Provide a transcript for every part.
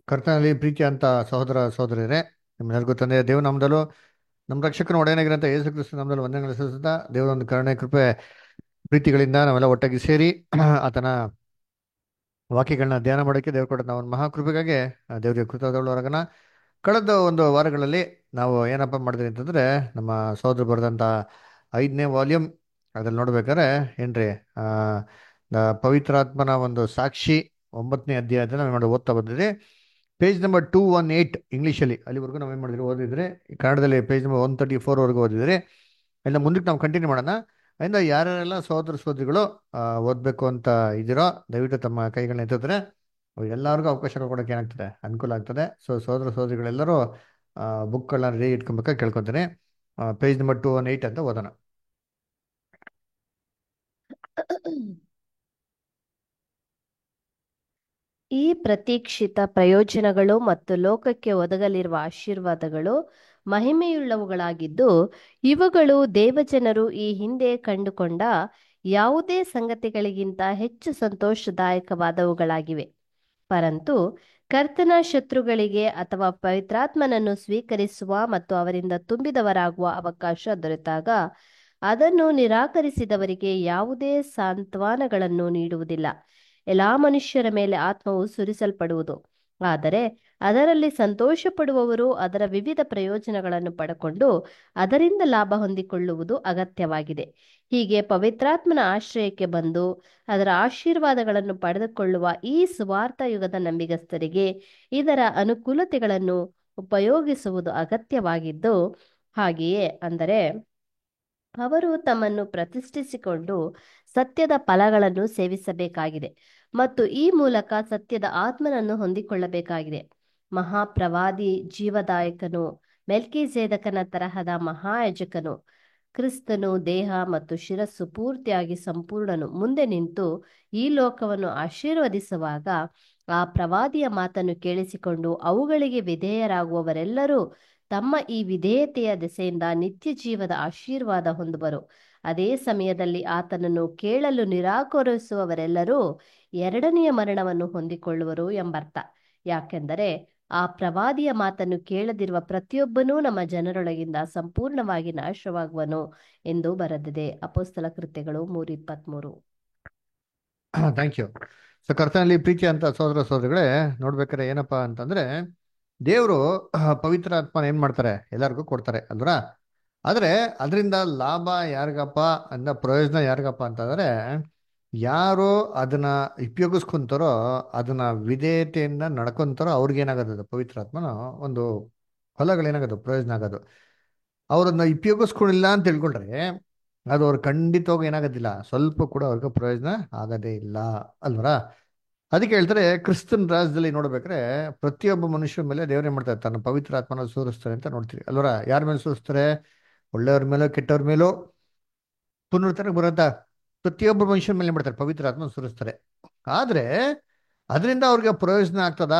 ಕರ್ತನಲ್ಲಿ ಪ್ರೀತಿ ಅಂತ ಸಹೋದರ ಸಹೋದರಿಯರೇ ನಿಮ್ಮೆಲ್ಲರಿಗೂ ತಂದೆ ದೇವ ನಾಮದಲ್ಲೂ ನಮ್ಮ ರಕ್ಷಕನ ಒಡೆಯನಾಗಿರಂತ ಯೇಸು ಕ್ರಿಸ್ತ ನಾಮದಲ್ಲಿ ವಂದನೆಗಳು ಸಲ್ಲಿಸುತ್ತಾ ದೇವರ ಒಂದು ಕರುಣೆ ಕೃಪೆ ಪ್ರೀತಿಗಳಿಂದ ನಾವೆಲ್ಲ ಒಟ್ಟಾಗಿ ಸೇರಿ ಆತನ ವಾಕ್ಯಗಳನ್ನ ಧ್ಯಾನ ಮಾಡೋಕ್ಕೆ ದೇವ್ರು ಕೊಟ್ಟ ನಾವು ಒಂದು ಮಹಾಕೃಪೆಗಾಗಿ ಆ ದೇವರಿಗೆ ಕೃತಜ್ಞರಾಗೋಣ ಕಳೆದ ಒಂದು ವಾರಗಳಲ್ಲಿ ನಾವು ಏನಪ್ಪ ಮಾಡಿದ್ರಿ ಅಂತಂದ್ರೆ ನಮ್ಮ ಸಹೋದರ ಬರೆದಂಥ ಐದನೇ ವಾಲ್ಯೂಮ್ ಅದ್ರಲ್ಲಿ ನೋಡ್ಬೇಕಾದ್ರೆ ಏನ್ರಿ ಆ ದ ಪವಿತ್ರಾತ್ಮನ ಒಂದು ಸಾಕ್ಷಿ ಒಂಬತ್ತನೇ ಅಧ್ಯಾಯದಲ್ಲಿ ನಾವು ನೋಡಿ ಓದ್ತಾ ಬಂದಿದ್ರಿ page number two one eight ಇಂಗ್ಲೀಷಲ್ಲಿ ಅಲ್ಲಿವರೆಗೂ ನಾವು ಏನು ಮಾಡಿದ್ರಿ ಓದಿದ್ರೆ ಕನ್ನಡದಲ್ಲಿ ಪೇಜ್ ನಂಬರ್ ಒನ್ ತರ್ಟಿ ಫೋರ್ವರೆಗೂ ಓದಿದ್ರಿ ಎಲ್ಲ ಮುಂದಕ್ಕೆ ನಾವು ಕಂಟಿನ್ಯೂ ಮಾಡೋಣ ಅದರಿಂದ ಯಾರ್ಯಾರೆಲ್ಲ ಸಹೋದರ ಸಹೋದರಿಗಳು ಆ, ಓದ್ಬೇಕು ಅಂತ ಇದ್ದೀರೋ ದಯವಿಟ್ಟು ತಮ್ಮ ಕೈಗಳನ್ನ ಎತ್ತಿದ್ರೆ ಎಲ್ಲರಿಗೂ ಅವಕಾಶ ಕೊಡೋಕೆ ಏನಾಗ್ತದೆ ಅನುಕೂಲ ಆಗ್ತದೆ ಸೊ ಸಹೋದರ ಸಹೋದರಿಗಳೆಲ್ಲರೂ ಬುಕ್ಗಳನ್ನ ರೆಡಿ ಇಟ್ಕೊಬೇಕಾಗಿ ಕೇಳ್ಕೊತೀನಿ page number two one eight ಅಂತ ಓದೋಣ ಈ ಪ್ರತೀಕ್ಷಿತ ಪ್ರಯೋಜನಗಳು ಮತ್ತು ಲೋಕಕ್ಕೆ ಒದಗಲಿರುವ ಆಶೀರ್ವಾದಗಳು ಮಹಿಮೆಯುಳ್ಳವುಗಳಾಗಿದ್ದು ಇವುಗಳು ದೇವಜನರು ಈ ಹಿಂದೆ ಕಂಡುಕೊಂಡ ಯಾವುದೇ ಸಂಗತಿಗಳಿಗಿಂತ ಹೆಚ್ಚು ಸಂತೋಷದಾಯಕವಾದವುಗಳಾಗಿವೆ ಪರಂತು ಕರ್ತನ ಶತ್ರುಗಳಿಗೆ ಅಥವಾ ಪವಿತ್ರಾತ್ಮನನ್ನು ಸ್ವೀಕರಿಸುವ ಮತ್ತು ಅವರಿಂದ ತುಂಬಿದವರಾಗುವ ಅವಕಾಶ ದೊರೆತಾಗ ಅದನ್ನು ನಿರಾಕರಿಸಿದವರಿಗೆ ಯಾವುದೇ ಸಾಂತ್ವನಗಳನ್ನು ನೀಡುವುದಿಲ್ಲ ಎಲ್ಲಾ ಮನುಷ್ಯರ ಮೇಲೆ ಆತ್ಮವು ಸುರಿಸಲ್ಪಡುವುದು ಆದರೆ ಅದರಲ್ಲಿ ಸಂತೋಷ ಪಡುವವರು ಅದರ ವಿವಿಧ ಪ್ರಯೋಜನಗಳನ್ನು ಪಡೆಕೊಂಡು ಅದರಿಂದ ಲಾಭ ಹೊಂದಿಕೊಳ್ಳುವುದು ಅಗತ್ಯವಾಗಿದೆ ಹೀಗೆ ಪವಿತ್ರಾತ್ಮನ ಆಶ್ರಯಕ್ಕೆ ಬಂದು ಅದರ ಆಶೀರ್ವಾದಗಳನ್ನು ಪಡೆದುಕೊಳ್ಳುವ ಈ ಸ್ವಾರ್ಥ ಯುಗದ ನಂಬಿಗಸ್ತರಿಗೆ ಇದರ ಅನುಕೂಲತೆಗಳನ್ನು ಉಪಯೋಗಿಸುವುದು ಅಗತ್ಯವಾಗಿದ್ದು ಹಾಗೆಯೇ ಅಂದರೆ ಅವರು ತಮ್ಮನ್ನು ಪ್ರತಿಷ್ಠಿಸಿಕೊಂಡು ಸತ್ಯದ ಫಲಗಳನ್ನು ಸೇವಿಸಬೇಕಾಗಿದೆ ಮತ್ತು ಈ ಮೂಲಕ ಸತ್ಯದ ಆತ್ಮನನ್ನು ಹೊಂದಿಕೊಳ್ಳಬೇಕಾಗಿದೆ ಮಹಾಪ್ರವಾದಿ ಜೀವದಾಯಕನು ಮೆಲ್ಕಿಜೇದಕನ ತರಹದ ಮಹಾಯಾಜಕನು ಕ್ರಿಸ್ತನು ದೇಹ ಮತ್ತು ಶಿರಸ್ಸು ಪೂರ್ತಿಯಾಗಿ ಸಂಪೂರ್ಣನು ಮುಂದೆ ನಿಂತು ಈ ಲೋಕವನ್ನು ಆಶೀರ್ವದಿಸುವಾಗ ಆ ಪ್ರವಾದಿಯ ಮಾತನ್ನು ಕೇಳಿಸಿಕೊಂಡು ಅವುಗಳಿಗೆ ವಿಧೇಯರಾಗುವವರೆಲ್ಲರೂ ತಮ್ಮ ಈ ವಿಧೇಯತೆಯ ದೆಸೆಯಿಂದ ನಿತ್ಯ ಜೀವದ ಆಶೀರ್ವಾದ ಹೊಂದುವರು ಅದೇ ಸಮಯದಲ್ಲಿ ಆತನನ್ನು ಕೇಳಲು ನಿರಾಕರಿಸುವವರೆಲ್ಲರೂ ಎರಡನೆಯ ಮರಣವನ್ನು ಹೊಂದಿಕೊಳ್ಳುವರು ಎಂಬರ್ಥ ಯಾಕೆಂದರೆ ಆ ಪ್ರವಾದಿಯ ಮಾತನ್ನು ಕೇಳದಿರುವ ಪ್ರತಿಯೊಬ್ಬನೂ ನಮ್ಮ ಜನರೊಳಗಿಂದ ಸಂಪೂರ್ಣವಾಗಿ ನಾಶವಾಗುವನು ಎಂದು ಬರೆದಿದೆ ಅಪೋಸ್ತಲ ಕೃತ್ಯಗಳು ಮೂರು ಇಪ್ಪತ್ಮೂರು ಥ್ಯಾಂಕ್ ಯು ಸೊ ಕರ್ತನಲ್ಲಿ ಪ್ರೀತಿ ಅಂತ ಸಹೋದರ ಸಹೋದರಿಗಳೇ ನೋಡ್ಬೇಕಾದ್ರೆ ಏನಪ್ಪಾ ಅಂತಂದ್ರೆ ದೇವರು ಪವಿತ್ರ ಆತ್ಮನ ಏನ್ ಮಾಡ್ತಾರೆ ಎಲ್ಲರಿಗೂ ಕೊಡ್ತಾರೆ ಅಲ್ವರ ಆದ್ರೆ ಅದರಿಂದ ಲಾಭ ಯಾರಿಗಪ್ಪ ಅಂದ ಪ್ರಯೋಜನ ಯಾರಿಗಪ್ಪ ಅಂತಂದ್ರೆ ಯಾರು ಅದನ್ನ ಉಪಯೋಗಿಸ್ಕೊಂತಾರೋ ಅದನ್ನ ವಿಧೇಯತೆಯಿಂದ ನಡ್ಕೊಂತಾರೋ ಅವ್ರಿಗೇನಾಗೋದು ಪವಿತ್ರ ಆತ್ಮನ ಒಂದು ಫಲಗಳೇನಾಗೋದು ಪ್ರಯೋಜನ ಆಗೋದು ಅವ್ರನ್ನ ಉಪಯೋಗಿಸ್ಕೊಂಡಿಲ್ಲ ಅಂತ ತಿಳ್ಕೊಂಡ್ರೆ ಅದು ಅವ್ರು ಖಂಡಿತವಾಗಿ ಏನಾಗೋದಿಲ್ಲ ಸ್ವಲ್ಪ ಕೂಡ ಅವ್ರಿಗೆ ಪ್ರಯೋಜನ ಆಗೋದೇ ಇಲ್ಲ ಅಲ್ವರ ಅದಕ್ಕೆ ಹೇಳ್ತಾರೆ ಕ್ರಿಸ್ತನ್ ರಾಜ್ಯದಲ್ಲಿ ನೋಡ್ಬೇಕಾದ್ರೆ ಪ್ರತಿಯೊಬ್ಬ ಮನುಷ್ಯರ ಮೇಲೆ ದೇವ್ರು ಏನ್ ಮಾಡ್ತಾರೆ ತನ್ನ ಪವಿತ್ರ ಆತ್ಮನ ಸೂರಿಸ್ತಾರೆ ಅಂತ ನೋಡ್ತೀವಿ ಅಲ್ವರ ಯಾರ ಮೇಲೆ ಸೂರಿಸ್ತಾರೆ ಒಳ್ಳೆಯವ್ರ ಮೇಲೋ ಕೆಟ್ಟವ್ರ ಮೇಲೋ ಪುನರುತ್ಥಾನ ಬರೋದ ಪ್ರತಿಯೊಬ್ಬ ಮನುಷ್ಯರ ಮೇಲೆ ಏನ್ ಮಾಡ್ತಾರೆ ಪವಿತ್ರ ಆತ್ಮ ಸುರಿಸ್ತಾರೆ ಆದ್ರೆ ಅದರಿಂದ ಅವ್ರಿಗೆ ಪ್ರಯೋಜನ ಆಗ್ತದಾ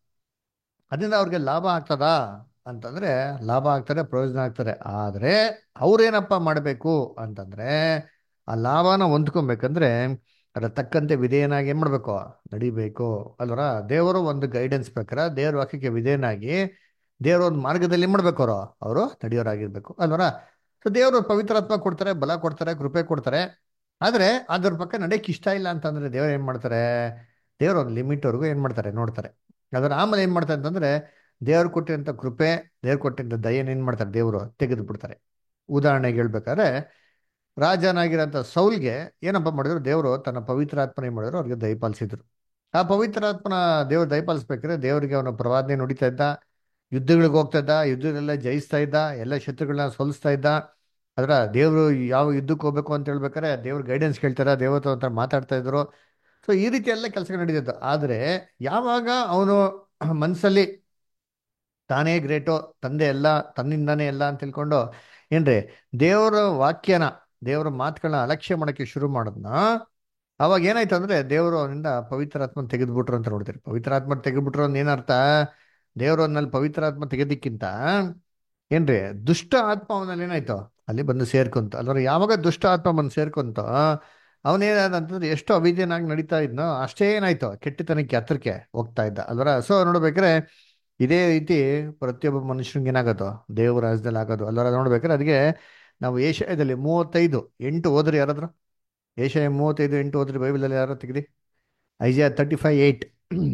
ಅದರಿಂದ ಅವ್ರಿಗೆ ಲಾಭ ಆಗ್ತದಾ ಅಂತಂದ್ರೆ ಲಾಭ ಆಗ್ತಾರೆ ಪ್ರಯೋಜನ ಆಗ್ತಾರೆ ಆದ್ರೆ ಅವ್ರೇನಪ್ಪ ಮಾಡಬೇಕು ಅಂತಂದ್ರೆ ಆ ಲಾಭನ ಹೊಂದ್ಕೊಬೇಕಂದ್ರೆ ಅದರ ತಕ್ಕಂತೆ ವಿಧೇಯನಾಗಿ ಏನ್ ಮಾಡ್ಬೇಕು ನಡಿಬೇಕು ಅಲ್ವರ ದೇವರು ಒಂದು ಗೈಡೆನ್ಸ್ ಪ್ರಕಾರ ದೇವ್ರ ವಾಕ್ಯಕ್ಕೆ ವಿಧೇಯನಾಗಿ ದೇವ್ರ ಒಂದು ಮಾರ್ಗದಲ್ಲಿ ಏನ್ ಮಾಡ್ಬೇಕು ಅವರು ಅವರು ನಡೆಯೋರಾಗಿರ್ಬೇಕು ಅಲ್ವರ ಸೊ ದೇವರು ಪವಿತ್ರಾತ್ಮ ಕೊಡ್ತಾರೆ ಬಲ ಕೊಡ್ತಾರೆ ಕೃಪೆ ಕೊಡ್ತಾರೆ ಆದ್ರೆ ಅದ್ರ ಪಕ್ಕ ನಡೆಯಕ್ಕೆ ಇಷ್ಟ ಇಲ್ಲ ಅಂತಂದ್ರೆ ದೇವ್ರು ಏನ್ ಮಾಡ್ತಾರೆ ದೇವ್ರ ಒಂದು ಲಿಮಿಟ್ವರೆಗೂ ಏನ್ ಮಾಡ್ತಾರೆ ನೋಡ್ತಾರೆ ಅದರ ಆಮೇಲೆ ಏನ್ ಮಾಡ್ತಾರೆ ಅಂತಂದ್ರೆ ದೇವ್ರು ಕೊಟ್ಟಿರಂತ ಕೃಪೆ ದೇವ್ರು ಕೊಟ್ಟಿರಂತ ದಯನ ಏನ್ ಮಾಡ್ತಾರೆ ದೇವರು ತೆಗೆದು ಬಿಡ್ತಾರೆ ಉದಾಹರಣೆಗೆ ಹೇಳ್ಬೇಕಾದ್ರೆ ರಾಜನಾಗಿರೋಂಥ ಸೌಲ್ಗೆ ಏನಪ್ಪ ಮಾಡಿದ್ರು ದೇವರು ತನ್ನ ಪವಿತ್ರಾತ್ಮನ ಏನ್ ಮಾಡಿದ್ರು ಅವ್ರಿಗೆ ದಯಪಾಲಿಸಿದ್ರು ಆ ಪವಿತ್ರಾತ್ಮನ ದೇವ್ರು ದಯಪಾಲಿಸ್ಬೇಕಾದ್ರೆ ದೇವರಿಗೆ ಅವನ ಪ್ರವಾದನೆ ನುಡಿತಾ ಇದ್ದ ಯುದ್ಧಗಳಿಗೆ ಹೋಗ್ತಾ ಇದ್ದ ಯುದ್ಧದೆಲ್ಲ ಜಯಿಸ್ತಾ ಇದ್ದ ಎಲ್ಲ ಶತ್ರುಗಳನ್ನ ಸೋಲಿಸ್ತಾ ಇದ್ದ ಅದರ ದೇವರು ಯಾವ ಯುದ್ಧಕ್ಕೆ ಹೋಗ್ಬೇಕು ಅಂತ ಹೇಳ್ಬೇಕಾರೆ ದೇವ್ರ ಗೈಡೆನ್ಸ್ ಕೇಳ್ತಾರ ದೇವರ ಹತ್ರ ಮಾತಾಡ್ತಾ ಇದ್ರು ಸೊ ಈ ರೀತಿ ಎಲ್ಲ ಕೆಲಸಗಳು ನಡೀತಿತ್ತು ಆದ್ರೆ ಯಾವಾಗ ಅವನು ಮನಸ್ಸಲ್ಲಿ ತಾನೇ ಗ್ರೇಟು ತಂದೆ ಎಲ್ಲ ತನ್ನಿಂದಾನೇ ಎಲ್ಲ ಅಂತ ತಿಳ್ಕೊಂಡು ಏನ್ರಿ ದೇವರ ವಾಕ್ಯನ ದೇವರ ಮಾತುಗಳನ್ನ ಅಲಕ್ಷ್ಯ ಮಾಡಕ್ಕೆ ಶುರು ಮಾಡೋದ್ನ ಅವಾಗ ಏನಾಯ್ತು ಅಂದ್ರೆ ದೇವರು ಅವನಿಂದ ಪವಿತ್ರಾತ್ಮ ತೆಗೆದ್ಬಿಟ್ರು ಅಂತ ನೋಡ್ತೀರಿ ಪವಿತ್ರಾತ್ಮ ತೆಗೆದ್ಬಿಟ್ರು ಅಂತ ಏನರ್ಥ ದೇವರು ಅವನಲ್ಲಿ ಪವಿತ್ರಾತ್ಮ ತೆಗೆದಕ್ಕಿಂತ ಏನ್ರಿ ದುಷ್ಟ ಆತ್ಮ ಅವನಲ್ಲಿ ಏನಾಯ್ತು ಅಲ್ಲಿ ಬಂದು ಸೇರ್ಕೊಂತ ಅಲ್ವ ಯಾವಾಗ ದುಷ್ಟ ಆತ್ಮ ಬಂದು ಸೇರ್ಕೊಂತ ಅವನೇನಾದಂತಂದ್ರೆ ಎಷ್ಟು ಅವಿದ್ಯನಾಗಿ ನಡೀತಾ ಇದ್ನೋ ಅಷ್ಟೇ ಏನಾಯ್ತು ಕೆಟ್ಟತನಕ್ಕೆ ಹತ್ರಕ್ಕೆ ಹೋಗ್ತಾ ಇದ್ದ ಅಲ್ವರ ಸೊ ನೋಡ್ಬೇಕಾದ್ರೆ ಇದೇ ರೀತಿ ಪ್ರತಿಯೊಬ್ಬ ಮನುಷ್ಯನಿಗೆ ಏನಾಗೋದು ದೇವ ರಾಜ್ಯದಲ್ಲಿ ಆಗೋದು ಅಲ್ವರ ನೋಡ್ಬೇಕಾದ್ರೆ ಅದಕ್ಕೆ ನಾವು ಏಷ್ಯಾದಲ್ಲಿ ಮೂವತ್ತೈದು ಎಂಟು ಹೋದ್ರಿ ಯಾರಾದ್ರು ಏಷ್ಯಾ ಮೂವತ್ತೈದು ಎಂಟು ಹೋದ್ರಿ ಬೈಬಲಲ್ಲಿ ಯಾರು ತೆಗ್ದಿ ಐಜಿಯಾ ತರ್ಟಿ ಫೈವ್ ಏಯ್ಟ್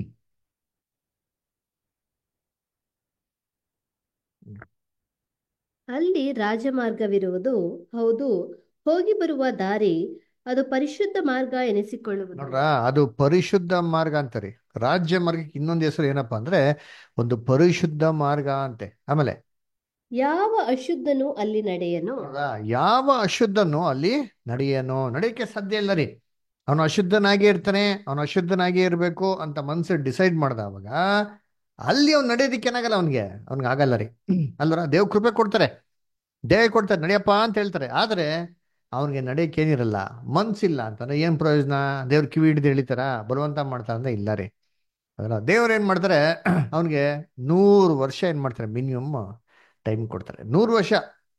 ಅಲ್ಲಿ ರಾಜಮಾರ್ಗವಿರುವುದು ಹೌದು ಹೋಗಿ ಬರುವ ದಾರಿ ಅದು ಪರಿಶುದ್ಧ ಮಾರ್ಗ ಎನಿಸಿಕೊಳ್ಳುವುದು ನೋಡ್ರ ಅದು ಪರಿಶುದ್ಧ ಮಾರ್ಗ ಅಂತಾರೆ ರಾಜ್ಯ ಮಾರ್ಗಕ್ಕೆ ಇನ್ನೊಂದು ಹೆಸರು ಏನಪ್ಪಾ ಅಂದ್ರೆ ಒಂದು ಪರಿಶುದ್ಧ ಮಾರ್ಗ ಅಂತೆ ಆಮೇಲೆ ಯಾವ ಅಶುದ್ಧನು ಅಲ್ಲಿ ನಡೆಯನು ನೋಡ್ರಾ? ಯಾವ ಅಶುದ್ಧನು ಅಲ್ಲಿ ನಡೆಯನೋ ನಡೆಯಕ್ಕೆ ಸಾಧ್ಯ ಇಲ್ಲ ರೀ ಅವನು ಅಶುದ್ಧನಾಗಿ ಇರ್ತಾನೆ ಅವನು ಅಶುದ್ಧನಾಗಿ ಇರಬೇಕು ಅಂತ ಮನ್ಸು ಡಿಸೈಡ್ ಮಾಡ್ದ ಅವಾಗ ಅಲ್ಲಿ ಅವ್ನು ನಡೆಯೋದಿಕ್ಕೆ ಏನಾಗಲ್ಲ ಅವನಿಗೆ ಅವ್ನಿಗೆ ಆಗಲ್ಲ ರೀ ಅಲ್ವರ ದೇವ್ ಕೃಪೆ ಕೊಡ್ತಾರೆ ದೇವ ಕೊಡ್ತಾರೆ ನಡೆಯಪ್ಪ ಅಂತ ಹೇಳ್ತಾರೆ ಆದ್ರೆ ಅವನಿಗೆ ನಡೆಯಕ್ಕೆ ಏನಿರಲ್ಲ ಮನ್ಸಿಲ್ಲ ಅಂತಂದ್ರೆ ಏನ್ ಪ್ರಯೋಜನ ದೇವ್ರ ಕಿವಿ ಹಿಡಿದು ಎಳಿತಾರ ಬಲವಂತ ಮಾಡ್ತಾರ ಅಂದ್ರೆ ಇಲ್ಲ ರೀ ಅದರ ದೇವ್ರು ಏನ್ ಮಾಡ್ತಾರೆ ಅವನಿಗೆ ನೂರು ವರ್ಷ ಏನ್ ಮಾಡ್ತಾರೆ ಮಿನಿಮಮ್ ಟೈಮ್ ಕೊಡ್ತಾರೆ ನೂರು ವರ್ಷ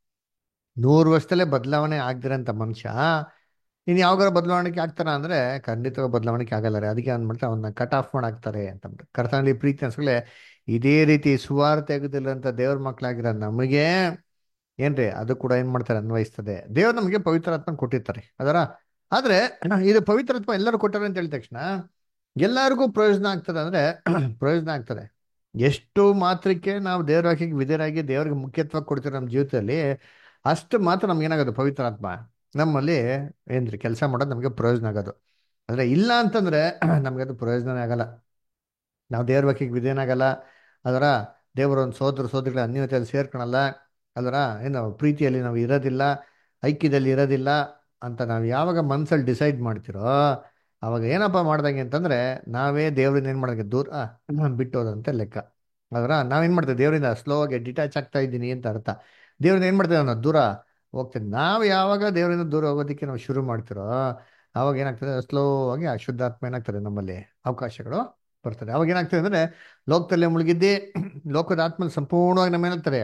ನೂರು ವರ್ಷದಲ್ಲೇ ಬದಲಾವಣೆ ಆಗ್ದಿರಂತ ಮನುಷ್ಯ ಇನ್ನು ಯಾವಾಗಾರ ಬದಲಾವಣೆ ಆಗ್ತಾರ ಅಂದ್ರೆ ಖಂಡಿತವಾಗಿ ಬದಲಾವಣೆ ಆಗಲ್ಲ ರೀ ಅದಕ್ಕೆ ಏನ್ ಮಾಡ್ತಾರೆ ಅವನ್ನ ಕಟ್ ಆಫ್ ಮಾಡಾಕ್ತಾರೆ ಅಂತ ಕರ್ತನಲ್ಲಿ ಪ್ರೀತಿ ಅನ್ಸ್ಕೊಳ್ಳೆ ಇದೇ ರೀತಿ ಸುವಾರ್ತೆ ಆಗುದಿಲ್ಲಂತ ದೇವ್ರ ಮಕ್ಕಳಾಗಿರೋ ನಮಗೆ ಏನ್ರಿ ಅದು ಕೂಡ ಏನ್ ಮಾಡ್ತಾರೆ ಅನ್ವಯಿಸ್ತದೆ ದೇವ್ರು ನಮಗೆ ಪವಿತ್ರಾತ್ಮ ಕೊಟ್ಟಿರ್ತಾರೆ ಅದರ ಆದ್ರೆ ಇದು ಪವಿತ್ರಾತ್ಮ ಎಲ್ಲರೂ ಕೊಟ್ಟಾರೆ ಅಂತ ಹೇಳಿದ ತಕ್ಷಣ ಎಲ್ಲರಿಗೂ ಪ್ರಯೋಜನ ಆಗ್ತದೆ ಅಂದ್ರೆ ಪ್ರಯೋಜನ ಆಗ್ತದೆ ಎಷ್ಟು ಮಾತ್ರಕ್ಕೆ ನಾವು ದೇವ್ರ ವಾಕ್ಯಕ್ಕೆ ವಿಧೇಯರಾಗಿ ದೇವ್ರಿಗೆ ಮುಖ್ಯತ್ವ ಕೊಡ್ತೀವಿ ನಮ್ಮ ಜೀವಿತದಲ್ಲಿ ಅಷ್ಟು ಮಾತ್ರ ನಮ್ಗೆ ಏನಾಗೋದು ಪವಿತ್ರಾತ್ಮ ನಮ್ಮಲ್ಲಿ ಏನ್ರಿ ಕೆಲಸ ಮಾಡೋದು ನಮಗೆ ಪ್ರಯೋಜನ ಆಗೋದು ಅಂದ್ರೆ ಇಲ್ಲ ಅಂತಂದ್ರೆ ನಮ್ಗೆ ಅದು ಪ್ರಯೋಜನನೇ ಆಗಲ್ಲ ನಾವು ದೇವ್ರ ವಾಕ್ಯಕ್ಕೆ ವಿಧೇಯನಾಗಲ್ಲ ಅದರ ದೇವರ ಒಂದು ಸೋದರ ಸೋದರಿಗಳ ಅನ್ಯೋನ್ಯತೆಯಲ್ಲಿ ಸೇರ್ಕೊಳಲ್ಲ ಅದರ ಏನು ಪ್ರೀತಿಯಲ್ಲಿ ನಾವು ಇರೋದಿಲ್ಲ ಐಕ್ಯದಲ್ಲಿ ಇರೋದಿಲ್ಲ ಅಂತ ನಾವು ಯಾವಾಗ ಮನ್ಸಲ್ಲಿ ಡಿಸೈಡ್ ಮಾಡ್ತಿರೋ ಅವಾಗ ಏನಪ್ಪ ಮಾಡ್ದಂಗೆ ಅಂತಂದ್ರೆ ನಾವೇ ದೇವ್ರಿಂದ ಏನು ಮಾಡೋಕ್ಕೆ ದೂರ ಬಿಟ್ಟೋದಂತೆ ಲೆಕ್ಕ ಅದರ ನಾವೇನು ಮಾಡ್ತೇವೆ ದೇವರಿಂದ ಸ್ಲೋ ಆಗಿ ಡಿಟ್ಯಾಚ್ ಆಗ್ತಾ ಇದ್ದೀನಿ ಅಂತ ಅರ್ಥ ದೇವ್ರಿಂದ ಏನು ಮಾಡ್ತೇವೆ ನಾವು ದೂರ ಹೋಗ್ತೇವೆ ನಾವು ಯಾವಾಗ ದೇವರಿಂದ ದೂರ ಹೋಗೋದಕ್ಕೆ ನಾವು ಶುರು ಮಾಡ್ತಿರೋ ಅವಾಗ ಏನಾಗ್ತದೆ ಸ್ಲೋ ಆಗಿ ಆ ಶುದ್ಧಾತ್ಮ ಏನಾಗ್ತದೆ ನಮ್ಮಲ್ಲಿ ಅವಕಾಶಗಳು ಬರ್ತದೆ ಅವಾಗ ಏನಾಗ್ತದೆ ಅಂದ್ರೆ ಲೋಕದಲ್ಲೇ ಮುಳುಗಿದ್ದಿ ಲೋಕದ ಆತ್ಮ ಸಂಪೂರ್ಣವಾಗಿ ನಮ್ಮ ಏನಾಗ್ತಾರೆ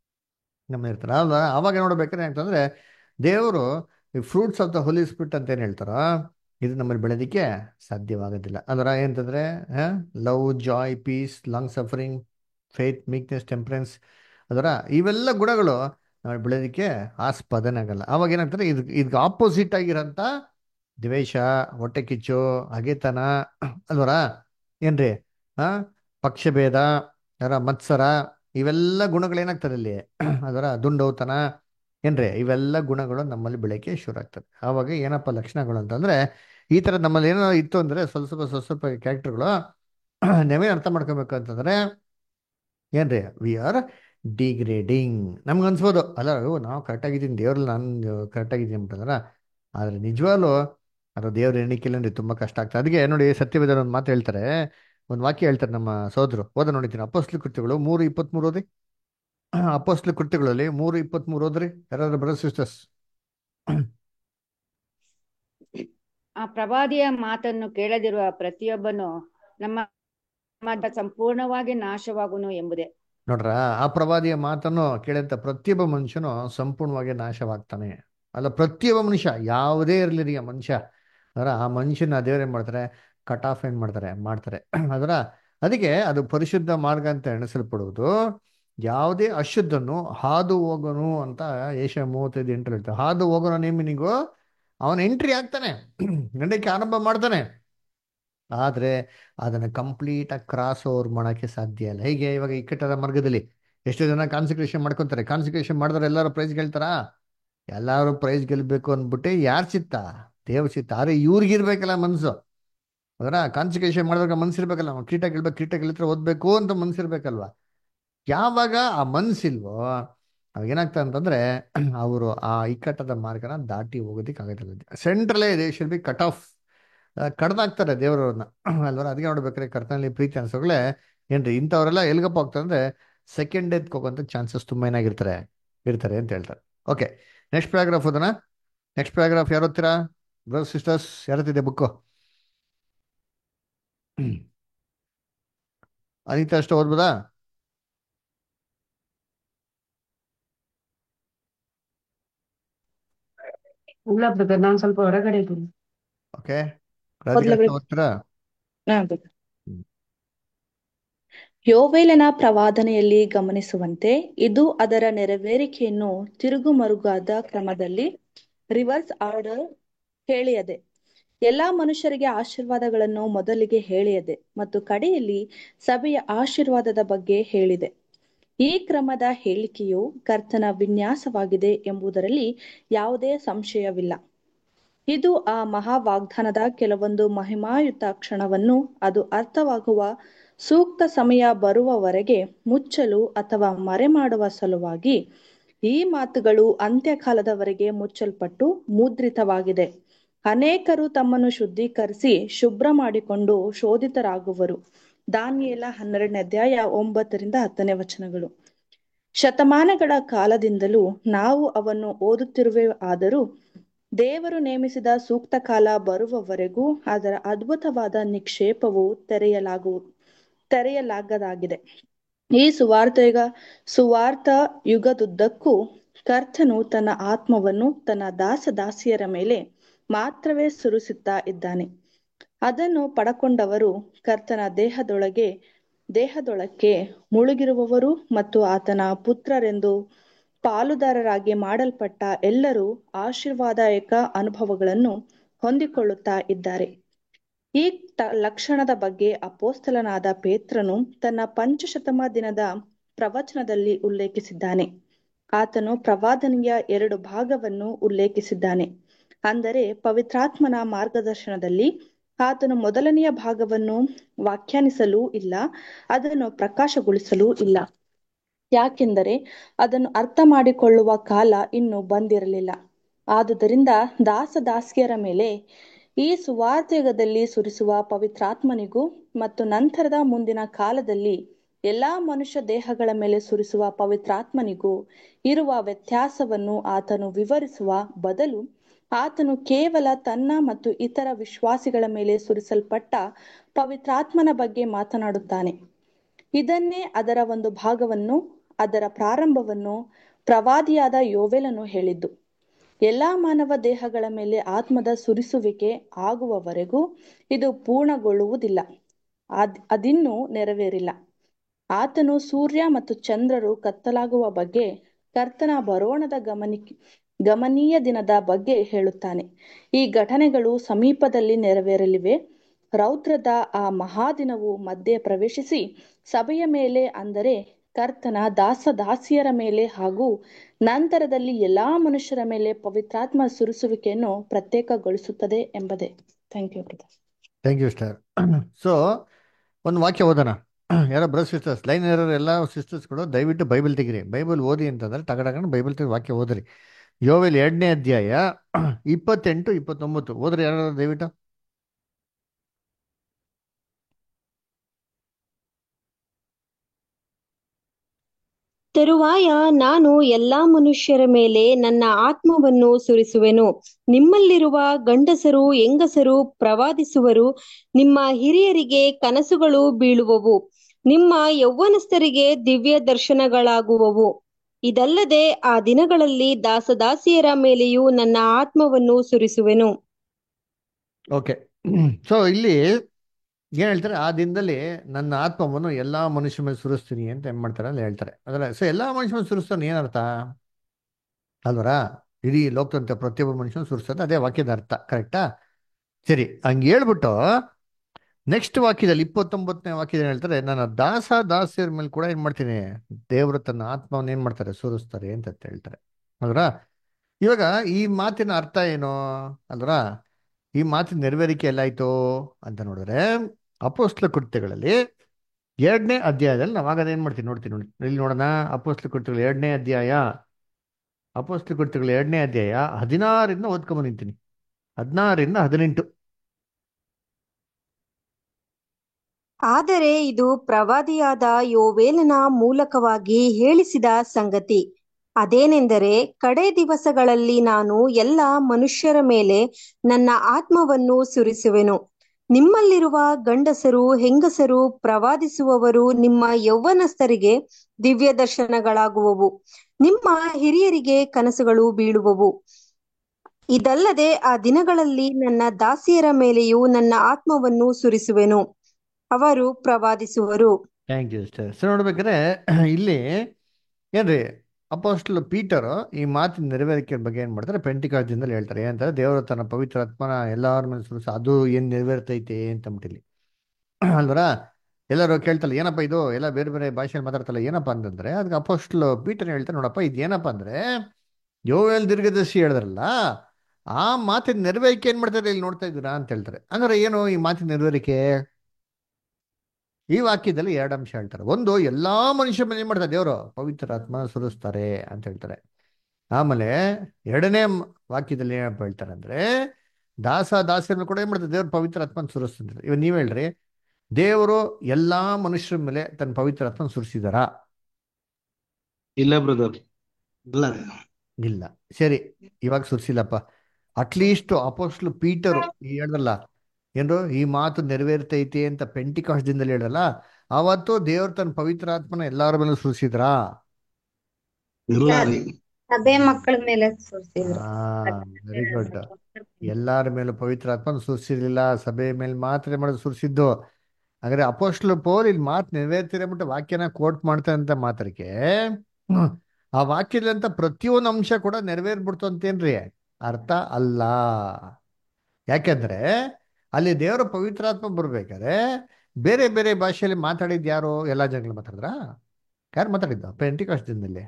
ನಮ್ಮ ಇರ್ತಾರೆ ಅಲ್ವಾ ಅವಾಗ ನೋಡ್ಬೇಕಾದ್ರೆ ಏನಾಗ್ತಂದ್ರೆ ದೇವರು ಈ fruits of the holy spirit ಅಂತ ಏನು ಹೇಳ್ತಾರೋ ಇದು ನಮ್ಮಲ್ಲಿ ಬೆಳೆದಿಕ್ಕೆ ಸಾಧ್ಯವಾಗೋದಿಲ್ಲ ಅದರ ಏನಂತಂದ್ರೆ love joy peace long suffering faith meekness temperance ಅದರ ಇವೆಲ್ಲ ಗುಣಗಳು ನಾವು ಬೆಳೆಯೋದಕ್ಕೆ ಆಸ್ಪದನೆ ಆಗಲ್ಲ ಅವಾಗ ಏನಾಗ್ತದೆ ಇದು ಇದಕ್ಕೆ ಆಪೋಸಿಟ್ ಆಗಿರೋಂಥ ದ್ವೇಷ ಹೊಟ್ಟೆ ಕಿಚ್ಚು ಹಗೆತನ ಅಲ್ವರ ಏನ್ರಿ ಆ ಪಕ್ಷಭೇದ ಅದರ ಮತ್ಸರ ಇವೆಲ್ಲ ಗುಣಗಳು ಏನಾಗ್ತದೆ ಇಲ್ಲಿ ಅದರ ದುಂಡೌತನ ಏನ್ರಿ ಇವೆಲ್ಲ ಗುಣಗಳು ನಮ್ಮಲ್ಲಿ ಬೆಳಕೆ ಶುರು ಆಗ್ತದೆ ಆವಾಗ ಏನಪ್ಪ ಲಕ್ಷಣಗಳು ಅಂತಂದ್ರೆ ಈ ತರ ನಮ್ಮಲ್ಲಿ ಏನೋ ಇತ್ತು ಅಂದ್ರೆ ಸ್ವಲ್ಪ ಸ್ವಲ್ಪ ಸ್ವಲ್ಪ ಸ್ವಲ್ಪ ಕ್ಯಾರೆಕ್ಟರ್ಗಳು ನಾವೇನು ಅರ್ಥ ಮಾಡ್ಕೋಬೇಕು ಅಂತಂದ್ರೆ ಏನ್ರಿ ವಿ ಆರ್ ಡಿಗ್ರೇಡಿಂಗ್ ನಮ್ಗೆ ಅನ್ಸ್ಬೋದು ಅಲ್ಲ ಅಯ್ಯೋ ನಾವು ಕರೆಕ್ಟಾಗಿದ್ದೀನಿ ದೇವ್ರಲ್ಲಿ ನಾನು ಕರೆಕ್ಟಾಗಿದ್ದೀನಿ ಅಂತಂದ್ರ ಆದ್ರೆ ನಿಜವಾಗ್ಲೂ ಅದು ದೇವ್ರ ಎಣಿಕೆಯಲ್ಲಿ ತುಂಬಾ ಕಷ್ಟ ಆಗ್ತದೆ ಅದಕ್ಕೆ ನೋಡಿ ಸತ್ಯವೇದ ಒಂದು ಮಾತು ಹೇಳ್ತಾರೆ ಒಂದು ವಾಕ್ಯ ಹೇಳ್ತಾರೆ ನಮ್ಮ ಸೋದರು ಓದ ನೋಡಿದ್ದೀನಿ ಅಪೋಸ್ಲಿ ಕೃತ್ಯಗಳು ಮೂರು ಇಪ್ಪತ್ಮೂರು ಓದಿ ಅಪೋಸ್ಲಿ ಕೃತ್ಯಗಳಲ್ಲಿ ಮೂರು ಇಪ್ಪತ್ಮೂರು ಓದ್ರಿ ಯಾರಾದ್ರೂ ಬ್ರದರ್ ಸಿಸ್ಟರ್ಸ್ ಆ ಪ್ರವಾದಿಯ ಮಾತನ್ನು ಕೇಳದಿರುವ ಪ್ರತಿಯೊಬ್ಬನು ನಮ್ಮ ನಮ್ಮ ಸಂಪೂರ್ಣವಾಗಿ ನಾಶವಾಗುನು ಎಂಬುದೇ ನೋಡ್ರ ಆ ಪ್ರವಾದಿಯ ಮಾತನ್ನು ಕೇಳಂತ ಪ್ರತಿಯೊಬ್ಬ ಮನುಷ್ಯನು ಸಂಪೂರ್ಣವಾಗಿ ನಾಶವಾಗ್ತಾನೆ ಅಲ್ಲ ಪ್ರತಿಯೊಬ್ಬ ಮನುಷ್ಯ ಯಾವುದೇ ಇರಲಿ ಆ ಮನುಷ್ಯ ಅದರ ಆ ಮನುಷ್ಯನ ದೇವ್ರು ಏನ್ ಮಾಡ್ತಾರೆ ಕಟ್ ಆಫ್ ಏನ್ ಮಾಡ್ತಾರೆ ಮಾಡ್ತಾರೆ ಅದರ ಅದಕ್ಕೆ ಅದು ಪರಿಶುದ್ಧ ಮಾರ್ಗ ಅಂತ ಎಣಿಸಲ್ಪಡುವುದು ಯಾವುದೇ ಅಶುದ್ಧನು ಹಾದು ಹೋಗೋನು ಅಂತ ಏಷ್ಯಾ ಮೂವತ್ತೈದು ಎಂಟು ಹೇಳ್ತಾರೆ ಹಾದು ಹೋಗೋನು ನೇಮಿನಿಗೂ ಅವನ ಎಂಟ್ರಿ ಆಗ್ತಾನೆ ನಡೆಯಕ್ಕೆ ಆರಂಭ ಮಾಡ್ತಾನೆ ಆದ್ರೆ ಅದನ್ನ ಕಂಪ್ಲೀಟ್ ಆಗಿ ಕ್ರಾಸ್ ಓವರ್ ಮಾಡಕ್ಕೆ ಸಾಧ್ಯ ಇಲ್ಲ ಹೇಗೆ ಇವಾಗ ಇಕ್ಕಟ್ಟದ ಮಾರ್ಗದಲ್ಲಿ ಎಷ್ಟು ಜನ ಕಾನ್ಸಂಟ್ರೇಷನ್ ಮಾಡ್ಕೊಂತಾರೆ ಕಾನ್ಸಂಟ್ರೇಷನ್ ಮಾಡಿದ್ರೆ ಎಲ್ಲರೂ ಪ್ರೈಸ್ ಗೆಲ್ತಾರಾ ಎಲ್ಲರೂ ಪ್ರೈಸ್ ಗೆಲ್ಬೇಕು ಅಂದ್ಬಿಟ್ಟು ಯಾರ್ ಚಿತ್ತ ದೇವ್ರ ಚಿತ್ತ ಆದ್ರೆ ಇವ್ರಿಗಿರ್ಬೇಕಲ್ಲ ಮನ್ಸು ಅದರ ಕಾನ್ಸಂಟ್ರೇಷನ್ ಮಾಡಿದಾಗ ಮನ್ಸಿರ್ಬೇಕಲ್ಲ ನಾವು ಕ್ರೀಟ ಗೆಲ್ಬೇಕು ಕ್ರೀಟ ಗೆಲ್ಲಿದ್ರೆ ಓದ್ಬೇಕು ಅಂತ ಮನ್ಸಿರ್ಬೇಕಲ್ವಾ ಯಾವಾಗ ಆ ಮನ್ಸಿಲ್ವೋ ಅವಾಗ ಏನಾಗ್ತದೆ ಅಂತಂದ್ರೆ ಅವರು ಆ ಇಕ್ಕಟ್ಟದ ಮಾರ್ಗನ ದಾಟಿ ಹೋಗೋದಿಕ್ಕೆ ಆಗೋದಿಲ್ಲ ಸೆಂಟ್ರಲೇ they should be cut off ಕಡ್ದಾಕ್ತಾರೆ ದೇವರವ್ರನ್ನ ಅಲ್ವರ ಅದಕ್ಕೆ ನೋಡ್ಬೇಕಾದ್ರೆ ಕರ್ತನಲ್ಲಿ ಪ್ರೀತಿ ಅನ್ಸೋಗ್ಲೆ ಏನ್ರಿ ಇಂಥವರೆಲ್ಲ ಎಲ್ಗಪ್ಪ ಹೋಗ್ತಾರೆ ಅಂದ್ರೆ ಸೆಕೆಂಡ್ ಡೆತ್ಗೆ ಹೋಗೋಂಥ ಚಾನ್ಸಸ್ ತುಂಬ ಏನಾಗಿರ್ತಾರೆ ಇರ್ತಾರೆ ಅಂತ ಹೇಳ್ತಾರೆ ಓಕೆ ನೆಕ್ಸ್ಟ್ ಪ್ಯಾರಾಗ್ರಾಫ್ ಓದೋಣ ನೆಕ್ಸ್ಟ್ ಪ್ಯಾರಾಗ್ರಾಫ್ ಯಾರು ಓದ್ತೀರಾ ಬ್ರದರ್ ಸಿಸ್ಟರ್ಸ್ ಯಾರತ್ತಿದೆ ಬುಕ್ಕು ಅನಿತಾ ಅಷ್ಟು ಓದ್ಬೋದಾ ಇಲ್ಲ ಬ್ರದರ್ ನಾನ್ ಸ್ವಲ್ಪ ಹೊರಗಡೆ ಇದ್ದೀನಿ ಓಕೆ ಮೊದ್ಲು ಬಿಡು. ಓದ್ತೀರಾ ಹಾ, ಬೇಕು. ಯೋವೇಲನ ಪ್ರವಾದನೆಯಲ್ಲಿ ಗಮನಿಸುವಂತೆ ಇದು ಅದರ ನೆರವೇರಿಕೆಯನ್ನು ತಿರುಗುಮರುಗಾದ ಕ್ರಮದಲ್ಲಿ ರಿವರ್ಸ್ ಆರ್ಡರ್ ಹೇಳಿಯದೆ ಎಲ್ಲಾ ಮನುಷ್ಯರಿಗೆ ಆಶೀರ್ವಾದಗಳನ್ನು ಮೊದಲಿಗೆ ಹೇಳಿಯದೆ ಮತ್ತು ಕಡೆಯಲ್ಲಿ ಸಭೆಯ ಆಶೀರ್ವಾದದ ಬಗ್ಗೆ ಹೇಳಿದೆ ಈ ಕ್ರಮದ ಹೇಳಿಕೆಯು ಕರ್ತನ ವಿನ್ಯಾಸವಾಗಿದೆ ಎಂಬುದರಲ್ಲಿ ಯಾವುದೇ ಸಂಶಯವಿಲ್ಲ ಇದು ಆ ಮಹಾ ವಾಗ್ದಾನದ ಕೆಲವೊಂದು ಮಹಿಮಾಯುತ ಕ್ಷಣವನ್ನು ಅದು ಅರ್ಥವಾಗುವ ಸೂಕ್ತ ಸಮಯ ಬರುವವರೆಗೆ ಮುಚ್ಚಲು ಅಥವಾ ಮರೆಮಾಡುವ ಸಲುವಾಗಿ ಈ ಮಾತುಗಳು ಅಂತ್ಯಕಾಲದವರೆಗೆ ಮುಚ್ಚಲ್ಪಟ್ಟು ಮುದ್ರಿತವಾಗಿದೆ ಅನೇಕರು ತಮ್ಮನ್ನು ಶುದ್ಧೀಕರಿಸಿ ಶುಭ್ರ ಮಾಡಿಕೊಂಡು ಶೋಧಿತರಾಗುವರು ದಾನಿಯೇಲ ಹನ್ನೆರಡನೇ ಅಧ್ಯಾಯ ಒಂಬತ್ತರಿಂದ ಹತ್ತನೇ ವಚನಗಳು ಶತಮಾನಗಳ ಕಾಲದಿಂದಲೂ ನಾವು ಅವನ್ನು ಓದುತ್ತಿರುವೆ ಆದರೂ ದೇವರು ನೇಮಿಸಿದ ಸೂಕ್ತ ಕಾಲ ಬರುವವರೆಗೂ ಅದರ ಅದ್ಭುತವಾದ ನಿಕ್ಷೇಪವು ತೆರೆಯಲಾಗು ತೆರೆಯಲಾಗದಾಗಿದೆ ಈ ಸುವಾರ್ತೆಗ ಸುವಾರ್ಥ ಯುಗದುದ್ದಕ್ಕೂ ಕರ್ತನು ತನ್ನ ಆತ್ಮವನ್ನು ತನ್ನ ದಾಸ ದಾಸಿಯರ ಮೇಲೆ ಮಾತ್ರವೇ ಸುರಿಸುತ್ತಾ ಇದ್ದಾನೆ ಅದನ್ನು ಪಡಕೊಂಡವರು ಕರ್ತನ ದೇಹದೊಳಗೆ ದೇಹದೊಳಕ್ಕೆ ಮುಳುಗಿರುವವರು ಮತ್ತು ಆತನ ಪುತ್ರರೆಂದು ಪಾಲುದಾರರಾಗಿ ಮಾಡಲ್ಪಟ್ಟ ಎಲ್ಲರೂ ಆಶೀರ್ವಾದಾಯಕ ಅನುಭವಗಳನ್ನು ಹೊಂದಿಕೊಳ್ಳುತ್ತಾ ಇದ್ದಾರೆ ಈ ತ- ಲಕ್ಷಣದ ಬಗ್ಗೆ ಅಪೋಸ್ತಲನಾದ ಪೇತ್ರನು ತನ್ನ ಪಂಚಶತಮ ದಿನದ ಪ್ರವಚನದಲ್ಲಿ ಉಲ್ಲೇಖಿಸಿದ್ದಾನೆ ಆತನು ಪ್ರವಾದನೆಯ ಎರಡು ಭಾಗವನ್ನು ಉಲ್ಲೇಖಿಸಿದ್ದಾನೆ ಅಂದರೆ ಪವಿತ್ರಾತ್ಮನ ಮಾರ್ಗದರ್ಶನದಲ್ಲಿ ಆತನು ಮೊದಲನೆಯ ಭಾಗವನ್ನು ವ್ಯಾಖ್ಯಾನಿಸಲೂ ಇಲ್ಲ ಅದನ್ನು ಪ್ರಕಾಶಗೊಳಿಸಲೂ ಇಲ್ಲ ಯಾಕೆಂದರೆ ಅದನ್ನು ಅರ್ಥ ಮಾಡಿಕೊಳ್ಳುವ ಕಾಲ ಇನ್ನು ಬಂದಿರಲಿಲ್ಲ ಆದುದರಿಂದ ದಾಸ ದಾಸಿಯರ ಮೇಲೆ ಈ ಸುವಾರ್ತೆಯುಗದಲ್ಲಿ ಸುರಿಸುವ ಪವಿತ್ರಾತ್ಮನಿಗೂ ಮತ್ತು ನಂತರದ ಮುಂದಿನ ಕಾಲದಲ್ಲಿ ಎಲ್ಲಾ ಮನುಷ್ಯ ದೇಹಗಳ ಮೇಲೆ ಸುರಿಸುವ ಪವಿತ್ರಾತ್ಮನಿಗೂ ಇರುವ ವ್ಯತ್ಯಾಸವನ್ನು ಆತನು ವಿವರಿಸುವ ಬದಲು ಆತನು ಕೇವಲ ತನ್ನ ಮತ್ತು ಇತರ ವಿಶ್ವಾಸಿಗಳ ಮೇಲೆ ಸುರಿಸಲ್ಪಟ್ಟ ಪವಿತ್ರಾತ್ಮನ ಬಗ್ಗೆ ಮಾತನಾಡುತ್ತಾನೆ ಇದನ್ನೇ ಅದರ ಒಂದು ಭಾಗವನ್ನು ಅದರ ಪ್ರಾರಂಭವನ್ನು ಪ್ರವಾದಿಯಾದ ಯೋವೆಲನು ಹೇಳಿದ್ದು ಎಲ್ಲಾ ಮಾನವ ದೇಹಗಳ ಮೇಲೆ ಆತ್ಮದ ಸುರಿಸುವಿಕೆ ಆಗುವವರೆಗೂ ಇದು ಪೂರ್ಣಗೊಳ್ಳುವುದಿಲ್ಲ ಅದ್ ಅದಿನ್ನೂ ನೆರವೇರಿಲ್ಲ ಆತನು ಸೂರ್ಯ ಮತ್ತು ಚಂದ್ರರು ಕತ್ತಲಾಗುವ ಬಗ್ಗೆ ಕರ್ತನ ಬರೋಣದ ಗಮನಿ ಗಮನೀಯ ದಿನದ ಬಗ್ಗೆ ಹೇಳುತ್ತಾನೆ ಈ ಘಟನೆಗಳು ಸಮೀಪದಲ್ಲಿ ನೆರವೇರಲಿವೆ ರೌದ್ರದ ಆ ಮಹಾದಿನವು ಮಧ್ಯೆ ಪ್ರವೇಶಿಸಿ ಸಭೆಯ ಮೇಲೆ ಅಂದರೆ ಕರ್ತನ ದಾಸ ದಾಸಿಯರ ಮೇಲೆ ಹಾಗೂ ನಂತರದಲ್ಲಿ ಎಲ್ಲಾ ಮನುಷ್ಯರ ಮೇಲೆ ಪವಿತ್ರಾತ್ಮ ಸುರಿಸುವಿಕೆಯನ್ನು ಪ್ರತ್ಯೇಕಗೊಳಿಸುತ್ತದೆ ಎಂಬುದೇ thank you brother thank you ಸ್ಟಾರ್ ಸೊ ಒಂದು ವಾಕ್ಯ ಓದೋಣ ಯಾರೋ ಬ್ರಸ್ ಸಿಸ್ಟರ್ಸ್ ಲೈನ್ ಇರೋ ಎಲ್ಲ ಸಿಸ್ಟರ್ಸ್ಗಳು ದಯವಿಟ್ಟು ಬೈಬಲ್ ತೆಗಿರಿ ಬೈಬಲ್ ಓದಿ ಅಂತಂದ್ರೆ ತಗಡಕೊಂಡು ಬೈಬಲ್ ತೆಗೆದು ವಾಕ್ಯ ಓದ್ರಿ ಯೋವೆಲ್ ಎರಡನೇ ಅಧ್ಯಾಯ ಇಪ್ಪತ್ತೆಂಟು ಇಪ್ಪತ್ತೊಂಬತ್ತು ಓದ್ರಿ ಯಾರು ದಯವಿಟ್ಟು ತರುವಾಯ ನಾನು ಎಲ್ಲಾ ಮನುಷ್ಯರ ಮೇಲೆ ನನ್ನ ಆತ್ಮವನ್ನು ಸುರಿಸುವೆನು ನಿಮ್ಮಲ್ಲಿರುವ ಗಂಡಸರು ಹೆಂಗಸರು ಪ್ರವಾದಿಸುವರು ನಿಮ್ಮ ಹಿರಿಯರಿಗೆ ಕನಸುಗಳು ಬೀಳುವವು ನಿಮ್ಮ ಯೌವನಸ್ಥರಿಗೆ ದಿವ್ಯ ದರ್ಶನಗಳಾಗುವವು ಇದಲ್ಲದೆ ಆ ದಿನಗಳಲ್ಲಿ ದಾಸದಾಸಿಯರ ಮೇಲೆಯೂ ನನ್ನ ಆತ್ಮವನ್ನು ಸುರಿಸುವೆನು ಓಕೆ ಸೊ ಇಲ್ಲಿ ಏನ್ ಹೇಳ್ತಾರೆ ಆ ದಿನದಲ್ಲಿ ನನ್ನ ಆತ್ಮವನ್ನು ಎಲ್ಲಾ ಮನುಷ್ಯ ಮೇಲೆ ಸುರಿಸ್ತೀನಿ ಅಂತ ಏನ್ ಮಾಡ್ತಾರೆ ಅಲ್ಲಿ ಹೇಳ್ತಾರೆ ಅದರ ಸೊ ಎಲ್ಲಾ ಮನುಷ್ಯ ಮೇಲೆ ಸುರಿಸ್ತಾನೆ ಏನರ್ಥ ಅಲ್ವರಾ ಇಡೀ ಲೋಕದಂತ ಪ್ರತಿಯೊಬ್ಬ ಮನುಷ್ಯನ ಸುರಿಸೋದು ಅದೇ ವಾಕ್ಯದ ಅರ್ಥ ಕರೆಕ್ಟಾ ಸರಿ ಹಂಗೆ ಹೇಳ್ಬಿಟ್ಟು ನೆಕ್ಸ್ಟ್ ವಾಕ್ಯದಲ್ಲಿ ಇಪ್ಪತ್ತೊಂಬತ್ತನೇ ವಾಕ್ಯದಲ್ಲಿ ಹೇಳ್ತಾರೆ ನನ್ನ ದಾಸ ದಾಸಿಯರ ಮೇಲೆ ಕೂಡ ಏನ್ ಮಾಡ್ತೀನಿ ದೇವರು ತನ್ನ ಆತ್ಮವನ್ನು ಏನ್ ಮಾಡ್ತಾರೆ ಸುರಿಸ್ತಾರೆ ಅಂತ ಹೇಳ್ತಾರೆ ಅಲ್ವರಾ ಇವಾಗ ಈ ಮಾತಿನ ಅರ್ಥ ಏನು ಅಲ್ವರಾ ಈ ಮಾತಿನ ನೆರವೇರಿಕೆ ಎಲ್ಲಾಯ್ತು ಅಂತ ನೋಡಿದ್ರೆ ಅಪೋಸ್ಲ ಕೃತ್ಯಗಳಲ್ಲಿ ಎರಡನೇ ಅಧ್ಯಾಯದಲ್ಲಿ ನಾವು ಆಗದ ಏನ್ ಮಾಡ್ತೀವಿ ನೋಡ್ತೀವಿ ನೋಡಿ ಇಲ್ಲಿ ನೋಡೋಣ ಅಪೋಸ್ಲ ಕೃತ್ಯಗಳು ಎರಡನೇ ಅಧ್ಯಾಯ ಅಪೋಸ್ಲ ಕೃತ್ಯಗಳು ಎರಡನೇ ಅಧ್ಯಾಯ ಹದಿನಾರಿಂದ ಓದ್ಕೊಂಡ್ ನಿಂತೀನಿ ಹದಿನಾರರಿಂದ ಹದಿನೆಂಟು ಆದರೆ ಇದು ಪ್ರವಾದಿಯಾದ ಯೋವೇಲನ ಮೂಲಕವಾಗಿ ಹೇಳಿಸಿದ ಸಂಗತಿ ಅದೇನೆಂದರೆ ಕಡೆ ದಿವಸಗಳಲ್ಲಿ ನಾನು ಎಲ್ಲ ಮನುಷ್ಯರ ಮೇಲೆ ನನ್ನ ಆತ್ಮವನ್ನು ಸುರಿಸುವೆನು ನಿಮ್ಮಲ್ಲಿರುವ ಗಂಡಸರು ಹೆಂಗಸರು ಪ್ರವಾದಿಸುವವರು ನಿಮ್ಮ ಯೌವನಸ್ಥರಿಗೆ ದಿವ್ಯ ದರ್ಶನಗಳಾಗುವವು ನಿಮ್ಮ ಹಿರಿಯರಿಗೆ ಕನಸುಗಳು ಬೀಳುವವು ಇದಲ್ಲದೆ ಆ ದಿನಗಳಲ್ಲಿ ನನ್ನ ದಾಸಿಯರ ಮೇಲೆಯೂ ನನ್ನ ಆತ್ಮವನ್ನು ಸುರಿಸುವೆನು ಅವರು ಪ್ರವಾದಿಸುವರು ಥ್ಯಾಂಕ್ ಯು ಸಿಸ್ಟರ್ ಸೊ ನೋಡ್ಬೇಕಾದ್ರೆ ಇಲ್ಲಿ ಏನ್ರಿ ಅಪೋಸ್ಟಲ್ ಪೀಟರ್ ಈ ಮಾತಿನ ನೆರವೇರಿಕೆ ಬಗ್ಗೆ ಏನ್ ಮಾಡ್ತಾರೆ ಪೆಂಟಿಕಾಸ್ದಿಂದಲೇ ಹೇಳ್ತಾರೆ ಏನಂತಾರೆ ದೇವರು ತನ್ನ ಪವಿತ್ರ ಆತ್ಮನ ಎಲ್ಲಾರ ಮೇಲೆ ಸುರಿಸ ಅದು ಏನ್ ನೆರವೇರ್ತೈತೆ ಅಂತ ಅಂದ್ಬಿಟ್ಟಿಲ್ಲಿ ಅಲ್ವರ ಎಲ್ಲರೂ ಕೇಳ್ತಲ್ಲ ಏನಪ್ಪ ಇದು ಎಲ್ಲ ಬೇರೆ ಬೇರೆ ಭಾಷೆಯಲ್ಲಿ ಮಾತಾಡ್ತಲ್ಲ ಏನಪ್ಪ ಅಂತಂದ್ರೆ ಅದಕ್ಕೆ ಅಪೋಸ್ಟಲ್ ಪೀಟರ್ ಹೇಳ್ತಾರೆ ನೋಡಪ್ಪ ಇದು ಏನಪ್ಪ ಅಂದ್ರೆ ಯೋವೇಲ್ ದೀರ್ಘದರ್ಶಿ ಹೇಳಿದ್ರಲ್ಲ ಆ ಮಾತಿನ ನೆರವೇರಿಕೆ ಏನ್ ಮಾಡ್ತಾರೆ ಇಲ್ಲಿ ನೋಡ್ತಾ ಇದ್ದೀರಾ ಅಂತ ಹೇಳ್ತಾರೆ ಹಂಗಾರೆ ಏನು ಈ ಮಾತಿನ ನೆರವೇರಿಕೆ ಈ ವಾಕ್ಯದಲ್ಲಿ ಎರಡು ಅಂಶ ಹೇಳ್ತಾರೆ ಒಂದು ಎಲ್ಲಾ ಮನುಷ್ಯ ಮೇಲೆ ಏನ್ ಮಾಡ್ತಾರೆ ದೇವರು ಪವಿತ್ರ ಆತ್ಮ ಸುರಿಸ್ತಾರೆ ಅಂತ ಹೇಳ್ತಾರೆ ಆಮೇಲೆ ಎರಡನೇ ಮ್- ವಾಕ್ಯದಲ್ಲಿ ಏನಪ್ಪ ಹೇಳ್ತಾರೆ ಅಂದ್ರೆ ದಾಸ ದಾಸರನ್ನು ಕೂಡ ಏನ್ ಮಾಡ್ತಾರೆ ದೇವ್ರ ಪವಿತ್ರ ಆತ್ಮನ ಸುರಿಸ್ತಾರೆ ಇವಾಗ ನೀವ್ ಹೇಳ್ರಿ ದೇವರು ಎಲ್ಲಾ ಮನುಷ್ಯರ ಮೇಲೆ ತನ್ನ ಪವಿತ್ರ ಆತ್ಮನ ಸುರಿಸಿದಾರ ಇಲ್ಲ ಬ್ರದರ್ ಇಲ್ಲ ಇಲ್ಲ ಸರಿ ಇವಾಗ ಸುರಿಸಿಲ್ಲಪ್ಪ ಅಟ್ಲೀಸ್ಟ್ ಅಪೋಸ್ಟ್ಲು ಪೀಟರು ಈ ಹೇಳ್ದಲ್ಲ ಏನ್ರು ಈ ಮಾತು ನೆರವೇರ್ತೈತಿ ಅಂತ ಪೆಂಟಿಕಾಸ್ದಿಂದಲೇ ಹೇಳಲ್ಲ ಅವತ್ತು ದೇವ್ರು ತನ್ನ ಪವಿತ್ರ ಆತ್ಮನ ಎಲ್ಲಾರ ಮೇಲೂ ಸುರಿಸಿದ್ರಾ ಇಲ್ಲ ರೀ ಸಭೆ ಮಕ್ಕಳ ಮೇಲೆ ಸುರಿಸಿದ್ರು ಹಾ ವೆರಿ ಗುಡ್ ಎಲ್ಲಾರ ಮೇಲೂ ಪವಿತ್ರ ಆತ್ಮನ ಸುರಿಸಿರ್ಲಿಲ್ಲ ಸಭೆ ಮೇಲೆ ಮಾತ್ರ ಮಾಡೋದು ಸುರಿಸಿದ್ದು ಹಾಗಾದ್ರೆ ಅಪೋಸ್ಟ್ಲು ಪೌಲ್ ಇಲ್ಲಿ ಮಾತು ನೆರವೇರ್ತಿರ ಬಿಟ್ಟು ವಾಕ್ಯನ ಕೋಟ್ ಮಾಡ್ತಾ ಅಂತ ಮಾತ್ರಕ್ಕೆ ಹ್ಮ್, ಆ ವಾಕ್ಯದಂತ ಪ್ರತಿಯೊಂದು ಅಂಶ ಕೂಡ ನೆರವೇರ್ಬಿಡ್ತು ಅಂತೇನ್ರಿ ಅರ್ಥ ಅಲ್ಲ ಯಾಕೆಂದ್ರೆ ಅಲ್ಲಿ ದೇವರ ಪವಿತ್ರಾತ್ಮ ಬರ್ಬೇಕಾದ್ರೆ ಬೇರೆ ಬೇರೆ ಭಾಷೆಯಲ್ಲಿ ಮಾತಾಡಿದ್ ಯಾರು ಎಲ್ಲಾ ಜನಗಳು ಮಾತಾಡಿದ್ರ ಯಾರು ಮಾತಾಡಿದ್ದು ಪೆಂಟಿಕಾಸ್ಟಿನಲ್ಲಿ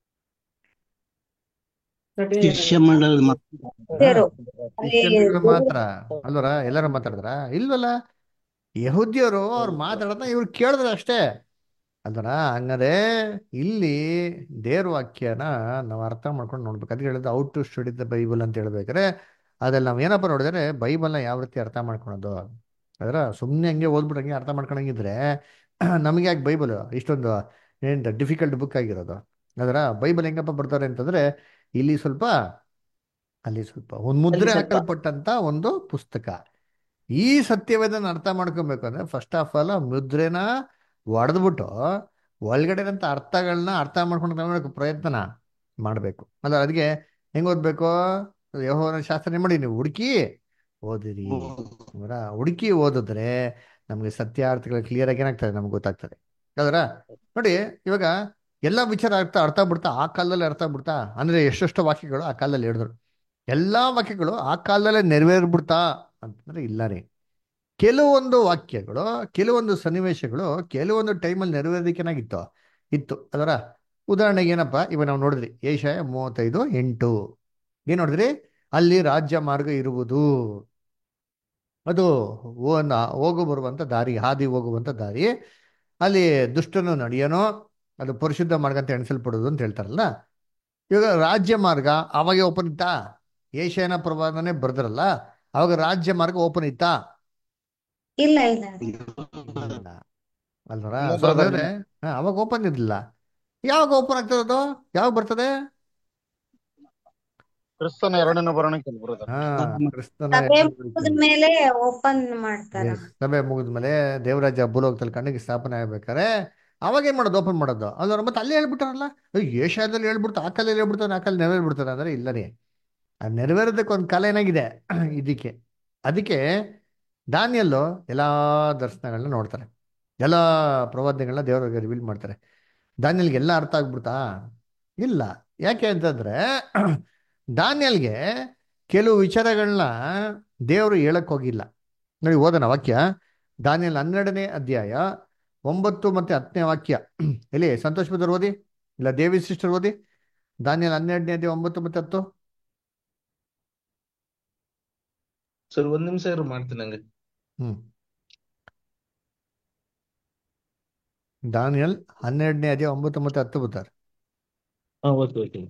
ಶಿಷ್ಯ ಮಂಡಳದ ಮಕ್ಕಳು ಶಿಷ್ಯರು. ಅಲ್ಲಿ ಕ್ರಿಶ್ಚಿಯನ್ಗಳು ಮಾತ್ರ ಅಲ್ವರ ಎಲ್ಲರೂ ಮಾತಾಡಿದ್ರ ಇಲ್ವಲ್ಲ ಯಹೂದ್ಯರು ಅವ್ರು ಮಾತಾಡೋದನ್ನ ಇವ್ರು ಕೇಳಿದ್ರ ಅಷ್ಟೇ ಅಲ್ವರ ಹಂಗಾರೆ ಇಲ್ಲಿ ದೇವ್ರ ವಾಕ್ಯನ ನಾವು ಅರ್ಥ ಮಾಡ್ಕೊಂಡು ನೋಡ್ಬೇಕು ಅದಕ್ಕೆ ಹೇಳಿದ್ದು out to study the Bible ಅಂತ ಹೇಳ್ಬೇಕಾದ್ರೆ ಅದ್ರಲ್ಲಿ ನಾವು ಏನಪ್ಪ ನೋಡಿದ್ರೆ ಬೈಬಲ್ನ ಯಾವ ರೀತಿ ಅರ್ಥ ಮಾಡ್ಕೊಳೋದು ಅದರ ಸುಮ್ಮನೆ ಹಂಗೆ ಓದ್ಬಿಟ್ಟು ಹಂಗೆ ಅರ್ಥ ಮಾಡ್ಕೊಳಂಗಿದ್ರೆ ನಮಗೆ ಯಾಕೆ ಬೈಬಲ್ ಇಷ್ಟೊಂದು ಏನು ಡಿಫಿಕಲ್ಟ್ ಬುಕ್ ಆಗಿರೋದು ಅದರ ಬೈಬಲ್ ಹೆಂಗಪ್ಪ ಬರ್ತಾರೆ ಅಂತಂದ್ರೆ ಇಲ್ಲಿ ಸ್ವಲ್ಪ ಅಲ್ಲಿ ಸ್ವಲ್ಪ ಒಂದು ಮುದ್ರೆ ಹಾಕಲ್ಪಟ್ಟಂತ ಒಂದು ಪುಸ್ತಕ ಈ ಸತ್ಯವೇದನ ಅರ್ಥ ಮಾಡ್ಕೊಬೇಕು ಅಂದ್ರೆ ಫಸ್ಟ್ ಆಫ್ ಆಲ್ ಮುದ್ರೆನ ಒಡೆದ್ಬಿಟ್ಟು ಒಳಗಡೆನಂತ ಅರ್ಥಗಳನ್ನ ಅರ್ಥ ಮಾಡ್ಕೊಂಡು ತಗೊಳಕ್ಕೆ ಪ್ರಯತ್ನ ಮಾಡಬೇಕು ಅಲ್ಲ ಅದಕ್ಕೆ ಹೆಂಗ್ ಓದ್ಬೇಕು ಯೆಹೋವನ ಶಾಸ್ತ್ರ ಮಾಡಿ ನೀವು ಹುಡುಕಿ ಓದಿರಿ ಅವರ ಹುಡುಕಿ ಓದಿದ್ರೆ ನಮಗೆ ಸತ್ಯಾರ್ಥಗಳು ಕ್ಲಿಯರ್ ಆಗಿ ಏನಾಗ್ತದೆ ನಮ್ಗೆ ಗೊತ್ತಾಗ್ತದೆ ಅದರ ನೋಡಿ ಇವಾಗ ಎಲ್ಲ ವಿಚಾರ ಅರ್ಥ ಅರ್ಥ ಬಿಡ್ತಾ ಆ ಕಾಲದಲ್ಲಿ ಅರ್ಥ ಬಿಡ್ತಾ ಅಂದ್ರೆ ಎಷ್ಟೆಷ್ಟು ವಾಕ್ಯಗಳು ಆ ಕಾಲದಲ್ಲಿ ಹೇಳಿದ್ರು ಎಲ್ಲಾ ವಾಕ್ಯಗಳು ಆ ಕಾಲದಲ್ಲೇ ನೆರವೇರ್ಬಿಡ್ತಾ ಅಂತಂದ್ರೆ ಇಲ್ಲ ರೀ ಕೆಲವೊಂದು ವಾಕ್ಯಗಳು ಕೆಲವೊಂದು ಸನ್ನಿವೇಶಗಳು ಕೆಲವೊಂದು ಟೈಮಲ್ಲಿ ನೆರವೇರಿಕೆನಾಗಿತ್ತು ಇತ್ತು ಅದರ ಉದಾಹರಣೆಗೆ ಏನಪ್ಪ ಇವಾಗ ನಾವು ನೋಡಿದ್ರಿ ಏಷಯ ಮೂವತ್ತೈದು ಎಂಟು ಏನ್ ನೋಡಿದ್ರಿ ಅಲ್ಲಿ ರಾಜ್ಯ ಮಾರ್ಗ ಇರುವುದು ಅದು ಓನ ಹೋಗು ಬರುವಂತ ದಾರಿ ಹಾದಿ ಹೋಗುವಂತ ದಾರಿ ಅಲ್ಲಿ ದುಷ್ಟನು ನಡೆಯನೋ ಅದು ಪರಿಶುದ್ಧ ಮಾರ್ಗ ಅಂತ ಎಣಿಸಲ್ಪಡುವುದು ಅಂತ ಹೇಳ್ತಾರಲ್ಲ ಇವಾಗ ರಾಜ್ಯ ಮಾರ್ಗ ಅವಾಗ ಓಪನ್ ಇತ್ತಾ ಏಷ್ಯಾನ ಪ್ರವಾದನೆ ಬರ್ದ್ರಲ್ಲ ಅವಾಗ ರಾಜ್ಯ ಮಾರ್ಗ ಓಪನ್ ಇತ್ತಾ ಇಲ್ಲ ಇಲ್ಲ ಇಲ್ಲ ಅಲ್ವರ ಇಲ್ಲ ಸೊ brother. ಹಾಗಾದ್ರೆ ಹಾ, ಅವಾಗ ಓಪನ್ ಇರ್ಲಿಲ್ಲ ಯಾವಾಗ ಓಪನ್ ಆಗ್ತದೆ ಅದು ಯಾವಾಗ ಬರ್ತದೆ ಕ್ರಿಸ್ತನ ಎರಡನೇ ಬರೋಣಕ್ಕೆ ಬ್ರದರ್ ಹಾ ಕ್ರಿಸ್ತನ ಸಭೆ ಎರಡನೇ ಮುಗಿದ ಬರುವಿಕೆ. ಮೇಲೆ ಓಪನ್ ಮಾಡ್ತಾರ Yes, ಸಭೆ ಮುಗಿದ್ಮೇಲೆ ದೇವರಾಜ್ಯ ಭೂಲೋಕದಲ್ಲಿ ಕಣ್ಣಿಗೆ ಸ್ಥಾಪನೆ ಆಗ್ಬೇಕಾರೆ ಅವಾಗ ಏನ್ ಮಾಡೋದು ಓಪನ್ ಮಾಡೋದು ಅಲ್ವರ ಮತ್ತೆ ಅಲ್ಲೇ ಹೇಳ್ಬಿಟ್ಟಾರಲ್ಲ ಅಯ್ಯೋ, ಏಷ್ಯಾದಲ್ಲಿ ಹೇಳ್ಬಿಡ್ತು ಆ ಕಾಲಲ್ಲಿ ಹೇಳ್ಬಿಡ್ತಾರೆ ಆ ಕಾಲ ನೆರವೇರ್ಬಿಡ್ತಾರೆ ಅಂದ್ರೆ ಇಲ್ಲ ರೀ ಅದು ನೆರವೇರೋದಕ್ಕೆ ಒಂದು ಕಾಲ ಏನಾಗಿದೆ ಇದಕ್ಕೆ ಅದಕ್ಕೆ ದಾನಿಯಲ್ಲು ಎಲ್ಲಾ ದರ್ಶನಗಳನ್ನ ನೋಡ್ತಾರೆ ಎಲ್ಲ ಪ್ರವಾದ್ಯಗಳನ್ನ ದೇವರಿಗೆ ರಿವೀಲ್ ಮಾಡ್ತಾರೆ ದಾನಿಯಲ್ಗೆ ಎಲ್ಲ ಅರ್ಥ ಆಗ್ಬಿಡ್ತಾ ಇಲ್ಲ ಯಾಕೆ ಅಂತಂದ್ರೆ ದಾನಿಯಲ್ಗೆ ಕೆಲವು ವಿಚಾರಗಳನ್ನ ದೇವರು ಹೇಳಕ್ ಹೋಗಿಲ್ಲ ನೋಡಿ ಓದೋಣ ವಾಕ್ಯ ದಾನಿಯಲ್ ಹನ್ನೆರಡನೇ ಅಧ್ಯಾಯ ಒಂಬತ್ತು ಮತ್ತೆ ಹತ್ತನೇ ವಾಕ್ಯ ಎಲ್ಲಿ ಸಂತೋಷ್ ಬದರ್ ಓದಿ ಇಲ್ಲ ದೇವಿ ಸಿಸ್ಟರ್ ಓದಿ ದಾನಿಯಲ್ ಹನ್ನೆರಡನೇ ಅಧ್ಯಾಯ ಒಂಬತ್ತು ಮತ್ತೆ ಹತ್ತು ಸರ್ ಒಂದ್ ನಿಮಿಷ ಇರು ಮಾಡ್ತೀನಿ ಹಂಗೆ ಹ್ಮ್ ದಾನಿಯಲ್ ಹನ್ನೆರಡನೇ ಅಧ್ಯಾಯ ಒಂಬತ್ತು ಮತ್ತೆ ಹತ್ತು ಬುತ್ತಾರೆ ಹಾ ಓಕೆ ಓಕೆ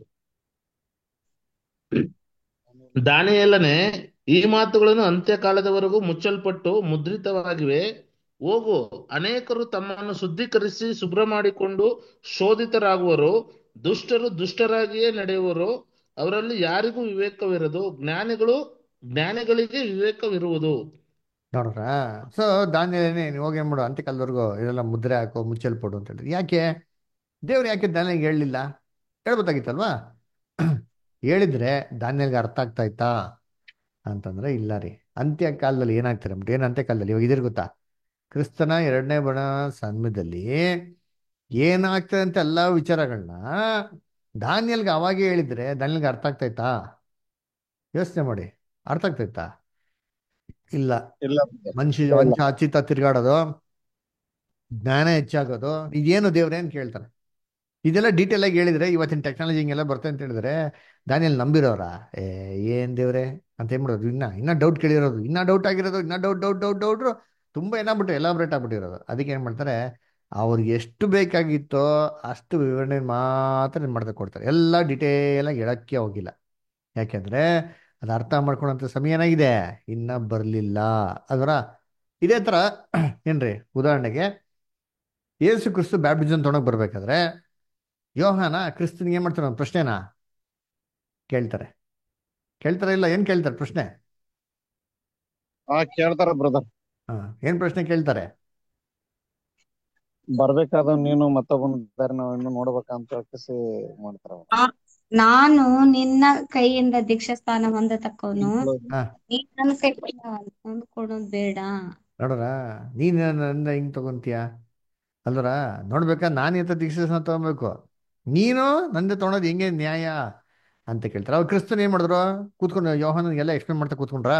ದಾನಿಯೇಲನೇ ಈ ಮಾತುಗಳನ್ನು ಅಂತ್ಯಕಾಲದವರೆಗೂ ಮುಚ್ಚಲ್ಪಟ್ಟು ಮುದ್ರಿತವಾಗಿವೆ ಹೋಗು ಅನೇಕರು ತಮ್ಮನ್ನು ಶುದ್ಧೀಕರಿಸಿ ಶುಭ್ರ ಮಾಡಿಕೊಂಡು ಶೋಧಿತರಾಗುವರು ದುಷ್ಟರು ದುಷ್ಟರಾಗಿಯೇ ನಡೆಯುವರು ಅವರಲ್ಲಿ ಯಾರಿಗೂ ವಿವೇಕವಿರದು ಜ್ಞಾನಿಗಳು ಜ್ಞಾನಿಗಳಿಗೆ ವಿವೇಕವಿರುವುದು ನೋಡ್ರ ಸೊ ದಾನಿಯಲ್ನೇ ನೀವು ಹೋಗಿ ಏನ್ ಮಾಡು ಅಂತ್ಯಕಾಲದವರೆಗೂ ಇದೆಲ್ಲ ಮುದ್ರೆ ಹಾಕೋ ಮುಚ್ಚಲ್ಪಡು ಅಂತ ಹೇಳಿದ್ರು ಯಾಕೆ ದೇವ್ರು ಯಾಕೆ ದಾನಿಯಲ್ಗೆ ಹೇಳಲಿಲ್ಲ ಹೇಳ್ಬೋದಾಗಿತ್ತಲ್ವಾ ಹೇಳಿದ್ರೆ ದಾನಿಯಲ್ಗೆ ಅರ್ಥ ಆಗ್ತಾ ಇತ್ತಾ ಅಂತಂದ್ರೆ ಇಲ್ಲ ರೀ ಅಂತ್ಯ ಕಾಲದಲ್ಲಿ ಏನಾಗ್ತಾರೆ ಅಂದ್ಬಿಟ್ಟು ಏನು ಅಂತ್ಯ ಕಾಲದಲ್ಲಿ ಇವಾಗ ಇದ್ರ ಗೊತ್ತಾ ಕ್ರಿಸ್ತನ ಎರಡನೇ ಬಣ ಸಮಯದಲ್ಲಿ ಏನಾಗ್ತದೆ ಅಂತ ಎಲ್ಲ ವಿಚಾರಗಳನ್ನ ದಾನಿಯಲ್ಗೆ ಅವಾಗೇ ಹೇಳಿದ್ರೆ ದಾನಿಯಲ್ಗೆ ಅರ್ಥ ಆಗ್ತೈತಾ ಯೋಚನೆ ಮಾಡಿ ಅರ್ಥ ಆಗ್ತೈತಾ ಇಲ್ಲ ಇಲ್ಲ brother. ಮನುಷ್ಯ ಇಲ್ಲ. ಮನುಷ್ಯ ಅಚ್ಚಿತ ತಿರ್ಗಾಡೋದು ಜ್ಞಾನ ಹೆಚ್ಚಾಗೋದು ಇದೇನು ದೇವ್ರೆ ಅಂತ ಕೇಳ್ತಾರೆ ಇದೆಲ್ಲ ಡೀಟೇಲ್ ಆಗಿ ಹೇಳಿದ್ರೆ ಇವತ್ತಿನ ಟೆಕ್ನಾಲಜಿ ಹಿಂಗೆಲ್ಲ ಬರ್ತದೆ ಅಂತ ಹೇಳಿದ್ರೆ ದಾನಿಯಲ್ಲಿ ನಂಬಿರೋರ ಏ ಏನ್ ದೇವ್ರೆ ಅಂತ ಏನ್ ಮಾಡೋದು ಇನ್ನ ಇನ್ನ ಡೌಟ್ ಕೇಳಿರೋದು ಇನ್ನ ಡೌಟ್ ಆಗಿರೋದು ಇನ್ನ ಡೌಟ್ ಡೌಟ್ ಡೌಟ್ ಡೌಟ್ ತುಂಬಾ ಏನಾಗ್ಬಿಟ್ಟು ಎಲಾಬ್ರೇಟ್ ಆಗ್ಬಿಟ್ಟಿರೋದು ಅದಕ್ಕೆ ಏನ್ ಮಾಡ್ತಾರೆ ಅವ್ರಿಗೆ ಎಷ್ಟು ಬೇಕಾಗಿತ್ತೋ ಅಷ್ಟು ವಿವರಣೆ ಮಾತ್ರ ಏನ್ ಮಾಡ್ತಾ ಕೊಡ್ತಾರೆ ಎಲ್ಲ ಡೀಟೇಲ್ ಆಗಿ ಹೇಳಕ್ಕೆ ಹೋಗಿಲ್ಲ ಯಾಕೆಂದ್ರೆ ಅದು ಅರ್ಥ ಮಾಡ್ಕೊಳ್ಳೋಂಥ ಸಮಯ ಏನಾಗಿದೆ ಇನ್ನ ಬರಲಿಲ್ಲ ಅದರ ಇದೇ ತರ ಏನ್ರಿ ಉದಾಹರಣೆಗೆ ಯೇಸು ಕ್ರಿಸ್ತು ಬ್ಯಾಪ್ಟಿಸಮ್ ತೊಗೊಂಡೋಗಿ ಬರ್ಬೇಕಾದ್ರೆ ಯೋಹಾನ ಕ್ರಿಸ್ತನಿಗೆ ಏನ್ ಮಾಡ್ತಾರೆ ಒಂದು ಪ್ರಶ್ನೆನಾ ಕೇಳ್ತಾರೆ ಕೇಳ್ತಾರೆ ಇಲ್ಲ ಏನ್ ಕೇಳ್ತಾರೆ ಪ್ರಶ್ನೆ ಹಾ ಕೇಳ್ತಾರ ಬ್ರದರ್ ಹಾ ಏನ್ ಪ್ರಶ್ನೆ ಕೇಳ್ತಾರೆ ಬರ್ಬೇಕಾದ ನೀನು ಮತ್ತೊಬ್ಬನ ದಾರಿ ನಾವು ಇನ್ನು ನೋಡ್ಬೇಕಂತ ಹೇಳ್ಕೇಸಿ ಮಾಡ್ತಾರ ಅವ್ರು. ಆ, ನಾನು ನಿನ್ನ ಕೈಯಿಂದ ದೀಕ್ಷಾಸ್ನಾನ ಹೊಂದತಕ್ಕವನು ಹಾ ನೀನ್ ನನ್ನ ಕೈಯಿಂದ ಹೊಂದ್ಕೊಳೋದ್ ಬೇಡ ನೋಡ್ರ ನೀನ್ ನನ್ನ ಹಿಂಗ್ ತಗೊಂತೀಯ ಅಲ್ವರ ನೋಡ್ಬೇಕಾ ನಾನು ಎಂತ ದೀಕ್ಷೆ ತಗೊಬೇಕು ನೀನು ನಂದೆ ತೊಗೊಳೋದು ಹೆಂಗೆ ನ್ಯಾಯ ಅಂತ ಕೇಳ್ತಾರೆ ಅವ್ರು ಕ್ರಿಸ್ತನ್ ಏನ್ ಮಾಡಿದ್ರು ಕೂತ್ಕೊಂಡು ಯೋಹಾನನ್ಗೆಲ್ಲ ಎಕ್ಸ್ಪ್ಲೇನ್ ಮಾಡ್ತಾ ಕೂತ್ಕೊಂಡ್ರ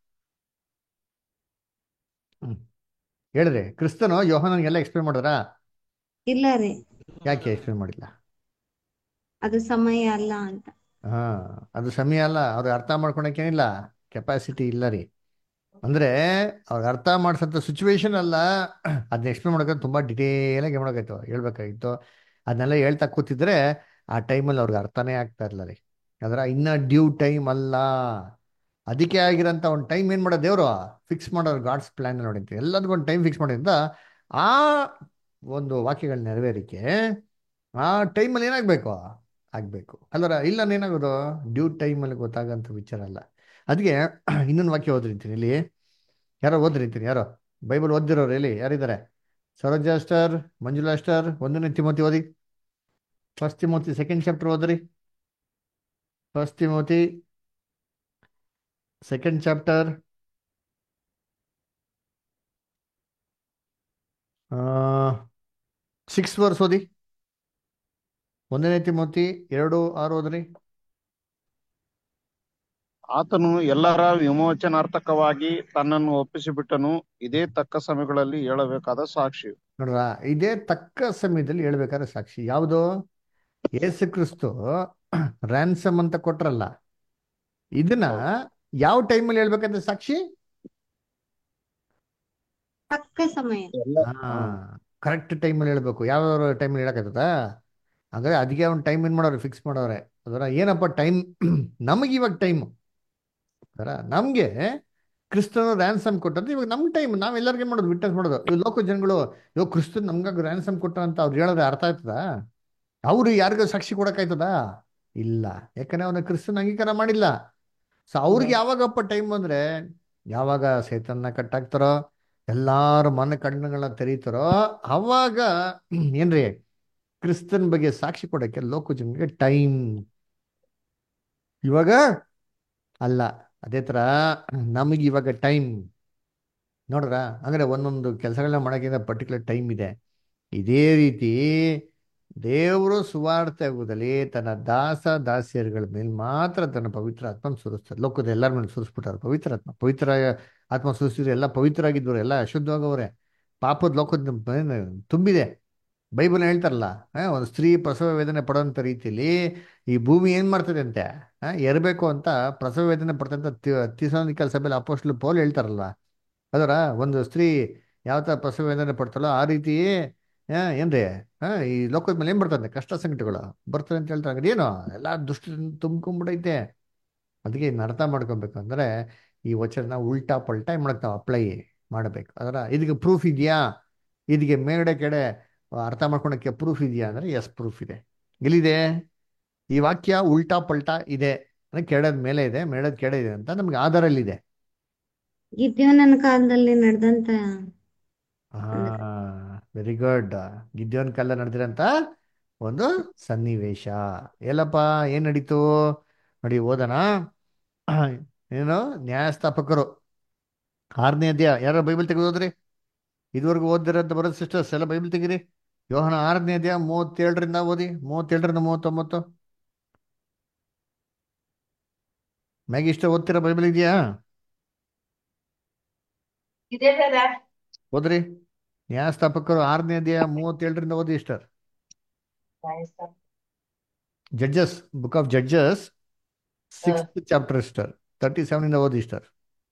ಹ್ಮ್ ಹೇಳ್ರಿ ಕ್ರಿಸ್ತನು ಯೋಹಾನನ್ಗೆಲ್ಲ ಎಕ್ಸ್ಪ್ಲೇನ್ ಮಾಡಿದ್ರ ಇಲ್ಲ ರೀ ಯಾಕೆ ಎಕ್ಸ್ಪ್ಲೇನ್ ಮಾಡಿಲ್ಲ ಅದು ಸಮಯ ಅಲ್ಲ ಅಂತ ಹಾ ಅದು ಸಮಯ ಅಲ್ಲ ಅವ್ರಿಗೆ ಅರ್ಥ ಮಾಡ್ಕೊಳಕ್ಕೇನಿಲ್ಲ ಕೆಪಾಸಿಟಿ ಇಲ್ಲ ರೀ ಅಂದ್ರೆ ಅವ್ರಿಗೆ ಅರ್ಥ ಮಾಡ್ಸಂತ ಸಿಚುವೇಶನ್ ಅಲ್ಲ ಅದನ್ನ ಎಕ್ಸ್ಪ್ಲೇನ್ ಮಾಡೋಕೆ ತುಂಬಾ ಡಿಟೇಲ್ ಆಗಿ ಮಾಡೋಕಾಯ್ತು ಹೇಳ್ಬೇಕಾಗಿತ್ತು ಅದನ್ನೆಲ್ಲ ಹೇಳ್ತಾ ಕೂತಿದ್ರೆ ಆ ಟೈಮಲ್ಲಿ ಅವ್ರಿಗೆ ಅರ್ಥನೇ ಆಗ್ತಾ ಇರಲ್ಲ ರೀ ಅದರ ಇನ್ನ ಡ್ಯೂ ಟೈಮ್ ಅಲ್ಲ ಅದಕ್ಕೆ ಆಗಿರೋಂಥ ಒಂದು ಟೈಮ್ ಏನು ಮಾಡೋ ದೇವರು ಫಿಕ್ಸ್ ಮಾಡೋರು ಗಾಡ್ಸ್ ಪ್ಲಾನ್ ನೋಡಿಂತೀವಿ ಎಲ್ಲದಕ್ಕೂ ಒಂದು ಟೈಮ್ ಫಿಕ್ಸ್ ಮಾಡೋದ್ರಿಂದ ಆ ಒಂದು ವಾಕ್ಯಗಳ ನೆರವೇರಿಕೆ ಆ ಟೈಮಲ್ಲಿ ಏನಾಗಬೇಕು ಆಗಬೇಕು ಅಲ್ಲರ ಇಲ್ಲ ಏನಾಗೋದು ಡ್ಯೂ ಟೈಮಲ್ಲಿ ಗೊತ್ತಾಗಂತ ವಿಚಾರ ಅಲ್ಲ ಅದಕ್ಕೆ ಇನ್ನೊಂದು ವಾಕ್ಯ ಓದ್ರಿಂತೀನಿ ಇಲ್ಲಿ ಯಾರೋ ಓದ್ರಿಂತೀನಿ ಯಾರೋ ಬೈಬಲ್ ಓದಿರೋರು ಎಲ್ಲಿ ಯಾರಿದ್ದಾರೆ ಸರೋಜ ಅಸ್ಟರ್ ಮಂಜುಳಾ ಅಸ್ಟರ್ ಒಂದನೇ ತಿಮೋತಿ ಓದಿ ಫಸ್ಟ್ ತಿಮೋತಿ ಸೆಕೆಂಡ್ ಚಾಪ್ಟರ್ ಓದ್ರಿ first Timothy second chapter six verse ಓದಿ ಒಂದನೇ ತಿಮೋತಿ ಎರಡು ಆರು ಓದ್ರಿ ಆತನು ಎಲ್ಲರ ವಿಮೋಚನಾರ್ಥಕವಾಗಿ ತನ್ನನ್ನು ಒಪ್ಪಿಸಿಬಿಟ್ಟನು ಇದೇ ತಕ್ಕ ಸಮಯಗಳಲ್ಲಿ ಹೇಳಬೇಕಾದ ಸಾಕ್ಷಿ ನೋಡ್ರ ಇದೇ ತಕ್ಕ ಸಮಯದಲ್ಲಿ ಹೇಳ್ಬೇಕಾದ್ರೆ ಸಾಕ್ಷಿ ಯಾವುದು ಯೇಸು ಕ್ರಿಸ್ತು ರ್ಯಾನ್ಸಮ್ ಅಂತ ಕೊಟ್ರಲ್ಲ ಇದನ್ನ ಯಾವ ಟೈಮಲ್ಲಿ ಹೇಳ್ಬೇಕಂತ ಸಾಕ್ಷಿ ತಕ್ಕ ಸಮಯ ಎಲ್ಲ ಹಾ ಕರೆಕ್ಟ್ ಟೈಮಲ್ಲಿ ಹೇಳ್ಬೇಕು ಯಾವ ಟೈಮಲ್ಲಿ ಹೇಳಕ್ಕಾಗ್ತದ ಹಾಗಾದ್ರೆ ಅದಕ್ಕೆ ಒಂದು ಟೈಮ್ ಏನ್ ಮಾಡೋರು ಫಿಕ್ಸ್ ಮಾಡೋರೆ ಅದರ ಏನಪ್ಪ ಟೈಮ್ ನಮಗೆ ಇವಾಗ ಟೈಮು ಅದರ ನಮಗೆ ಕ್ರಿಸ್ತನು ರ್ಯಾನ್ಸಮ್ ಕೊಟ್ಟಂತ ಇವಾಗ ನಮ್ಮ ಟೈಮ್ ನಾವೆಲ್ಲರಿಗೂ ಮಾಡೋದು ವಿಟ್ನೆಸ್ ಮಾಡೋದು ಇವಾಗ ಲೋಕ ಜನಗಳು ಇವಾಗ ಕ್ರಿಸ್ತನ್ ನಮ್ಗಾಗಿ ರ್ಯಾನ್ಸಮ್ ಕೊಟ್ಟ ಅಂತ ಅವ್ರು ಹೇಳಿದ್ರೆ ಅರ್ಥ ಆಯ್ತದ ಅವ್ರು ಯಾರಿಗೂ ಸಾಕ್ಷಿ ಕೊಡಕ್ಕಾಯ್ತದ ಇಲ್ಲ ಯಾಕಂದ್ರೆ ಅವನ ಕ್ರಿಸ್ತನ ಅಂಗೀಕಾರ ಮಾಡಿಲ್ಲ ಸೊ ಅವ್ರಿಗೆ ಯಾವಾಗಪ್ಪ ಟೈಮ್ ಅಂದ್ರೆ ಯಾವಾಗ ಸೇತನ್ನ ಕಟ್ಟಾಕ್ತಾರೋ ಎಲ್ಲಾರ ಮನ ಕಣ್ಣುಗಳನ್ನ ತೆರೀತಾರೋ ಅವಾಗ ಏನ್ರಿ ಕ್ರಿಸ್ತನ್ ಬಗ್ಗೆ ಸಾಕ್ಷಿ ಕೊಡಕ್ಕೆ ಲೋಕ ಜನರಿಗೆ ಟೈಮ್ ಇವಾಗ ಅಲ್ಲ ಅದೇ ತರ ನಮಗೆ ಇವಾಗ ಟೈಮ್ ನೋಡ್ರ ಅಂದ್ರೆ ಒಂದೊಂದು ಕೆಲಸಗಳನ್ನ ಮಾಡೋಕ್ಕಿಂತ ಪರ್ಟಿಕ್ಯುಲರ್ ಟೈಮ್ ಇದೆ ಇದೇ ರೀತಿ ದೇವರು ಸುವಾರ್ತೆ ಆಗುವುದಲ್ಲಿ ತನ್ನ ದಾಸ ದಾಸಿಯರುಗಳ ಮೇಲೆ ಮಾತ್ರ ತನ್ನ ಪವಿತ್ರ ಆತ್ಮ ಸುರಿಸ್ತಾರೆ ಲೋಕದ ಎಲ್ಲರ ಮೇಲೆ ಸುರಿಸ್ಬಿಟ್ಟಾರೆ ಪವಿತ್ರ ಆತ್ಮ ಪವಿತ್ರ ಆತ್ಮ ಸುರಿಸಿದ್ರೆ ಎಲ್ಲ ಪವಿತ್ರ ಆಗಿದ್ದವ್ರು ಎಲ್ಲ ಅಶುದ್ಧವಾಗವ್ರೆ ಪಾಪದ ಲೋಕದ ಮೇಲೆ ತುಂಬಿದೆ ಬೈಬಲ್ ಹೇಳ್ತಾರಲ್ಲ ಆ, ಒಂದು ಸ್ತ್ರೀ ಪ್ರಸವ ವೇದನೆ ಪಡೋಂಥ ರೀತಿಯಲ್ಲಿ ಈ ಭೂಮಿ ಏನ್ ಮಾಡ್ತದೆ ಅಂತೆ ಆ, ಎರ್ಬೇಕು ಅಂತ ಪ್ರಸವ ವೇದನೆ ಪಡ್ತಂತ ತಿಸೋನಿಕಲ್ ಸಭೆಯಲ್ಲಿ ಅಪೋಸ್ಟ್ಲು ಪೌಲ್ ಹೇಳ್ತಾರಲ್ವಾ ಅದರ ಒಂದು ಸ್ತ್ರೀ ಯಾವ ತರ ಪ್ರಸವ ವೇದನೆ ಪಡ್ತಾಳೋ ಆ ರೀತಿ ಆ, ಏನ್ರಿ ಆ, ಈ ಲೋಕದ ಮೇಲೆ ಏನ್ ಬರ್ತದೆ ಕಷ್ಟ ಸಂಕಟಗಳು ಬರ್ತದೆ ಅಂತ ಹೇಳ್ತಾರೆ ಹಂಗಾರೆ ಏನು ಎಲ್ಲ ದುಷ್ಟ ತುಂಬ್ಕೊಂಡ್ಬಿಡೈತೆ ಅದಕ್ಕೆ ಇನ್ನು ಅರ್ಥ ಮಾಡ್ಕೊಬೇಕು ಅಂದ್ರೆ ಈ ವಚನ ಉಲ್ಟಾ ಪಲ್ಟಾ ಏನ್ ಮಾಡಕ್ ನಾವು ಅಪ್ಲೈ ಮಾಡಬೇಕು ಅದರ ಇದಕ್ಕೆ ಪ್ರೂಫ್ ಇದೆಯಾ ಇದಕ್ಕೆ ಮೇಲ್ಗಡೆ ಕೆಡೆ ಅರ್ಥ ಮಾಡ್ಕೊಳಕ್ಕೆ ಪ್ರೂಫ್ ಇದೆಯಾ ಅಂದ್ರೆ ಎಸ್ ಪ್ರೂಫ್ ಇದೆ ಎಲ್ಲಿದೆ ಈ ವಾಕ್ಯ ಉಲ್ಟಾ ಪಲ್ಟಾ ಇದೆ ಅಂದ್ರೆ ಕೆಡದ ಮೇಲೆ ಇದೆ ಮೇಳದ ಕೆಡ ಇದೆ ಅಂತ ನಮ್ಗೆ ಆಧಾರಲ್ಲಿದೆ ಗಿದ್ಯೋನನ ಕಾಲದಲ್ಲಿ ನಡೆದಂತ ಹಾ ವೆರಿ ಗುಡ್ ಗಿದ್ಯೋನ್ ಕಾಲ ನಡೆದಿರಂತ ಒಂದು ಸನ್ನಿವೇಶ ಎಲ್ಲಪ್ಪ ಏನ್ ನಡೀತು ನೋಡಿ ಓದೋಣ ಏನು ನ್ಯಾಯಸ್ಥಾಪಕರು ಆರನೇ ಅಧ್ಯಾಯ ಯಾರು ಬೈಬಲ್ ತೆಗೆದು ಹೋದ್ರಿ ಇದುವರೆಗೂ ಓದಿರಂತ ಬರೋದು ಸಿಸ್ಟರ್ಸ್ ಎಲ್ಲ ಬೈಬಲ್ ತೆಗೀರಿ ಯೋಹನ ಆರನೇ ಅಧ್ಯಾಯ ಮೂವತ್ತೇಳರಿಂದ ಓದಿ ಮೂವತ್ತೇಳರಿಂದ ಮೂವತ್ತೊಂಬತ್ತು ಮ್ಯಾಗಿ ಇಷ್ಟ ಓದ್ತೀರಾ ಬೈಬಲ್ ಇದೆಯಾ ಇದೆ brother. ಓದ್ರಿ ನ್ಯಾಯಸ್ಥಾಪಕರು ಆರನೇ ಅಧ್ಯಾಯ ಮೂವತ್ತೇಳರಿಂದ ಓದಿ ಇಷ್ಟರ್ Judges book of Judges sixth chapter ಇಸ್ಟರ್ ತರ್ಟಿ ಸೆವೆನ್ ಇಂದ ಓದಿ ಇಸ್ಟರ್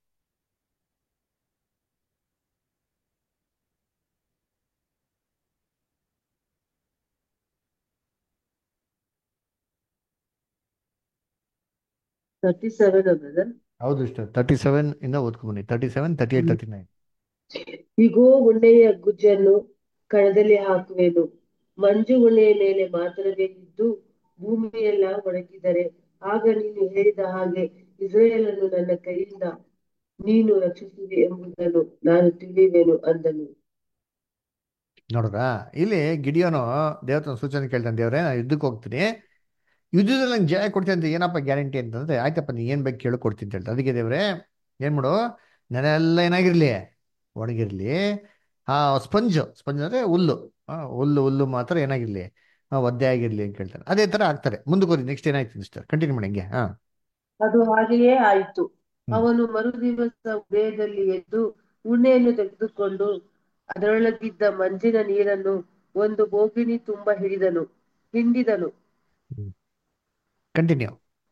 ತರ್ಟಿ ಸೆವೆನ್ ಬ್ರದರ್ ಹೌದು ಇಸ್ಟರ್ ತರ್ಟಿ ಸೆವೆನ್ ಇಂದ ಓದ್ಕೊಂಬನ್ನಿ thirty seven thirty eight thirty nine ಇಗೋ ಉಣ್ಣೆಯ ಗುಜ್ಜನ್ನು ಕಣದಲ್ಲಿ ಹಾಕುವೆನು ಮಂಜು ಉಣ್ಣೆಯ ಮೇಲೆ ಮಾತ್ರವೇ ಇದ್ದು ಭೂಮಿಯೆಲ್ಲ ಒಣಗಿದರೆ ಆಗ ನೀನು ಹೇಳಿದ ಹಾಗೆ ಇಸ್ರಾಯೇಲನ್ನು ನನ್ನ ಕೈಯಿಂದ ನೀನು ರಕ್ಷಿಸುವೆ ಎಂಬುದನ್ನು ನಾನು ತಿಳಿಯುವೆನು ಅಂದನು ನೋಡ್ರಾ ಇಲ್ಲಿ ಗಿಡಿಯೋನು ದೇವತನ ಸೂಚನೆ ಕೇಳ್ತಾನೆ ದೇವ್ರೆ ನಾನು ಯುದ್ಧಕ್ಕೆ ಹೋಗ್ತೀನಿ ಯುದ್ಧದಲ್ಲಿ ನಂಗೆ ಜಯ ಕೊಡ್ತೀನಿ ಅಂತ ಏನಪ್ಪ ಗ್ಯಾರಂಟಿ ಅಂತಂದ್ರೆ ಆಯ್ತಪ್ಪ ನೀ ಏನ್ ಬೇಕು ಕೇಳು ಕೊಡ್ತೀನಿ ಅಂತ ಹೇಳ್ತಾರೆ ಅದಕ್ಕೆ ದೇವ್ರೆ ಏನ್ ಮಾಡು ನೆನೆಲ್ಲ ಏನಾಗಿರ್ಲಿ ಒಣಗಿರ್ಲಿ ಆ ಸ್ಪಂಜ್ ಸ್ಪಂಜ್ ಅಂದ್ರೆ ಹುಲ್ಲು ಆ, ಹುಲ್ಲು ಹುಲ್ಲು ಮಾತ್ರ ಏನಾಗಿರ್ಲಿ ಆ, ಒದ್ದೆ ಆಗಿರ್ಲಿ ಅಂತ ಕೇಳ್ತಾರೆ ಅದೇ ತರ ಆಗ್ತಾರೆ ಮುಂದಕ್ಕೆ ನೆಕ್ಸ್ಟ್ ಏನಾಯ್ತು ಇಷ್ಟ ಕಂಟಿನ್ಯೂ ಮಾಡಿ ಹಂಗೆ ಹಾ ಅದು ಹಾಗೆಯೇ ಆಯಿತು ಹ್ಮ್. ಅವನು ಮರುದಿವಸ ಉದಯದಲ್ಲಿ ಎದ್ದು ಉಣ್ಣೆಯನ್ನು ತೆಗೆದುಕೊಂಡು ಅದರೊಳಗಿದ್ದ ಮಂಜಿನ ನೀರನ್ನು ಒಂದು ಬೋಗಿಣಿ ತುಂಬ ಹಿಡಿದನು ಹಿಂಡಿದನು ಕಂಟಿನ್ಯೂ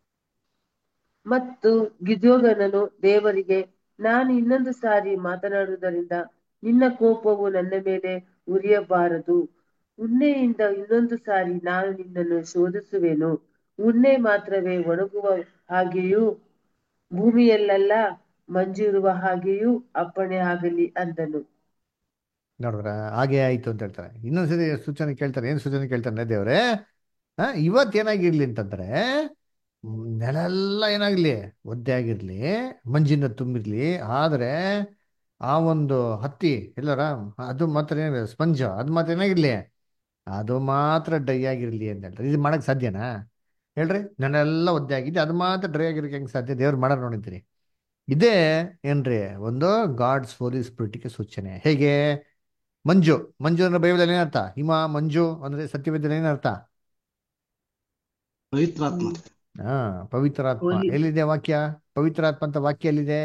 ಮತ್ತು ಗಿದ್ಯೋಗನನು ದೇವರಿಗೆ ನಾನು ಇನ್ನೊಂದು ಸಾರಿ ಮಾತನಾಡುವುದರಿಂದ ನಿನ್ನ ಕೋಪವು ನನ್ನ ಮೇಲೆ ಉರಿಯಬಾರದು ಉಣ್ಣೆಯಿಂದ ಇನ್ನೊಂದು ಸಾರಿ ನಾನು ನಿನ್ನನ್ನು ಶೋಧಿಸುವೆನು ಉಣ್ಣೆ ಮಾತ್ರವೇ ಒಣಗುವ ಹಾಗೆಯೂ ಭೂಮಿಯಲ್ಲೆಲ್ಲ ಮಂಜು ಇರುವ ಹಾಗೆಯೂ ಅಪ್ಪಣೆ ಆಗಲಿ ಅಂದನು ನೋಡಿದ್ರ ಹಾಗೆ ಆಯ್ತು ಅಂತ ಹೇಳ್ತಾರೆ ಇನ್ನೊಂದ್ಸರಿ ಸೂಚನೆ ಕೇಳ್ತಾರೆ ಏನ್ ಸೂಚನೆ ಕೇಳ್ತಾರೆ ದೇವ್ರೆ ಆ, ಇವತ್ತು ಏನಾಗಿರ್ಲಿ ಅಂತಂದ್ರೆ ಮ್, ನೆಲ ಎಲ್ಲ ಏನಾಗ್ಲಿ ಒದ್ದೆ ಆಗಿರ್ಲಿ ಮಂಜಿನ ತುಂಬಿರ್ಲಿ ಆದ್ರೆ ಆ ಒಂದು ಹತ್ತಿ ಎಲ್ಲರ ಅದು ಮಾತ್ರ ಏನ ಸ್ಪಂಜ್ ಅದು ಮಾತ್ರ ಏನಾಗಿರ್ಲಿ ಅದು ಮಾತ್ರ ಡ್ರೈ ಆಗಿರ್ಲಿ ಅಂತ ಹೇಳ್ತಾರೆ ಇದು ಮಾಡಕ್ ಸಾಧ್ಯನಾ ಹೇಳ್ರಿ ನೆಲ ಒದ್ದೆ ಆಗಿದೆ ಅದು ಮಾತ್ರ ಡ್ರೈ ಆಗಿರಕ್ಕೆ ಹೆಂಗ್ ಸಾಧ್ಯ ದೇವ್ರು ಮಾಡೋರು ನೋಡಿದ್ದೀರಿ ಇದೇ ಏನ್ರಿ ಒಂದು ಗಾಡ್ಸ್ ಹೋಲಿ ಸ್ಪಿರಿಟ್ಗೆ ಸೂಚನೆ ಹೇಗೆ ಮಂಜು ಮಂಜು ಅಂದ್ರೆ ಬೈಬಲ್ ಏನರ್ಥ ಹಿಮ ಮಂಜು ಅಂದ್ರೆ ಸತ್ಯವೇದ ಏನರ್ಥ ಪವಿತ್ರಾತ್ಮ ಹಾ ಪವಿತ್ರಾತ್ಮ ಹೋಲಿ ಎಲ್ಲಿದೆ ವಾಕ್ಯ ಪವಿತ್ರಾತ್ಮ ಅಂತ ವಾಕ್ಯ ಎಲ್ಲಿದೆ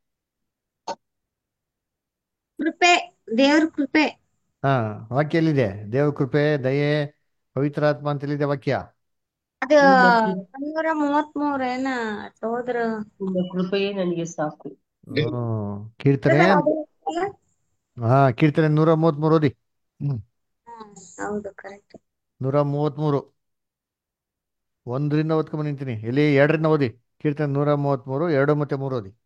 ಕೃಪೆ ದೇವ್ರ ಕೃಪೆ ಹಾ ವಾಕ್ಯ ಎಲ್ಲಿದೆ ದೇವ ಕೃಪೆ ದಯೆ ಪವಿತ್ರಾತ್ಮ ಅಂತ ಎಲ್ಲಿದೆ ವಾಕ್ಯ ಅದು ನಿಮ್ಮ ನೂರ ಮೂವತ್ಮೂರ ಏನ ಹೋದ್ರ ನಿಮ್ಮ ಕೃಪೆಯೇ ನನಗೆ ಸಾಕು ಹ್ಮ್ ಕೀರ್ತನೆ ಅದು ಅಲ್ಲ? ಹಾ ಕೀರ್ತನೆ ನೂರ ಮೂವತ್ಮೂರು ಓದಿ ಹ್ಮ್ ಹ್ಮ್, ಹೌದು ಕರೆಕ್ಟ್ ನೂರ ಮೂವತ್ಮೂರು ಒಂದರಿಂದ ಓದ್ಕೊಂಡ್ ನಿಂತೀನಿ ಎಲ್ಲಿ ಎರಡರಿಂದ ಓದಿ ಕೀರ್ತನೆ ನೂರ ಮೂವತ್ಮೂರು ಎರಡು ಮತ್ತೆ ಮೂರು ಓದಿ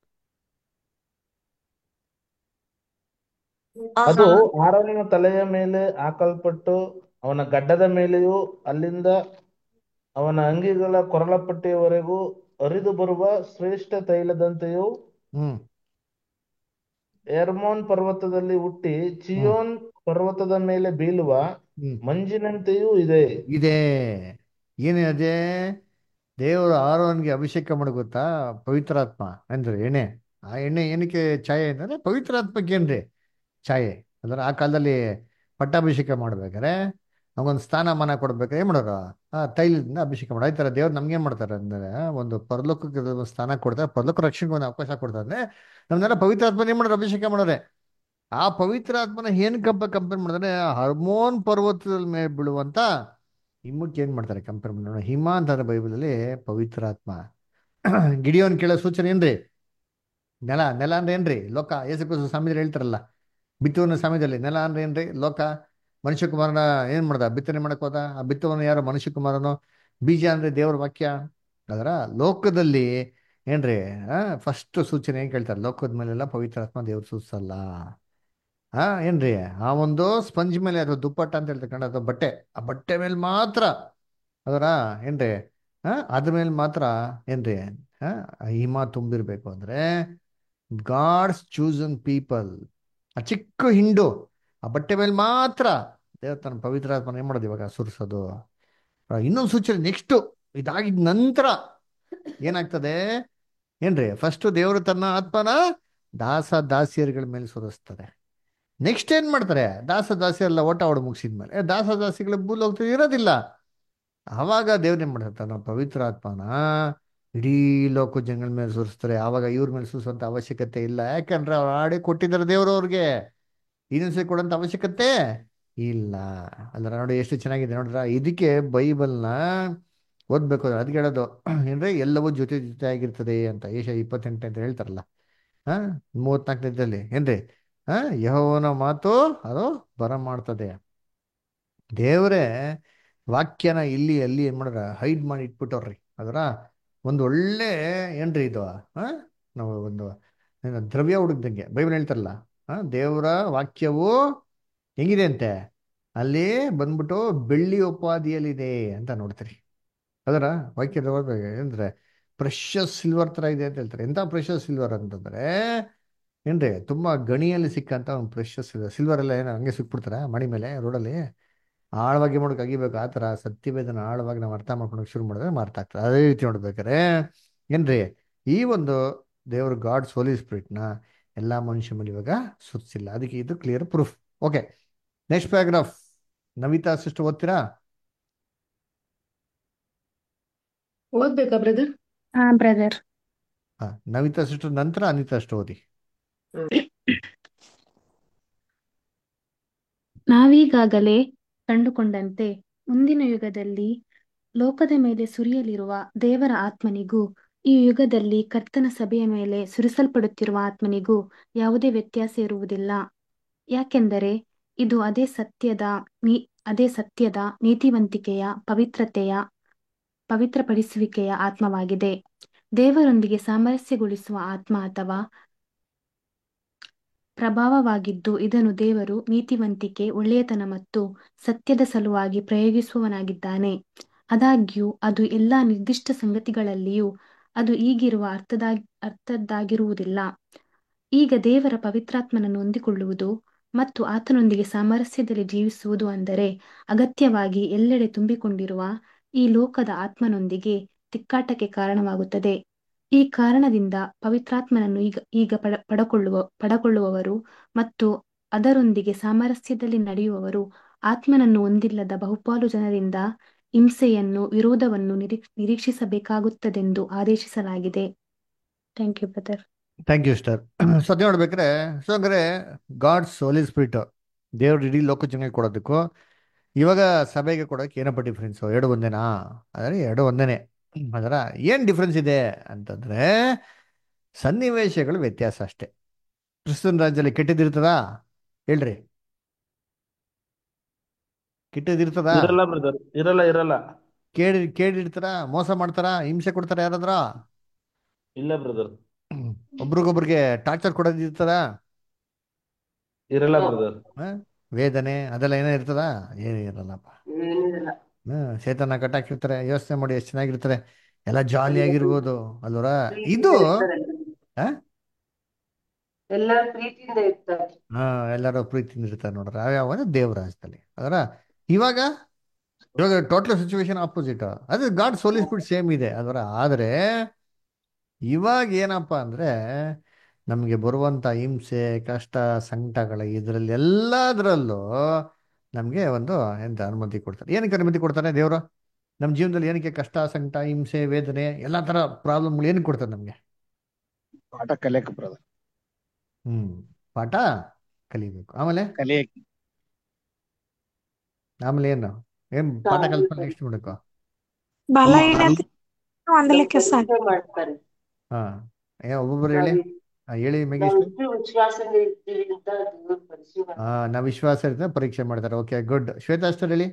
ಅದು ಆಹಾ ಆರೋನನ ತಲೆಯ ಮೇಲೆ ಹಾಕಲ್ಪಟ್ಟು ಅವನ ಗಡ್ಡದ ಮೇಲೆಯೂ ಅಲ್ಲಿಂದ ಅವನ ಅಂಗಿಗಳ ಕೊರಳಪಟ್ಟಿಯವರೆಗೂ ಹರಿದು ಬರುವ ಶ್ರೇಷ್ಠ ತೈಲದಂತೆಯೂ ಹ್ಮ್ ಎರ್ಮೋನ್ ಪರ್ವತದಲ್ಲಿ ಹುಟ್ಟಿ ಹ್ಮ್ ಚಿಯೋನ್ ಪರ್ವತದ ಮೇಲೆ ಬೀಳುವ ಹ್ಮ್ ಮಂಜಿನಂತೆಯೂ ಇದೆ ಇದೆ ಏನೇ ಅದೇ ದೇವರು ಆರೋನ್ಗೆ ಅಭಿಷೇಕ ಮಾಡಿ ಗೊತ್ತಾ ಪವಿತ್ರಾತ್ಮ ಅಂದ್ರೆ ಎಣ್ಣೆ ಆ ಎಣ್ಣೆ ಏನಕ್ಕೆ ಛಾಯೆ ಅಂತಂದ್ರೆ ಪವಿತ್ರಾತ್ಮಕ್ಕೆ ಏನ್ರಿ ಛಾಯೆ ಅಂದ್ರೆ ಆ ಕಾಲದಲ್ಲಿ ಪಟ್ಟಾಭಿಷೇಕ ಮಾಡ್ಬೇಕಾರೆ ನಮಗೊಂದು ಸ್ಥಾನಮಾನ ಕೊಡ್ಬೇಕಾದ್ರೆ ಏನ್ ಮಾಡೋರು ಆ ತೈಲದಿಂದ ಅಭಿಷೇಕ ಮಾಡೋ ಈ ಥರ ದೇವ್ರು ನಮ್ಗೆ ಏನ್ ಮಾಡ್ತಾರೆ ಅಂದ್ರೆ ಒಂದು ಪರಲೋಕಕ್ಕೆ ಒಂದು ಸ್ಥಾನ ಕೊಡ್ತಾರೆ ಪರಲೋಕ ರಕ್ಷಣೆಗೆ ಒಂದು ಅವಕಾಶ ಕೊಡ್ತಾರೆ ಅಂದ್ರೆ ನಮ್ನೆಲ್ಲ ಪವಿತ್ರಾತ್ಮನ ಏನ್ ಮಾಡೋರು ಅಭಿಷೇಕ ಮಾಡೋರೆ ಆ ಪವಿತ್ರಾತ್ಮನ ಏನ್ ಕಂಪ ಕಂಪೇರ್ ಮಾಡಿದ್ರೆ ಹರ್ಮೋನ್ ಪರ್ವತದ ಮೇಲೆ ಬೀಳುವಂತ ಹಿಮಕ್ಕೆ ಏನ್ ಮಾಡ್ತಾರೆ ಕಂಪೇರ್ ಮಾಡೋಣ ಹಿಮ ಅಂತಾರೆ ಬೈಬಲಲ್ಲಿ ಪವಿತ್ರಾತ್ಮ ಗಿಡಿಯೋನ್ ಕೇಳೋ ಸೂಚನೆ ಏನ್ರಿ ನೆಲ ನೆಲ ಅಂದ್ರೆ ಏನ್ರಿ ಲೋಕ ಯೇಸು ಕ್ರಿಸ್ತ ಸಾಮ್ಯದಲ್ಲಿ ಹೇಳ್ತಾರಲ್ಲ ಬಿತ್ತುವನ ಸಮಯದಲ್ಲಿ ನೆಲ ಅಂದ್ರೆ ಏನ್ರಿ ಲೋಕ ಮನುಷ್ಯ ಕುಮಾರನ ಏನ್ ಮಾಡ್ದ ಬಿತ್ತನೆ ಮಾಡಕ್ ಹೋದ ಆ ಬಿತ್ತುವನ ಯಾರು ಮನುಷ್ಯ ಕುಮಾರನು ಬೀಜ ಅಂದ್ರೆ ದೇವರ ವಾಕ್ಯ ಅದರ ಲೋಕದಲ್ಲಿ ಏನ್ರಿ ಫಸ್ಟ್ ಸೂಚನೆ ಏನ್ ಕೇಳ್ತಾರೆ ಲೋಕದ ಮೇಲೆಲ್ಲ ಪವಿತ್ರಾತ್ಮ ದೇವ್ರು ಸೂಚಿಸಲ್ಲ ಆ ಏನ್ರಿ ಆ ಒಂದು ಸ್ಪಂಜ್ ಮೇಲೆ ಅಥವಾ ದುಪ್ಪಟ್ಟ ಅಂತ ಹೇಳ್ತಾರೆ ಕನ್ನಡ ಅಥವಾ ಬಟ್ಟೆ ಆ ಬಟ್ಟೆ ಮೇಲೆ ಮಾತ್ರ ಅದರ ಏನ್ರಿ ಆ ಅದ್ರ ಮೇಲೆ ಮಾತ್ರ ಏನ್ರಿ ಆ ಹಿಮ ತುಂಬಿರ್ಬೇಕು ಅಂದ್ರೆ ಗಾಡ್ಸ್ ಚೂಸನ್ ಪೀಪಲ್ ಆ ಚಿಕ್ಕ ಹಿಂಡು ಆ ಬಟ್ಟೆ ಮೇಲೆ ಮಾತ್ರ ದೇವ್ರ ತನ್ನ ಪವಿತ್ರಾತ್ಮನ ಏನ್ ಮಾಡೋದು ಇವಾಗ ಸುರಿಸೋದು ಇನ್ನೊಂದು ಸೂಚನೆ ನೆಕ್ಸ್ಟ್ ಇದಾಗಿದ ನಂತರ ಏನಾಗ್ತದೆ ಏನ್ರಿ ಫಸ್ಟ್ ದೇವರು ತನ್ನ ಆತ್ಮನ ದಾಸ ದಾಸಿಯರುಗಳ ಮೇಲೆ ಸುರಿಸ್ತಾರೆ ನೆಕ್ಸ್ಟ್ ಏನ್ ಮಾಡ್ತಾರೆ ದಾಸ ದಾಸಿ ಎಲ್ಲ ಓಟ ಹೊಡ್ ಮುಗಿಸಿದ್ಮೇಲೆ ಏ, ದಾಸ ದಾಸಿಗಳ ಭೂಲೋಕದಲ್ಲಿ ಇರೋದಿಲ್ಲ ಆವಾಗ ದೇವ್ರು ಏನ್ ಮಾಡ್ತಾರೆ ತನ್ನ ಪವಿತ್ರ ಆತ್ಮನ ಇಡೀ ಲೋಕ ಜನಗಳ ಮೇಲೆ ಸುರಿಸ್ತಾರೆ ಆವಾಗ ಇವ್ರ ಮೇಲೆ ಸುರಿಸುವಂತ ಅವಶ್ಯಕತೆ ಇಲ್ಲ ಯಾಕಂದ್ರೆ ಅವ್ರು ಆಡಿ ಕೊಟ್ಟಿದ್ದಾರೆ ದೇವರು ಅವ್ರಿಗೆ ಇನ್ನೊಂದ್ಸರಿ ಕೊಡೋಂಥ ಅವಶ್ಯಕತೆ ಇಲ್ಲ ಅಲ್ಲ ನೋಡಿ ಎಷ್ಟು ಚೆನ್ನಾಗಿದೆ ನೋಡ್ರ ಇದಕ್ಕೆ ಬೈಬಲ್ನ ಓದ್ಬೇಕು ಅದಕ್ಕೆ ಹೇಳೋದು ಏನ್ರಿ ಎಲ್ಲವೂ ಜೊತೆ ಜೊತೆ ಆಗಿರ್ತದೆ ಅಂತ ಏಷ ಇಪ್ಪತ್ತೆಂಟು ಅಂತ ಹೇಳ್ತಾರಲ್ಲ ಹಾ ಮೂವತ್ನಾಲ್ಕನೇದಲ್ಲಿ ಏನ್ರಿ ಹಾ ಯಹೋವನ ಮಾತು ಅದು ಬರ ಮಾಡ್ತದೆ ದೇವರೇ ವಾಕ್ಯನ ಇಲ್ಲಿ ಅಲ್ಲಿ ಏನ್ ಮಾಡ್ರ ಹೈಡ್ ಮಾಡಿ ಇಟ್ಬಿಟ್ಟವ್ರಿ ಅದರ ಒಂದು ಒಳ್ಳೆ ಏನ್ರಿ ಇದು ಹಾ ನಾವು ಒಂದು ಏನು ದ್ರವ್ಯ ಹುಡುಕ್ದಂಗೆ ಬೈಬಲ್ ಹೇಳ್ತಾರಲ್ಲ ಹಾ ದೇವರ ವಾಕ್ಯವು ಹೆಂಗಿದೆ ಅಂತೆ ಅಲ್ಲಿ ಬಂದ್ಬಿಟ್ಟು ಬೆಳ್ಳಿ ಉಪಾದಿಯಲ್ಲಿದೆ ಅಂತ ನೋಡ್ತೀರಿ ಅದರ ವಾಕ್ಯದ ಅಂದ್ರೆ ಪ್ರೆಷಸ್ ಸಿಲ್ವರ್ ತರ ಇದೆ ಅಂತ ಹೇಳ್ತಾರೆ ಎಂತ ಪ್ರೆಷಸ್ ಸಿಲ್ವರ್ ಅಂತಂದ್ರೆ ಏನ್ರಿ ತುಂಬಾ ಗಣಿಯಲ್ಲಿ ಸಿಕ್ಕಂತ ಒಂದು ಪ್ರೆಷಸ್ ಸಿಲ್ವರ್ ಸಿಲ್ವರ್ ಎಲ್ಲ ಏನೋ ಹಂಗೆ ಸಿಕ್ಬಿಡ್ತಾರ ಮಣಿ ಮೇಲೆ ರೋಡಲ್ಲಿ ಆಳವಾಗಿ ಮಾಡೋಕೆ ಅಗಿಬೇಕು ಆ ಥರ ಸತ್ಯವೇದನ ಆಳವಾಗಿ ನಾವು ಅರ್ಥ ಮಾಡ್ಕೊಳಕ್ ಶುರು ಮಾಡಿದ್ರೆ ಅರ್ಥ ಆಗ್ತದೆ ಅದೇ ರೀತಿ ನೋಡ್ಬೇಕಾರೆ ಏನ್ರಿ ಈ ಒಂದು ದೇವ್ರ ಗಾಡ್ ಸೋಲಿ ಸ್ಪಿರಿಟ್ನ ಎಲ್ಲ ಮನುಷ್ಯ ಮೇಲೆ ಇವಾಗ ಸುತ್ತಿಲ್ಲ ಅದಕ್ಕೆ ಇದು clear proof okay next paragraph Navita sister ಓದ್ತೀರಾ ಓದ್ಬೇಕಾ ಬ್ರದರ್ ಹಾ ಬ್ರದರ್ ಹಾ ನವಿತಾ ಸಿಸ್ಟರ್ ನಂತರ ಅನಿತಾ ಅಷ್ಟು ಓದಿ ನಾವೀಗಾಗಲೇ ಕಂಡುಕೊಂಡಂತೆ ಮುಂದಿನ ಯುಗದಲ್ಲಿ ಲೋಕದ ಮೇಲೆ ಸುರಿಯಲಿರುವ ದೇವರ ಆತ್ಮನಿಗೂ ಈ ಯುಗದಲ್ಲಿ ಕರ್ತನ ಸಭೆಯ ಮೇಲೆ ಸುರಿಸಲ್ಪಡುತ್ತಿರುವ ಆತ್ಮನಿಗೂ ಯಾವುದೇ ವ್ಯತ್ಯಾಸ ಇರುವುದಿಲ್ಲ ಯಾಕೆಂದರೆ ಇದು ಅದೇ ಸತ್ಯದ ನೀ ಅದೇ ಸತ್ಯದ ನೀತಿವಂತಿಕೆಯ ಪವಿತ್ರತೆಯ ಪವಿತ್ರಪಡಿಸುವಿಕೆಯ ಆತ್ಮವಾಗಿದೆ ದೇವರೊಂದಿಗೆ ಸಾಮರಸ್ಯಗೊಳಿಸುವ ಆತ್ಮ ಅಥವಾ ಪ್ರಭಾವವಾಗಿದ್ದು ಇದನ್ನು ದೇವರು ನೀತಿವಂತಿಕೆ ಒಳ್ಳೆಯತನ ಮತ್ತು ಸತ್ಯದ ಸಲುವಾಗಿ ಪ್ರಯೋಗಿಸುವವನಾಗಿದ್ದಾನೆ ಆದಾಗ್ಯೂ ಅದು ಎಲ್ಲಾ ನಿರ್ದಿಷ್ಟ ಸಂಗತಿಗಳಲ್ಲಿಯೂ ಅದು ಈಗಿರುವ ಅರ್ಥದಾ ಅರ್ಥದ್ದಾಗಿರುವುದಿಲ್ಲ ಈಗ ದೇವರ ಪವಿತ್ರಾತ್ಮನನ್ನು ಹೊಂದಿಕೊಳ್ಳುವುದು ಮತ್ತು ಆತನೊಂದಿಗೆ ಸಾಮರಸ್ಯದಲ್ಲಿ ಜೀವಿಸುವುದು ಅಂದರೆ ಅಗತ್ಯವಾಗಿ ಎಲ್ಲೆಡೆ ತುಂಬಿಕೊಂಡಿರುವ ಈ ಲೋಕದ ಆತ್ಮನೊಂದಿಗೆ ತಿಕ್ಕಾಟಕ್ಕೆ ಕಾರಣವಾಗುತ್ತದೆ ಈ ಕಾರಣದಿಂದ ಪವಿತ್ರಾತ್ಮನನ್ನು ಈಗ ಈಗ ಪಡ ಪಡಕೊಳ್ಳುವ ಪಡಕೊಳ್ಳುವವರು ಮತ್ತು ಅದರೊಂದಿಗೆ ಸಾಮರಸ್ಯದಲ್ಲಿ ನಡೆಯುವವರು ಆತ್ಮನನ್ನು ಹೊಂದಿಲ್ಲದ ಬಹುಪಾಲು ಜನರಿಂದ ಹಿಂಸೆಯನ್ನು ವಿರೋಧವನ್ನು ನಿರೀಕ್ಷ ನಿರೀಕ್ಷಿಸಬೇಕಾಗುತ್ತದೆಂದು ಆದೇಶಿಸಲಾಗಿದೆ thank you brother thank you ಸ್ಟರ್ ಸದ್ಯ ನೋಡ್ಬೇಕಾರೆ ಸೊ ಹಂಗಾರೆ ಗಾಡ್ಸ್ ಸೋಲಿ ಸ್ಪಿರಿಟ್ ದೇವ್ರ ಇಡೀ ಲೋಕ ಜನಕ್ಕೆ ಕೊಡೋದಕ್ಕೂ ಇವಾಗ ಸಭೆಗೆ ಕೊಡೋಕೆ ಏನಪ್ಪ ಡಿಫ್ರೆನ್ಸು ಎರಡು ಒಂದೇನಾ ಆದರೆ ಎರಡು ಒಂದೇನೆ ಅದರ ಏನು ಡಿಫ್ರೆನ್ಸ್ ಇದೆ ಅಂತಂದ್ರೆ ಸನ್ನಿವೇಶಗಳು ವ್ಯತ್ಯಾಸ ಅಷ್ಟೇ ಕ್ರಿಸ್ತನ್ ರಾಜ್ಯದಲ್ಲಿ ಕೆಟ್ಟದಿರ್ತದಾ ಹೇಳ್ರಿ ಕೆಟ್ಟದಿರ್ತದಾ ಇರಲ್ಲ ಬ್ರದರ್ ಇರಲ್ಲ ಇರಲ್ಲ ಕೇಳಿ ಕೇಳಿರ್ತಾರ ಮೋಸ ಮಾಡ್ತಾರ ಹಿಂಸೆ ಕೊಡ್ತಾರ ಯಾರಾದ್ರ ಇಲ್ಲ ಬ್ರದರ್ ಒಬ್ರಿಗೊಬ್ರಿಗೆ ಟಾರ್ಚರ್ ಕೊಡೋದಿರ್ತದ ಇರಲ್ಲ ಬ್ರದರ್ ವೇದನೆ ಅದೆಲ್ಲ ಏನೋ ಇರ್ತದ ಏನು ಇರಲ್ಲಪ್ಪ ಏನಿರಲ್ಲ ಹ್ಮ್ ಸೇತನ ಕಟ್ಟಾಕಿರ್ತಾರೆ ಯೋಚನೆ ಮಾಡಿ ಎಷ್ಟು ಚೆನ್ನಾಗಿರ್ತಾರೆ ಎಲ್ಲ ಜಾಲಿಯಾಗಿರ್ಬೋದು ಅಲ್ವರ ಇದು ಆ? ಎಲ್ಲರ ಪ್ರೀತಿಯಿಂದ ಇರ್ತಾರೆ ಹಾ ಎಲ್ಲರೂ ಪ್ರೀತಿಯಿಂದ ಇರ್ತಾರೆ ನೋಡ್ರ ಯಾವ ದೇವ್ರ ರಾಜ್ಯದಲ್ಲಿ ಅದರ ಇವಾಗ ಇವಾಗ ಟೋಟಲ್ ಸಿಚುವೇಶನ್ ಆಪೋಸಿಟ್ ಅದು ಗಾಡ್ ಸೋಲಿ ಸ್ಪಿರಿಟ್ ಸೇಮ್ ಇದೆ ಅದರ ಆದರೆ ಇವಾಗ ಏನಪ್ಪ ಅಂದ್ರೆ ನಮಗೆ ಬರುವಂತ ಹಿಂಸೆ ಕಷ್ಟ ಸಂಕಟಗಳ ಇದರಲ್ಲಿ ಎಲ್ಲದರಲ್ಲೂ ನಮಗೆ ಒಂದು ಎಂತ ಅನುಮತಿ ಕೊಡ್ತಾರೆ ಏನಕ್ಕೆ ಅನುಮತಿ ಕೊಡ್ತಾರೆ ದೇವರು ನಮ್ಮ ಜೀವನದಲ್ಲಿ ಏನಕ್ಕೆ ಕಷ್ಟ ಸಂಕಟ ಹಿಂಸೆ ವೇದನೆ ಎಲ್ಲಾ ತರ ಪ್ರಾಬ್ಲಮ್ಗಳು ಏನಕ್ಕೆ ಕೊಡ್ತಾರೆ ನಮಗೆ ಪಾಠ ಕಲಿಯಕ್ ಬ್ರದರ್ ಹ್ಮ್ ಪಾಠ ಕಲಿಬೇಕು ಆಮೇಲೆ ಕಲಿಯಕ್ ಆಮೇಲೆ ಏನು ಏನ್ ಪಾಠ ಕಲ್ತ್ಮೇಲೆ ನೆಕ್ಸ್ಟ್ ಮಾಡಬೇಕು ಬಲಹೀನತೆ ಹೊಂದಲಿಕ್ಕೆ ಸಾಧ್ಯ ಪರೀಕ್ಷೆ ಮಾಡ್ತಾರೆ ಹಾ ಏ ಒಬ್ಬೊಬ್ರು ಹೇಳಿ ನಾವು ಹಾ, ಹೇಳಿ ನಾವು ಮೇಘೇಶ್ ಎಷ್ಟು ವಿಶ್ವಾಸದಿಂದ ಇರ್ತೀವಿ ಅಂತ ದೇವ್ರು ಪರೀಕ್ಷೆ ಮಾಡ್ತಾರೆ ಹಾ ನಾವು ವಿಶ್ವಾಸ ಇರ್ತದೆ ಪರೀಕ್ಷೆ ಮಾಡ್ತಾರೆ ಓಕೆ ಗುಡ್ ಶ್ವೇತಾ ಅಷ್ಟರ್ ಹೇಳಿ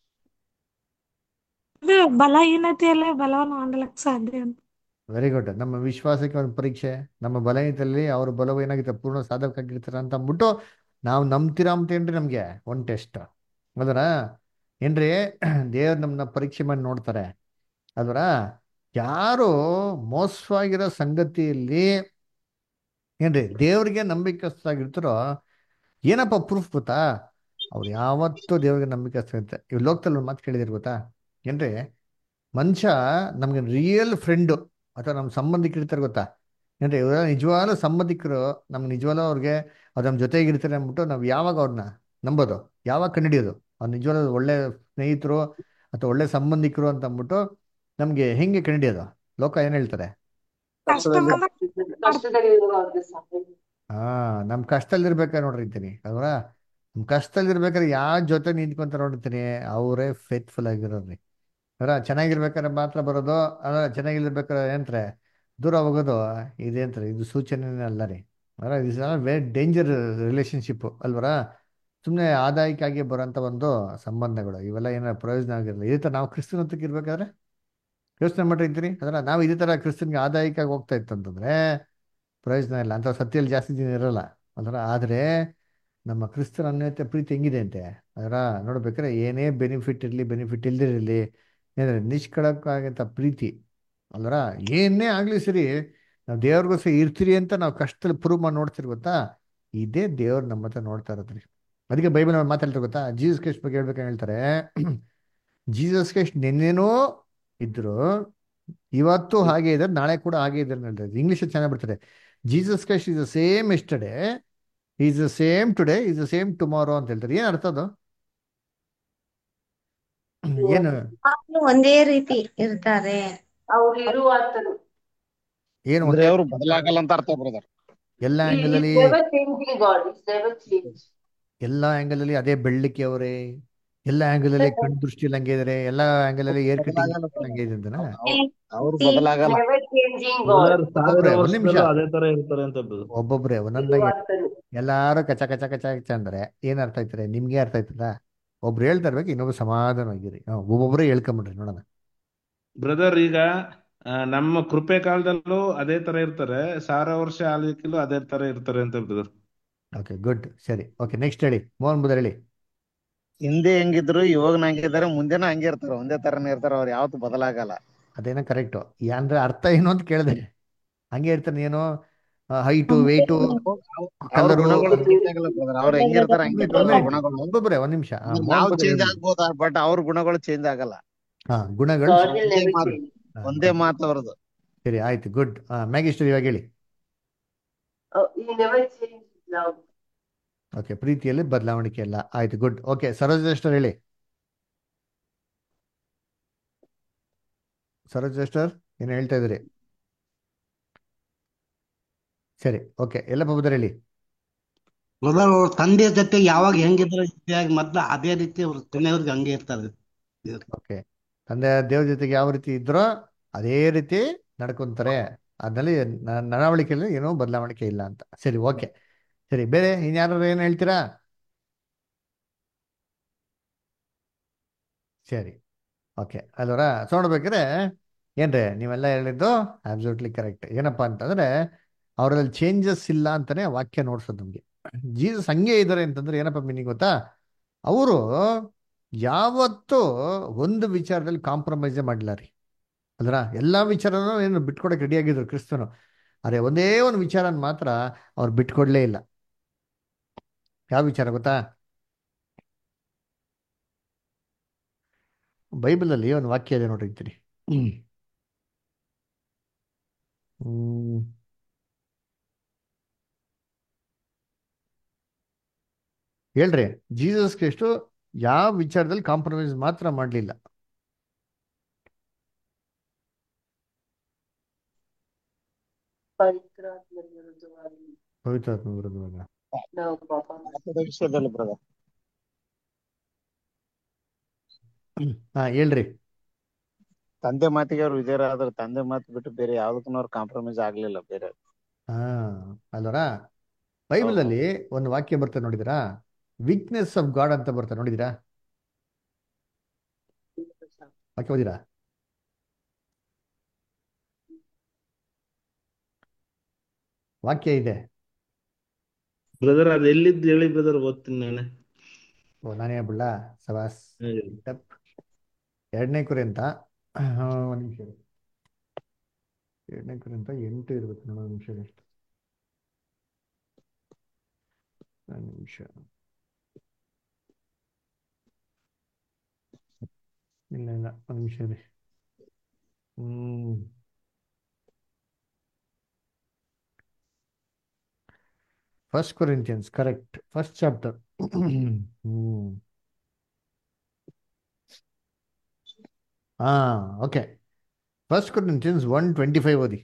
ಅದು ಬಲಹೀನತೆಯಲ್ಲೇ ಬಲವನ್ನು ಹೊಂದಲಿಕ್ಕೆ ಸಾಧ್ಯ ಅಂತ ವೆರಿ ಗುಡ್ ನಮ್ಮ ವಿಶ್ವಾಸಕ್ಕೆ ಒಂದು ಪರೀಕ್ಷೆ ನಮ್ಮ ಬಲಹೀನತೆಯಲ್ಲಿ ಅವ್ರ ಬಲವು ಏನಾಗುತ್ತೆ ಪೂರ್ಣ ಸಾಧಕವಾಗಿರ್ತಾರೆ ಅಂತ ಅಂದ್ಬಿಟ್ಟು ನಾವು ನಂಬ್ತೀರಾ ಅಂತೇನ್ರಿ ನಮ್ಗೆ ಒಂದು ಟೆಸ್ಟ್ ಅದರ ಏನ್ರಿ ದೇವ್ರು ನಮ್ಮನ್ನ ಪರೀಕ್ಷೆ ಮಾಡಿ ನೋಡ್ತಾರೆ ಅದರ ಯಾರು ಮೋಸವಾಗಿರೋ ಸಂಗತಿಯಲ್ಲಿ ಏನ್ರಿ ದೇವ್ರಿಗೆ ನಂಬಿಕಸ್ಥರಾಗಿರ್ತಾರೋ ಏನಪ್ಪ ಪ್ರೂಫ್ ಗೊತ್ತಾ ಅವ್ರು ಯಾವತ್ತೂ ದೇವ್ರಿಗೆ ನಂಬಿಕಸ್ಥರಿರುತ್ತೆ ಇವ್ ಲೋಕದಲ್ಲಿ ಒಂದು ಮಾತು ಕೇಳಿದಿರ್ ಗೊತ್ತಾ ಏನ್ರಿ ಮನುಷ್ಯ ನಮ್ಗೆ ರಿಯಲ್ ಫ್ರೆಂಡು ಅಥವಾ ನಮ್ಮ ಸಂಬಂಧಿಕರು ಇರ್ತಾರೆ ಗೊತ್ತಾ ಏನ್ರಿ ಇವಾಗ ನಿಜವಾಗ್ಲೂ ಸಂಬಂಧಿಕರು ನಮ್ಗೆ ನಿಜವಾಗ್ಲೂ ಅವ್ರಿಗೆ ಅವ್ರು ನಮ್ಮ ಜೊತೆಗಿರ್ತಾರೆ ಅಂದ್ಬಿಟ್ಟು ನಾವು ಯಾವಾಗ ಅವ್ರನ್ನ ನಂಬೋದು ಯಾವಾಗ ಕಂಡುಹಿಡಿಯೋದು ಅವ್ರು ನಿಜವಾಗ್ಲೂ ಒಳ್ಳೆ ಸ್ನೇಹಿತರು ಅಥವಾ ಒಳ್ಳೆ ಸಂಬಂಧಿಕರು ಅಂತ ಅಂದ್ಬಿಟ್ಟು ನಮಗೆ ಹೆಂಗೆ ಕಂಡುಹಿಡಿಯೋದು ಲೋಕ ಏನು ಹೇಳ್ತಾರೆ ಕಷ್ಟದಲ್ಲಿರುವಾಗ ಸಹಾಯ ಹಾ ನಮ್ ಕಷ್ಟದಲ್ಲಿರ್ಬೇಕಾದ್ರೆ ನೋಡಿರ್ತೀನಿ ಅಲ್ವಾ ನಮ್ ಕಷ್ಟದಲ್ಲಿರ್ಬೇಕಾದ್ರೆ ಯಾರ ಜೊತೆ ನಿಂತ್ಕೊಂತ ನೋಡಿರ್ತೀನಿ ಅವರೇ ಫೇತ್ಫುಲ್ ಆಗಿರೋರಿ ಅವರ ಚೆನ್ನಾಗಿರ್ಬೇಕಾದ್ರೆ ಮಾತ್ರ ಬರೋದು ಅಲ್ಲ ಚೆನ್ನಾಗಿರ್ಬೇಕಾದ್ರೆ ಏನಂತಾರೆ ದೂರ ಹೋಗೋದು ಇದೇಂತಾರೆ ಇದು ಸೂಚನೆನೇ ಅಲ್ಲ ರೀ ಅಲ್ಲ ಇಸ್ ವೆರಿ ಡೇಂಜರ್ ರಿಲೇಶನ್ಶಿಪ್ ಅಲ್ವರ ಸುಮ್ಮನೆ ಆದಾಯಕ್ಕಾಗಿ ಬರೋಂಥ ಒಂದು ಸಂಬಂಧಗಳು ಇವೆಲ್ಲ ಏನಾರ ಪ್ರಯೋಜನ ಆಗಿರಲ್ಲ ಇದೇ ಥರ ನಾವು ಕ್ರಿಸ್ತನ ಹತ್ರಕ್ಕೆ ಇರ್ಬೇಕಾದ್ರೆ ಯೋಚನೆ ಮಾಡಿರ್ತೀರಿ ಅದರ ನಾವು ಇದೇ ಥರ ಕ್ರಿಸ್ತನ್ಗೆ ಆದಾಯಕ್ಕಾಗಿ ಹೋಗ್ತಾ ಇತ್ತಂತಂದ್ರೆ ಪ್ರಯೋಜನ ಇಲ್ಲ ಅಂತ ಸತ್ಯಲ್ಲಿ ಜಾಸ್ತಿ ದಿನ ಇರಲ್ಲ ಅದರ ಆದರೆ ನಮ್ಮ ಕ್ರಿಸ್ತನ ಅನ್ಯತೆ ಪ್ರೀತಿ ಹೆಂಗಿದೆ ಅಂತೆ ಅದರ ನೋಡ್ಬೇಕಾದ್ರೆ ಏನೇ ಬೆನಿಫಿಟ್ ಇರಲಿ ಬೆನಿಫಿಟ್ ಇಲ್ದಿರಲಿ ಏನಂದ್ರೆ ನಿಷ್ಕಳಕ್ಕಾಗಂಥ ಪ್ರೀತಿ ಅಲ್ವರ ಏನೇ ಆಗಲಿ ಸರಿ ನಾವು ದೇವ್ರಿಗೋಸ್ಕರ ಇರ್ತೀರಿ ಅಂತ ನಾವು ಕಷ್ಟದಲ್ಲಿ ಪ್ರೂವ್ ಮಾಡಿ ನೋಡ್ತೀರಿ ಗೊತ್ತಾ ಇದೇ ದೇವ್ರು ನಮ್ಮ ಹತ್ರ ನೋಡ್ತಾ ಇರೋದ್ರಿ ಅದಕ್ಕೆ ಬೈಬಲ್ ಮಾತಾಡ್ತಾರೆ ಗೊತ್ತಾ ಜೀಸಸ್ ಕ್ರಿಸ್ಟ್ ಬಗ್ಗೆ ಹೇಳ್ಬೇಕಂತ ಹೇಳ್ತಾರೆ ಜೀಸಸ್ ಕ್ರಿಸ್ಟ್ ನಿನ್ನೇನೋ ಇದ್ರು ಇವತ್ತು ಹಾಗೆ ಇದ್ದಾರೆ ನಾಳೆ ಕೂಡ ಹಾಗೆ ಇದ್ದಾರೆ ಅಂತ ಹೇಳ್ತಾರೆ ಇಂಗ್ಲೀಷ್ ಚೆನ್ನಾಗಿ ಬರ್ತಾರೆ Jesus Christ is the same yesterday is the same today is the same tomorrow ಅಂತ ಹೇಳ್ತಾರೆ ಏನು ಅರ್ಥ ಅದು ಏನು ಯಾವಾಗ್ಲೂ ಒಂದೇ ರೀತಿ ಇರ್ತಾರೆ ಅವ್ರು ಇರುವ ಆತನು ಏನು ಅಂದ್ರೆ ಒಂದೇ ಅವ್ರು ಬದಲಾಗಲ್ಲ ಅಂತ ಅರ್ಥ ಬ್ರದರ್ ಎಲ್ಲ He is ಆಂಗಲಲ್ಲಿ never changing God. He's never changed. ಎಲ್ಲ ಆಂಗಲಲ್ಲಿ ಅದೇ ಬೆಳ್ಳಿಕೆ ಅವರೇ ಎಲ್ಲ ಆಂಗಲಲ್ಲಿ ಕಣ್ಣು ದೃಷ್ಟಿಯಲ್ಲಿ ಹಂಗೆ ಇದಾರೆ ಎಲ್ಲ ಆಂಗಲಲ್ಲಿ ಏರ್ ಕಟಿಂಗ್ ಬದಲಾಗಲ್ಲ ಹಂಗೆ ಇದೆ ಅಂತನಾ ಅವ್ರು See, ಬದಲಾಗಲ್ಲ Never changing God. ಬ್ರದರ್ ಸಾವಿರ ಒಬ್ಬೊಬ್ರೆ ಒಂದ್ ನಿಮಿಷ ವರ್ಷದಲ್ಲೂ ಅದೇ ತರ ಇರ್ತಾರೆ ಅಂತ ಬ್ರದರ್ ಒಬ್ಬೊಬ್ರೆ ಇರುವ ಒಂದೊಂದಾಗಿ ಆತನು ಎಲ್ಲಾರು ಕಚ ಕಚ ಕಚ ಕಚ ಅಂದ್ರೆ ಏನ್ ಅರ್ಥ ಆಯ್ತಾರೆ ನಿಮ್ಗೆ ಅರ್ಥ ಆಯ್ತದ ಒಬ್ರು ಹೇಳ್ತಾ ಇರ್ಬೇಕು ಇನ್ನೊಬ್ರು ಸಮಾಧಾನವಾಗಿರಿ ಹಾ, ಒಬ್ಬೊಬ್ರೆ ಹೇಳ್ಕೊಂಬಿಡ್ರಿ ನೋಡೋಣ ಬ್ರದರ್ ಈಗ ಆ, ನಮ್ಮ ಕೃಪೆ ಕಾಲದಲ್ಲೂ ಅದೇ ತರ ಇರ್ತಾರೆ ಸಾವಿರ ವರ್ಷ ಆಳ್ವಿಕೆಲೂ ಅದೇ ತರ ಇರ್ತಾರೆ ಅಂತ ಬ್ರದರ್ ಓಕೆ ಗುಡ್ ಸರಿ ಓಕೆ ನೆಕ್ಸ್ಟ್ ಹೇಳಿ ಮೋಹನ್ ಬುಧರ್ ಹೇಳಿ ಹಿಂದೆ ಹೆಂಗಿದ್ರು ಇವಾಗ ಹಂಗಿದ್ದಾರೆ ಮುಂದೆನೂ ಹಂಗೆ ಇರ್ತಾರ ಒಂದೇ ತರನೇ ಇರ್ತಾರ ಅವ್ರು ಯಾವತ್ತೂ ಬದಲಾಗಲ್ಲ ಅದೇನೋ ಕರೆಕ್ಟು ಅಂದ್ರೆ ಅರ್ಥ ಏನು ಅಂತ ಕೇಳಿದೆ ಹಂಗೆ ಇರ್ತಾನೆ ಏನು ಹೈಟು ವೆಯ್ಟು ಅವ್ರ ಕಲರು ಗುಣಗಳು ಚೇಂಜ್ ಆಗಲ್ಲ ಬ್ರದರ್ ಅವ್ರು ಹೆಂಗಿರ್ತಾರ ಹಂಗೆ ಒಂದ್ ಇರ್ತಾರ ಮಿನಿಟ್ ಗುಣಗಳು ಒಬ್ಬೊಬ್ರೆ ಒಂದ್ ನಿಮಿಷ ಹಾ, ಅಂದ್ರೆ ಮೋಹನ್ ನಾವು ಬುಧರ್ ಚೇಂಜ್ ಹೇಳಿ ಆಗ್ಬೋದ ಬಟ್ ಅವ್ರ ಗುಣಗಳು ಚೇಂಜ್ ಆಗಲ್ಲ ಹಾ ಗುಣಗಳು God will ಒಂದೇ never ಮಾತು change. ಹಾ, ಒಂದೇ good. ಮಾತು ಅವ್ರದ್ದು ಸರಿ ಆಯ್ತು ಗುಡ್ ಮ್ಯಾಗಿಸ್ಟರ್ ಇವಾಗ ಹೇಳಿ Oh, he never changed his love. Okay ಪ್ರೀತಿಯಲ್ಲಿ ಬದಲಾವಣೆ ಇಲ್ಲ ಆಯ್ತು ಗುಡ್ ಓಕೆ ಸರೋಜೇಶ್ವರ್ ಹೇಳಿ ಸರೋಜೇಶ್ವರ್ ಏನು ಹೇಳ್ತಾ ಇದ್ರಿ ಸರಿ ಓಕೆ ಎಲ್ಲ ಬುಧರ್ ಹೇಳಿ ಬ್ರದರ್ ಅವ್ರ ತಂದೆ ಜೊತೆ ಯಾವಾಗ ಹೆಂಗಿದ್ರು ಜೊತೆಯಾಗಿ ಮೊದ್ಲು ಅದೇ ರೀತಿ ಅವ್ರ ಕೊನೆಯವ್ರಿಗೆ ಹಂಗೆ ಇರ್ತಾರೆ ಓಕೆ ತಂದೆ ದೇವ್ರ ಜೊತೆಗೆ ಯಾವ ರೀತಿ ಇದ್ರೋ ಅದೇ ರೀತಿ ನಡ್ಕೊಂತಾರೆ ಅದ್ರಲ್ಲಿ ನ- ನಡವಳಿಕೆಯಲ್ಲಿ ಏನೂ ಬದಲಾವಣೆ ಇಲ್ಲ ಅಂತ ಸರಿ ಓಕೆ ಸರಿ ಬೇರೆ ಇನ್ಯಾರು ಏನು ಹೇಳ್ತೀರಾ ಸರಿ ಓಕೆ ಅಲ್ವರ ಸೊ ನೋಡ್ಬೇಕಾದ್ರೆ ಏನ್ರಿ ನೀವೆಲ್ಲ ಹೇಳಿದ್ದು ಅಬ್ಸಲ್ಯೂಟ್ಲಿ ಕರೆಕ್ಟ್ ಏನಪ್ಪಾ ಅಂತಂದ್ರೆ ಅವರಲ್ಲಿ ಚೇಂಜಸ್ ಇಲ್ಲ ಅಂತಾನೆ ವಾಕ್ಯ ನೋಡ್ಸೋದು ನಮಗೆ ಜೀಸಸ್ ಹಂಗೆ ಇದ್ದಾರೆ ಅಂತಂದ್ರೆ ಏನಪ್ಪ ಮೀನಿಂಗ್ ಗೊತ್ತಾ ಅವರು ಯಾವತ್ತೂ ಒಂದು ವಿಚಾರದಲ್ಲಿ ಕಾಂಪ್ರಮೈಸೇ ಮಾಡಿಲ್ಲ ರೀ ಅಲ್ರ ಎಲ್ಲ ವಿಚಾರನೂ ಏನು ಬಿಟ್ಕೊಡಕ್ಕೆ ರೆಡಿ ಆಗಿದ್ರು ಕ್ರಿಸ್ತನು ಅರೆ ಒಂದೇ ಒಂದು ವಿಚಾರನ ಮಾತ್ರ ಅವ್ರು ಬಿಟ್ಕೊಡ್ಲೇ ಇಲ್ಲ ಯಾವ ವಿಚಾರ ಗೊತ್ತಾ ಬೈಬಲಲ್ಲಿ ಒಂದು ವಾಕ್ಯ ಇದೆ ನೋಡಿರ್ತೀನಿ ಹ್ಮ್ ಹ್ಮ್. ಹೇಳ್ರಿ ಜೀಸಸ್ ಕ್ರಿಸ್ಟು ಯಾವ ವಿಚಾರದಲ್ಲಿ ಕಾಂಪ್ರಮೈಸ್ ಮಾತ್ರ ಮಾಡಲಿಲ್ಲ ಪವಿತ್ರಾತ್ಮನ ವಿರುದ್ಧವಾಗಿ ಪವಿತ್ರಾತ್ಮ ವಿರುದ್ಧವಾಗ ನಾವು ಪಾಪ ಪಾಪದ ವಿಷಯದಲ್ಲಿ ಬ್ರದರ್ ಹಾ ಹೇಳ್ರಿ ತಂದೆ ಮಾತಿಗೆ ಅವ್ರು ವಿಧೇಯರಾದ್ರು ತಂದೆ ಮಾತು ಬಿಟ್ಟು ಬೇರೆ ಯಾವ್ದಕ್ಕೂ ಅವ್ರು ಕಾಂಪ್ರಮೈಸ್ ಆಗ್ಲಿಲ್ಲ ಬೇರೆ ಹಾ ಅಲ್ವರ ಬೈಬಲಲ್ಲಿ ಒಂದು ವಾಕ್ಯ ಬರ್ತದೆ ನೋಡಿದಿರಾ ವೀಕ್ನೆಸ್ ಆಫ್ ಗಾಡ್ ಅಂತ ಬರ್ತದೆ ನೋಡಿದಿರಾ ವಾಕ್ಯ ಓದಿರಾ ವಾಕ್ಯ ಇದೆ ಬ್ರದರ್ ಅದು ಎಲ್ಲಿದ್ದು ಹೇಳಿ ಬ್ರದರ್ ಓದ್ತೀನಿ ನಾನೇ ಓ ನಾನೇ ಹೇಳ್ಬಿಡ್ಲ ಸವಾಸ್ ಹೇಳಿ. ಟಪ್ ಎರಡನೇ ಕುರಿ ಅಂತ ಒಂದು ನಿಮಿಷ ಇರಿ. ಎರಡನೇ ಕುರಿ ಅಂತ ಎಂಟು ಇರ್ಬೇಕು ನೋಡೋ ಒಂದು ನಿಮಿಷ ಎಷ್ಟು ಒಂದು ನಿಮಿಷ ಇಲ್ಲ ಇಲ್ಲ ಒಂದು ನಿಮಿಷ ಇರಿ hmm first Corinthians correct first chapter hmm ಹಾ okay first Corinthians one twenty five ಓದಿ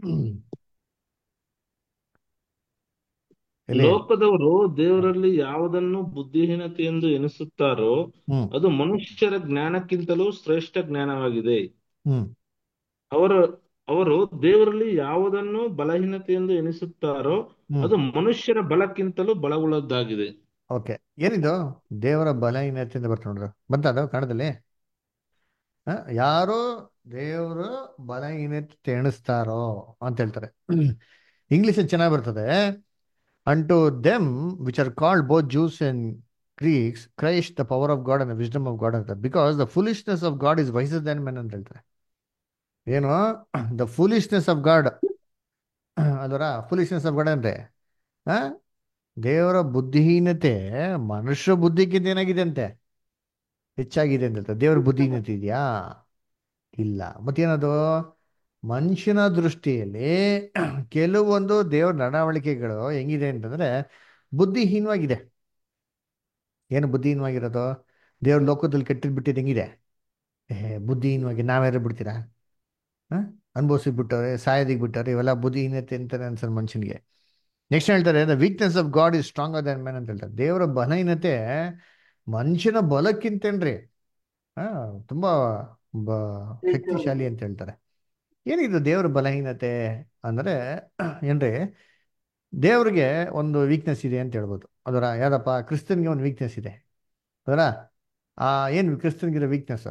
ಎಲ್ಲಿ ಲೋಕದವರು ದೇವರಲ್ಲಿ ಯಾವುದನ್ನು ಬುದ್ಧಿಹೀನತೆ ಎಂದು ಎನಿಸುತ್ತಾರೋ ಹ್ಮ್ ಅದು ಮನುಷ್ಯರ ಜ್ಞಾನಕ್ಕಿಂತಲೂ ಶ್ರೇಷ್ಠ ಜ್ಞಾನವಾಗಿದೆ ಹ್ಮ್ ಅವರು ಅವರು ದೇವರಲ್ಲಿ ಯಾವುದನ್ನು ಬಲಹೀನತೆ ಎಂದು ಎನಿಸುತ್ತಾರೋ ಹ್ಮ್ ಅದು ಮನುಷ್ಯರ ಬಲಕ್ಕಿಂತಲೂ ಬಲವುಳ್ಳದ್ದಾಗಿದೆ ಓಕೆ ಏನಿದು ದೇವರ ಬಲಹೀನತೆಯಿಂದ ಬರ್ತಾ ನೋಡ್ರು ಬಂತ ಅದು ಕನ್ನಡದಲ್ಲಿ ಆ, ಯಾರು ದೇವರು ಬಲಹೀನತೆ ಎಣಿಸ್ತಾರೋ ಅಂತ ಹೇಳ್ತಾರೆ ಇಂಗ್ಲಿಷ್ ಚೆನ್ನಾಗಿ ಬರ್ತದೆ and to them which are called both Jews and Greeks Christ the power of God and wisdom of God ಅಂತ because the foolishness of God is wiser than men ಅಂತ ಹೇಳ್ತಾರೆ ಏನು ದ ಫುಲಿಶ್ನೆಸ್ ಆಫ್ ಗಾಡ್ ಅದರ foolishness of God ಅಂದ್ರೆ ಆ, ದೇವರ ಬುದ್ಧಿಹೀನತೆ ಮನುಷ್ಯ ಬುದ್ಧಿಗಿಂತ ಏನಾಗಿದೆ ಅಂತೆ ಹೆಚ್ಚಾಗಿದೆ ಅಂತ ಹೇಳ್ತಾರೆ ದೇವರ ಬುದ್ಧಿಹೀನತೆ ಇದೆಯಾ ಇಲ್ಲ ಮತ್ತೇನದು ಮನುಷ್ಯನ ದೃಷ್ಟಿಯಲ್ಲಿ ಕೆಲವೊಂದು ದೇವರ ನಡವಳಿಕೆಗಳು ಹೆಂಗಿದೆ ಅಂತಂದ್ರೆ ಬುದ್ಧಿಹೀನವಾಗಿದೆ ಏನು ಬುದ್ಧಿಹೀನವಾಗಿರೋದು ದೇವ್ರ ಲೋಕದಲ್ಲಿ ಕೆಟ್ಟಿದ್ ಬಿಟ್ಟಿದ್ದು ಹೆಂಗಿದೆ ಏ ಬುದ್ಧಿಹೀನವಾಗಿ ನಾವ್ಯಾರು ಬಿಡ್ತೀರಾ ಅನುಭವಿಸಿ ಬಿಟ್ಟವ್ರೆ ಸಾಯೋದಿಗೆ ಬಿಟ್ಟವ್ರೆ ಇವೆಲ್ಲ ಬುದ್ಧಿಹೀನತೆ ಅಂತಾನೆ ಅನ್ಸಲ್ ಮನುಷ್ಯನಿಗೆ ನೆಕ್ಸ್ಟ್ ಹೇಳ್ತಾರೆ the weakness of God is stronger than man ಅಂತ ಹೇಳ್ತಾರೆ ದೇವರ ಬಲಹೀನತೆ ಮನುಷ್ಯನ ಬಲಕ್ಕಿಂತೇನ್ರಿ ಹಾ ತುಂಬಾ ಬ ಶಕ್ತಿಶಾಲಿ ಅಂತ ಹೇಳ್ತಾರೆ ಏನಿದು ದೇವರ ಬಲಹೀನತೆ ಅಂದ್ರೆ ಏನ್ರಿ ದೇವ್ರಿಗೆ ಒಂದು ವೀಕ್ನೆಸ್ ಇದೆ ಅಂತ ಹೇಳ್ಬೋದು ಅದರ ಯಾವ್ದಪ್ಪ ಕ್ರಿಸ್ತನ್ಗೆ ಒಂದು ವೀಕ್ನೆಸ್ ಇದೆ ಅದರ ಆ ಏನು ಕ್ರಿಸ್ತನ್ಗಿರೋ ವೀಕ್ನೆಸ್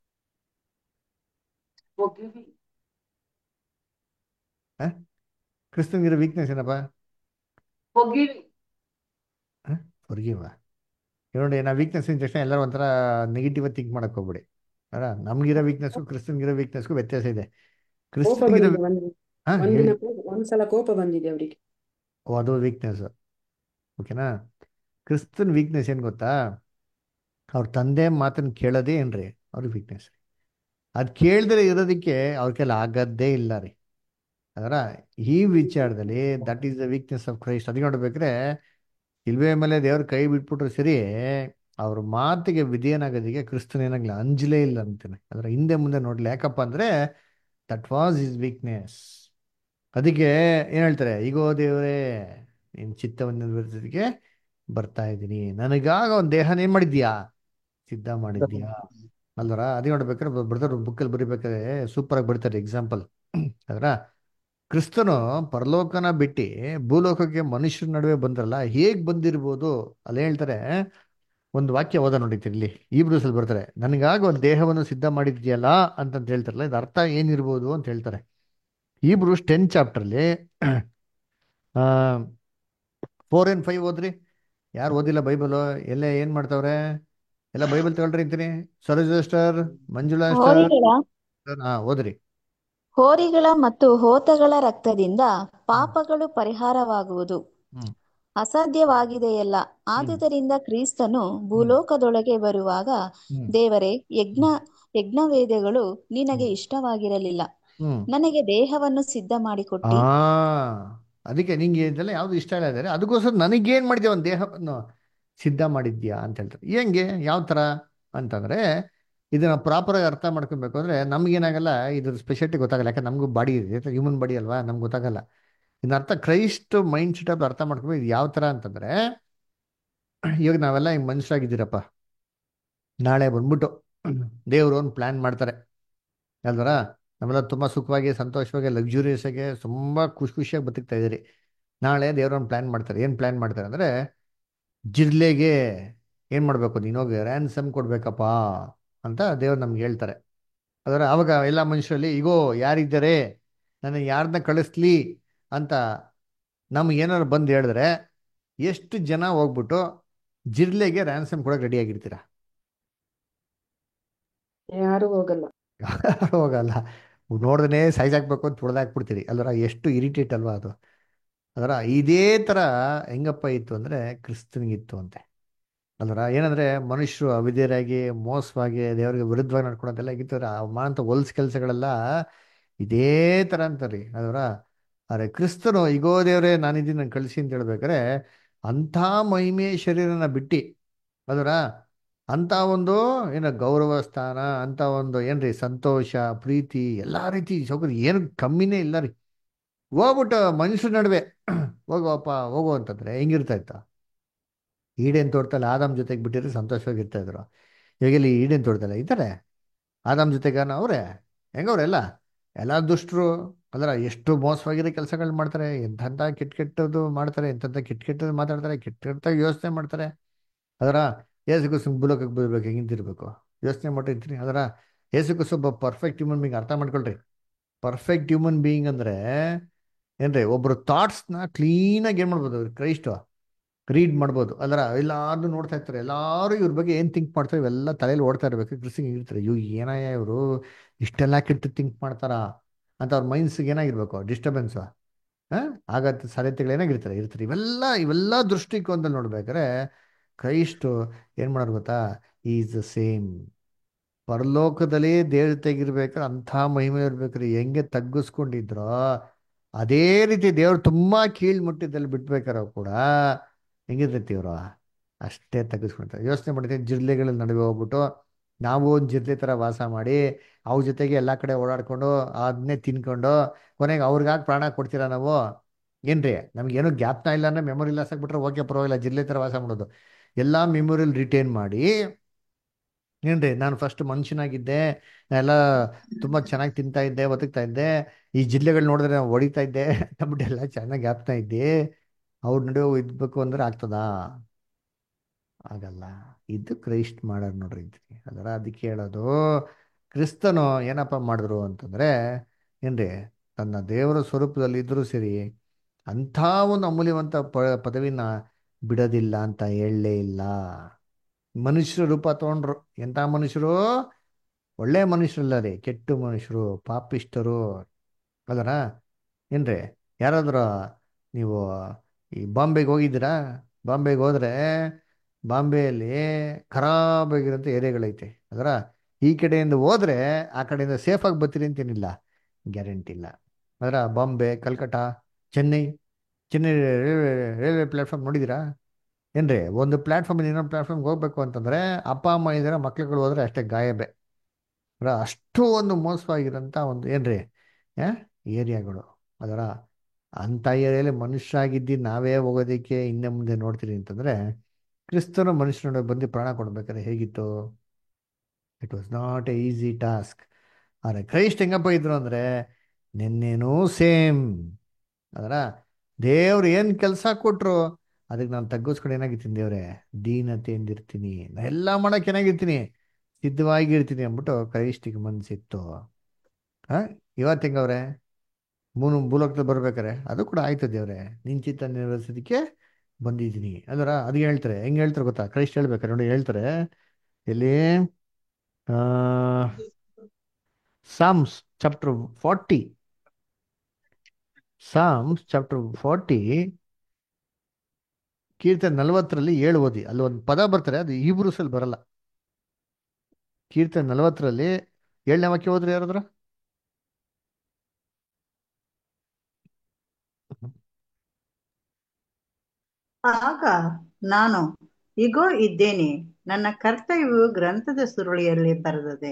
ಕ್ರಿಸ್ತನ್ಗಿರೋ ವೀಕ್ನೆಸ್ ಏನಪ್ಪ ಹೊರಗಿವ ನೋಡಿ ನಾವು ವೀಕ್ನೆಸ್ ಇದ್ದ ತಕ್ಷಣ ಎಲ್ಲರೂ ಒಂಥರ ನೆಗೆಟಿವ್ ಥಿಂಕ್ ಮಾಡಕ್ ಹೋಗ್ಬಿಡಿ ಅಲ್ಲ ನಮ್ಗಿರೋ ವೀಕ್ನೆಸ್ಗೂ ಕ್ರಿಸ್ತನ್ಗಿರೋ ವೀಕ್ನೆಸ್ಗೂ ವ್ಯತ್ಯಾಸ ಇದೆ ಕೋಪ ಕ್ರಿಸ್ತನ್ಗಿರೋ ಬಂದಿದೆ ಒಂದ್ ಹಾ ಒಂದಿನ ಹೇಳಿ ಕೋಪ ಒಂದ್ಸಲ ಕೋಪ ಬಂದಿದೆ ಅವರಿಗೆ ಓ ಅದು ವೀಕ್ನೆಸ್ ಓಕೆನಾ ಕ್ರಿಸ್ತನ್ ವೀಕ್ನೆಸ್ ಏನು ಗೊತ್ತಾ ಅವ್ರ ತಂದೆ ಮಾತನ್ನ ಕೇಳೋದೇ ಏನ್ರಿ ಅವ್ರ ವೀಕ್ನೆಸ್ ರೀ ಅದು ಕೇಳ್ದರೆ ಇರೋದಕ್ಕೆ ಅವ್ರ ಕೈಲಿ ಆಗದ್ದೇ ಇಲ್ಲ ರೀ ಅದರ ಈ ವಿಚಾರದಲ್ಲಿ that is the weakness of Christ ಅದಕ್ಕೆ ನೋಡ್ಬೇಕ್ರೆ ಶಿಲ್ಬೆ ಮೇಲೆ ದೇವ್ರ ಕೈ ಬಿಟ್ಬಿಟ್ರು ಸರಿ ಅವ್ರ ಮಾತಿಗೆ ವಿಧೇಯನಾಗೋದಿಗೆ ಕ್ರಿಸ್ತನ್ ಏನಾಗಲಿಲ್ಲ ಅಂಜಲೇ ಇಲ್ಲ ಅಂತಾನೆ ಅದರ ಹಿಂದೆ ಮುಂದೆ ನೋಡ್ಲಿ ಯಾಕಪ್ಪ ಅಂದ್ರೆ ದಟ್ ವಾಸ್ ಇಸ್ ವೀಕ್ನೆಸ್ ಅದಕ್ಕೆ ಏನ್ ಹೇಳ್ತಾರೆ ಈಗೋ ದೇವರೇ ನಿನ್ ಚಿತ್ತವನ್ನು ನೆರವೇರಿಸೋದಕ್ಕೆ ಬರ್ತಾ ಇದ್ದೀನಿ ನನಗಾಗ ಒಂದು ದೇಹನ ಏನ್ ಮಾಡಿದ್ಯಾ ಸಿದ್ಧ ಮಾಡಿದ್ಯಾ ಅಲ್ವರ ಅದೇ ನೋಡ್ಬೇಕಾದ್ರೆ ಬ್ರದರ್ ಬುಕ್ಕಲ್ಲಿ ಬರಿಬೇಕಾದ್ರೆ ಸೂಪರ್ ಆಗಿ ಬರೀತಾರೆ ಎಕ್ಸಾಂಪಲ್ ಅದರ ಕ್ರಿಸ್ತನು ಪರಲೋಕನ ಬಿಟ್ಟು ಭೂಲೋಕಕ್ಕೆ ಮನುಷ್ಯರ ನಡುವೆ ಬಂದ್ರಲ್ಲ ಹೇಗ್ ಬಂದಿರ್ಬೋದು ಅಲ್ಲಿ ಹೇಳ್ತಾರೆ ಒಂದು ವಾಕ್ಯ ಓದ ನೋಡಿತೀನಿ ಇಲ್ಲಿ ಈ ಬ್ರೂಸಲ್ಲಿ ಬರ್ತಾರೆ ನನಗಾಗ ಒಂದು ದೇಹವನ್ನು ಸಿದ್ಧ ಮಾಡಿದ್ಯಲ್ಲ ಅಂತಂತ ಹೇಳ್ತಾರಲ್ಲ ಇದು ಅರ್ಥ ಏನಿರ್ಬೋದು ಅಂತ ಹೇಳ್ತಾರೆ ಈ ಬ್ರೂಸ್ ಟೆನ್ ಚಾಪ್ಟರ್ಲಿ ಫೋರ್ ಆ್ಯಂಡ್ ಫೈವ್ ಓದ್ರಿ ಯಾರು ಓದಿಲ್ಲ ಬೈಬಲ್ ಎಲ್ಲ ಏನ್ ಮಾಡ್ತಾವ್ರೆ ಎಲ್ಲ ಬೈಬಲ್ ತಗೊಳ್ರಿ ಅಂತೀನಿ ಸರೋಜ ಸ್ಟಾರ್ ಮಂಜುಳಾ ಸ್ಟಾರ್ ಹೋರಿಗಳ ಹಾ ಓದ್ರಿ ಹೋರಿಗಳ ಮತ್ತು ಹೋತಗಳ ರಕ್ತದಿಂದ ಪಾಪಗಳು ಪರಿಹಾರವಾಗುವುದು ಹ್ಮ್ ಅಸಾಧ್ಯವಾಗಿದೆಯಲ್ಲ ಆದುದರಿಂದ ಕ್ರಿಸ್ತನು ಭೂಲೋಕದೊಳಗೆ ಬರುವಾಗ ಹ್ಮ್ ದೇವರೇ ಯಜ್ಞ ಯಜ್ಞವೇದಗಳು ನಿನಗೆ ಇಷ್ಟವಾಗಿರಲಿಲ್ಲ ಹ್ಮ್ ನನಗೆ ದೇಹವನ್ನು ಸಿದ್ಧ ಆ ಮಾಡಿಕೊಟ್ಟಿ ಅದಕ್ಕೆ ನಿಂಗೆ ಇದೆಲ್ಲ ಯಾವ್ದು ಇಷ್ಟ ಇಲ್ಲ ಇದ್ದಾರೆ ಅದಕ್ಕೋಸ್ಕರ ನನಗೇನ್ ಮಾಡಿದ್ಯಾ ಒಂದು ದೇಹವನ್ನು ಸಿದ್ಧ ಮಾಡಿದ್ಯಾ ಅಂತ ಹೇಳ್ತಾರೆ ಹೆಂಗೆ ಯಾವ ತರ ಅಂತಂದ್ರೆ ಇದನ್ನ ಪ್ರಾಪರ್ ಆಗಿ ಅರ್ಥ ಮಾಡ್ಕೊಬೇಕು ಅಂದ್ರೆ ನಮ್ಗೇನಾಗಲ್ಲ ಇದ್ರ ಸ್ಪೆಷಾಲಿಟಿ ಗೊತ್ತಾಗಲ್ಲ ಯಾಕಂದ್ರೆ ನಮಗೂ ಬಾಡಿ ಇದೆ ಹ್ಯೂಮನ್ ಬಾಡಿ ಅಲ್ವಾ ನಮ್ಗೆ ಗೊತ್ತಾಗಲ್ಲ ಇನ್ನು ಅರ್ಥ ಕ್ರೈಸ್ಟ್ ಮೈಂಡ್ ಸೆಟ್ ಅರ್ಥ ಮಾಡ್ಕೊಬೇಕು ಇದು ಯಾವ ತರ ಅಂತಂದ್ರೆ ಇವಾಗ ನಾವೆಲ್ಲ ಹಿಂಗ್ ಮನುಷ್ಯರಾಗಿದ್ದೀರಪ್ಪ ನಾಳೆ ಬಂದ್ಬಿಟ್ಟು ದೇವರು ಒಂದು ಪ್ಲಾನ್ ಮಾಡ್ತಾರೆ ಅಲ್ವರ ನಾವೆಲ್ಲ ತುಂಬಾ ಸುಖವಾಗಿ ಸಂತೋಷವಾಗಿ ಲಕ್ಸುರಿಯಸ್ ಆಗಿ ತುಂಬಾ ಖುಷಿ ಖುಷಿಯಾಗಿ ಬದುಕ್ತಾ ಇದೀರಿ ನಾಳೆ ದೇವ್ರ ಒಂದು ಪ್ಲಾನ್ ಮಾಡ್ತಾರೆ ಏನ್ ಪ್ಲಾನ್ ಮಾಡ್ತಾರೆ ಅಂದ್ರೆ ಜಿರ್ಲೆಗೆ ಏನ್ ಮಾಡ್ಬೇಕು ನೀನು ಹೋಗಿ ರ್ಯಾನ್ಸಮ್ ಕೊಡ್ಬೇಕಪ್ಪ ಅಂತ ದೇವ್ರು ನಮ್ಗೆ ಹೇಳ್ತಾರೆ ಅದರ ಅವಾಗ ಎಲ್ಲ ಮನುಷ್ಯರಲ್ಲಿ ಈಗೋ ಯಾರಿದ್ದಾರೆ ನನಗೆ ಯಾರನ್ನ ಕಳಿಸ್ಲಿ ಅಂತ ನಮ್ಗೆ ಏನಾದ್ರು ಬಂದು ಹೇಳಿದ್ರೆ ಎಷ್ಟು ಜನ ಹೋಗ್ಬಿಟ್ಟು ಜಿರ್ಲೆಗೆ ರ್ಯಾನ್ಸಮ್ ಕೊಡಕ್ಕೆ ರೆಡಿ ಆಗಿರ್ತೀರಾ ಯಾರು ಹೋಗಲ್ಲ ಹೋಗಲ್ಲ ನೋಡಿದ್ರೆ ಸೈಜ್ ಹಾಕ್ಬೇಕು ಅಂತ ಹೊಡೆದಾಕ್ಬಿಡ್ತೀರಿ ಅಲ್ವರ ಎಷ್ಟು ಇರಿಟೇಟ್ ಅಲ್ವಾ ಅದು ಅದರ ಇದೇ ತರ ಹೆಂಗಪ್ಪ ಇತ್ತು ಅಂದ್ರೆ ಕ್ರಿಸ್ತನಿಗಿತ್ತು ಅಂತೆ ಅಲ್ವರ ಏನಂದ್ರೆ ಮನುಷ್ಯರು ಅವಿಧೇಯರಾಗಿ ಮೋಸವಾಗಿ ದೇವರಿಗೆ ವಿರುದ್ಧವಾಗಿ ನಡ್ಕೊಳೋದೆಲ್ಲ ಆಗಿತ್ತು ಆ ಮಾಡಂತ ಹೊಲ್ಸ್ ಕೆಲಸಗಳೆಲ್ಲ ಇದೇ ತರ ಅಂತಾರ್ರಿ ಅಲ್ವರ ಅರೆ ಕ್ರಿಸ್ತನು ಇಗೋ ದೇವ್ರೆ ನಾನಿದ್ದೀನಿ ನಾನು ಕಳಿಸಿ ಅಂತ ಹೇಳ್ಬೇಕಾರೆ ಅಂಥ ಮಹಿಮೆ ಶರೀರನ ಬಿಟ್ಟು ಅದರ ಅಂಥ ಒಂದು ಏನು ಗೌರವ ಸ್ಥಾನ ಅಂಥ ಒಂದು ಏನ್ರಿ ಸಂತೋಷ ಪ್ರೀತಿ ಎಲ್ಲ ರೀತಿ ಸೌಕರ್ಯ ಏನು ಕಮ್ಮಿನೇ ಇಲ್ಲ ರೀ ಹೋಗ್ಬಿಟ್ಟು ಮನುಷ್ಯರ ನಡುವೆ ಹೋಗುವಪ್ಪ ಹೋಗು ಅಂತಂದ್ರೆ ಹೆಂಗಿರ್ತಾ ಇತ್ತ ಈಡೇನ್ ತೋಟದಲ್ಲಿ ಆದಾಮ್ ಜೊತೆಗೆ ಬಿಟ್ಟಿದ್ರೆ ಸಂತೋಷವಾಗಿರ್ತಾ ಇದ್ರು ಇವಾಗ ಇಲ್ಲಿ ಈಡೇನ್ ತೋಟದಲ್ಲ ಇದ್ದಾರೆ ಆದಾಮ್ ಜೊತೆಗಾನ ಅವರೇ ಹೆಂಗವ್ರೆಲ್ಲ ಎಲ್ಲ ದುಷ್ಟರು ಅದರ ಎಷ್ಟು ಮೋಸವಾಗಿರೋ ಕೆಲಸಗಳು ಮಾಡ್ತಾರೆ ಎಂಥೆಂಥ ಕೆಟ್ಟ ಕೆಟ್ಟದ್ದು ಮಾಡ್ತಾರೆ ಎಂಥೆಂಥ ಕೆಟ್ಟ ಕೆಟ್ಟದ್ದು ಮಾತಾಡ್ತಾರೆ ಕೆಟ್ಟ ಕೆಟ್ಟ ಯೋಚನೆ ಮಾಡ್ತಾರೆ ಅದರ ಏಸುಕು ಸುಮ್ ಬುಲೋಕಕ್ಕೆ ಬದಬೇಕು ಹೆಂಗಿಂತಿರ್ಬೇಕು ಯೋಚನೆ ಮಾಡಿರ್ತೀನಿ ಅದರ ಏಸುಕು ಒಬ್ಬ ಪರ್ಫೆಕ್ಟ್ ಹ್ಯೂಮನ್ ಬೀಯಿಂಗ್ ಅರ್ಥ ಮಾಡ್ಕೊಳ್ರಿ ಪರ್ಫೆಕ್ಟ್ ಹ್ಯೂಮನ್ ಬೀಯಿಂಗ್ ಅಂದ್ರೆ ಏನ್ರಿ ಒಬ್ರು ಥಾಟ್ಸ್ನ ಕ್ಲೀನಾಗಿ ಏನು ಮಾಡ್ಬೋದು ಕ್ರೈಸ್ಟ್ ರೀಡ್ ಮಾಡ್ಬೋದು ಅಲ್ಲರ ಎಲ್ಲಾರು ನೋಡ್ತಾ ಇರ್ತಾರೆ ಎಲ್ಲಾರು ಇವ್ರ ಬಗ್ಗೆ ಏನು ಥಿಂಕ್ ಮಾಡ್ತಾರೆ ಇವೆಲ್ಲ ತಲೆಯಲ್ಲಿ ಓಡ್ತಾ ಇರ್ಬೇಕು ಕ್ರಿಸ್ಟಿಂಗ್ ಇರ್ತಾರೆ ಇವ್ ಏನಯ್ಯ ಇವರು ಇಷ್ಟೆಲ್ಲ ಕೆಟ್ಟು ಥಿಂಕ್ ಮಾಡ್ತಾರಾ ಅಂತ ಅವ್ರ ಮೈನ್ಸ್ಗೆ ಏನಾಗಿರ್ಬೇಕು ಡಿಸ್ಟರ್ಬೆನ್ಸ್ ಹಾಂ ಆಗತ್ತೆ ಸಾಧ್ಯತೆಗಳು ಏನಾಗಿರ್ತಾರೆ ಇರ್ತಾರೆ ಇವೆಲ್ಲ ಇವೆಲ್ಲ ದೃಷ್ಟಿಕೋನದಲ್ಲಿ ನೋಡ್ಬೇಕಾದ್ರೆ ಕ್ರೈಸ್ಟು ಏನು ಮಾಡೋರು ಗೊತ್ತಾ ಈಸ್ ದ ಸೇಮ್ ಪರಲೋಕದಲ್ಲಿ ದೇವ್ರ ಜೊತೆಗಿರ್ಬೇಕಾದ್ರೆ ಅಂಥ ಮಹಿಮೆ ಇರ್ಬೇಕ್ರಿ ಹೆಂಗೆ ತಗ್ಗಿಸ್ಕೊಂಡಿದ್ರೋ ಅದೇ ರೀತಿ ದೇವ್ರು ತುಂಬಾ ಕೀಳ್ ಮುಟ್ಟಿದ್ದಲ್ಲಿ ಬಿಟ್ಬೇಕಾರೋ ಕೂಡ ಹೆಂಗಿರ್ತೈತಿ ಇವರು ಅಷ್ಟೇ ತಗ್ಗಿಸ್ಕೊಂತಾರೆ ಯೋಚನೆ ಮಾಡಿದ್ರೆ ಜಿರ್ಲೆಗಳ ನಡುವೆ ಹೋಗ್ಬಿಟ್ಟು ನಾವು ಒಂದು ಜಿರ್ಲೆ ಥರ ವಾಸ ಮಾಡಿ ಅವ್ರ ಜೊತೆಗೆ ಎಲ್ಲ ಕಡೆ ಓಡಾಡ್ಕೊಂಡು ಅದನ್ನೇ ತಿನ್ಕೊಂಡು ಕೊನೆಗೆ ಅವ್ರಿಗಾಗಿ ಪ್ರಾಣ ಕೊಡ್ತೀರಾ ನಾವು ಏನ್ರಿ ನಮ್ಗೇನು ಜ್ಞಾಪನ ಇಲ್ಲ ಅಂದ್ರೆ ಮೆಮೊರಿ ಲಾಸ್ ಆಗ್ಬಿಟ್ರೆ ಓಕೆ ಪರವಾಗಿಲ್ಲ ಜಿರ್ಲೆ ಥರ ವಾಸ ಮಾಡೋದು ಎಲ್ಲ ಮೆಮೊರಿಯಲ್ಲಿ ರಿಟೈನ್ ಮಾಡಿ ಏನ್ರಿ ನಾನು ಫಸ್ಟ್ ಮನುಷ್ಯನಾಗಿದ್ದೆ ಎಲ್ಲ ತುಂಬ ಚೆನ್ನಾಗಿ ತಿಂತಾ ಇದ್ದೆ ಬದುಕ್ತಾ ಇದ್ದೆ ಈ ಜಿಲ್ಲೆಗಳು ನೋಡಿದ್ರೆ ನಾನು ಹೊಡಿತಾ ಇದ್ದೆ ಅಂದ್ಬಿಟ್ಟು ಎಲ್ಲ ಚೆನ್ನಾಗಿ ಆಪ್ತಾ ಇದ್ದೆ ಅವ್ರ ನಡುವೆ ಇದ್ಬೇಕು ಅಂದ್ರೆ ಆಗ್ತದಾ ಆಗಲ್ಲ ಇದು ಕ್ರೈಸ್ಟ್ ಮಾಡೋರು ನೋಡ್ರಿ ಇದ್ರಿ ಅದರ ಅದಕ್ಕೆ ಹೇಳೋದು ಕ್ರಿಸ್ತನು ಏನಪ್ಪ ಮಾಡಿದ್ರು ಅಂತಂದ್ರೆ ಏನ್ರಿ ತನ್ನ ದೇವರ ಸ್ವರೂಪದಲ್ಲಿ ಇದ್ರೂ ಸರಿ ಅಂಥ ಒಂದು ಅಮೂಲ್ಯವಂತ ಪ ಪದವಿನ ಬಿಡೋದಿಲ್ಲ ಅಂತ ಹೇಳಲೇ ಇಲ್ಲ ಮನುಷ್ಯರ ರೂಪ ತಗೊಂಡ್ರು ಎಂಥ ಮನುಷ್ಯರು ಒಳ್ಳೆ ಮನುಷ್ಯರಲ್ಲ ರೀ ಕೆಟ್ಟ ಮನುಷ್ಯರು ಪಾಪಿಷ್ಟರು ಅದರ ಏನ್ರಿ ಯಾರಾದ್ರೂ ನೀವು ಈ ಬಾಂಬೆಗೆ ಹೋಗಿದ್ದೀರಾ ಬಾಂಬೆಗೆ ಹೋದ್ರೆ ಬಾಂಬೆಯಲ್ಲಿ ಖರಾಬಾಗಿರೋಂಥ ಏರಿಯಾಗಳೈತೆ ಅದರ ಈ ಕಡೆಯಿಂದ ಹೋದ್ರೆ ಆ ಕಡೆಯಿಂದ ಸೇಫಾಗಿ ಬರ್ತೀರಿ ಅಂತೇನಿಲ್ಲ ಗ್ಯಾರಂಟಿ ಇಲ್ಲ ಅದರ Bombay Calcutta Chennai Chennai railway railway platform ನೋಡಿದ್ದೀರಾ ಏನ್ರಿ ಒಂದು ಪ್ಲ್ಯಾಟ್ಫಾರ್ಮಿಂದ ಇನ್ನೊಂದು ಪ್ಲ್ಯಾಟ್ಫಾರ್ಮ್ಗೆ ಹೋಗ್ಬೇಕು ಅಂತಂದ್ರೆ ಅಪ್ಪ ಅಮ್ಮ ಇದ್ದಾರೆ ಮಕ್ಳುಗಳು ಹೋದ್ರೆ ಅಷ್ಟೇ ಗಾಯಬೆ ಅದರ ಅಷ್ಟು ಒಂದು ಮೋಸವಾಗಿರೋಂಥ ಒಂದು ಏನ್ರಿ ಏರಿಯಾಗಳು ಅದರ ಅಂಥ ಏರಿಯಲ್ಲಿ ಮನುಷ್ಯ ಆಗಿದ್ದು ನಾವೇ ಹೋಗೋದಕ್ಕೆ ಹಿಂದೆ ಮುಂದೆ ನೋಡ್ತೀರಿ ಅಂತಂದ್ರೆ ಕ್ರಿಸ್ತನು ಮನುಷ್ಯನ ಬಂದು ಪ್ರಾಣ ಕೊಡ್ಬೇಕಾದ್ರೆ ಹೇಗಿತ್ತು it was not a easy task ಆದರೆ ಕ್ರೈಸ್ಟ್ ಹೆಂಗಪ್ಪ ಇದ್ರು ಅಂದರೆ ನಿನ್ನೇನೂ ಸೇಮ್ ಅದರ ದೇವ್ರು ಏನು ಕೆಲಸ ಕೊಟ್ಟರು ಅದಕ್ಕೆ ನಾನು ತಗ್ಗಿಸ್ಕೊಂಡು ಏನಾಗಿರ್ತೀನಿ ದೇವ್ರೆ ದೀನತೆಯಿಂದಿರ್ತೀನಿ ನಾ ಎಲ್ಲ ಮಾಡೋಕೆ ಏನಾಗಿರ್ತೀನಿ ಸಿದ್ಧವಾಗಿರ್ತೀನಿ ಅಂದ್ಬಿಟ್ಟು ಕ್ರೈಸ್ಟಿಗೆ ಮನಸ್ಸಿತ್ತು ಹಾಂ ಇವತ್ತು ಹೆಂಗವ್ರೆ ಮೂನು ಭೂಲೋಕದಲ್ಲಿ ಬರ್ಬೇಕಾರೆ ಅದು ಕೂಡ ಆಯ್ತು ದೇವ್ರೆ ನಿನ್ ಚಿತ್ತ ನೆರವೇರಿಸೋದಕ್ಕೆ ಬಂದಿದ್ದೀನಿ ಅದರ ಅದು ಹೇಳ್ತಾರೆ ಹೆಂಗೆ ಹೇಳ್ತಾರೆ ಗೊತ್ತಾ ಕ್ರೈಸ್ಟ್ ಹೇಳ್ಬೇಕಾರೆ ನೋಡಿ ಹೇಳ್ತಾರೆ ಎಲ್ಲಿ Psalms chapter forty Psalms chapter forty ಕೀರ್ತನೆ ನಲವತ್ತರಲ್ಲಿ ಏಳು ಓದಿ ಅಲ್ಲಿ ಒಂದು ಪದ ಬರ್ತಾರೆ ಅದು ಈಬ್ರೂಸಲ್ಲಿ ಬರಲ್ಲ ಕೀರ್ತನೆ ನಲವತ್ತರಲ್ಲಿ ಏಳನೇ ವಾಕ್ಯ ಹೋದ್ರಿ ಯಾರಾದ್ರ ಆಗ ನಾನು ಇಗೋ ಇದ್ದೇನೆ ನನ್ನ ಕರ್ತವ್ಯವು ಗ್ರಂಥದ ಸುರುಳಿಯಲ್ಲಿ ಬರೆದದೆ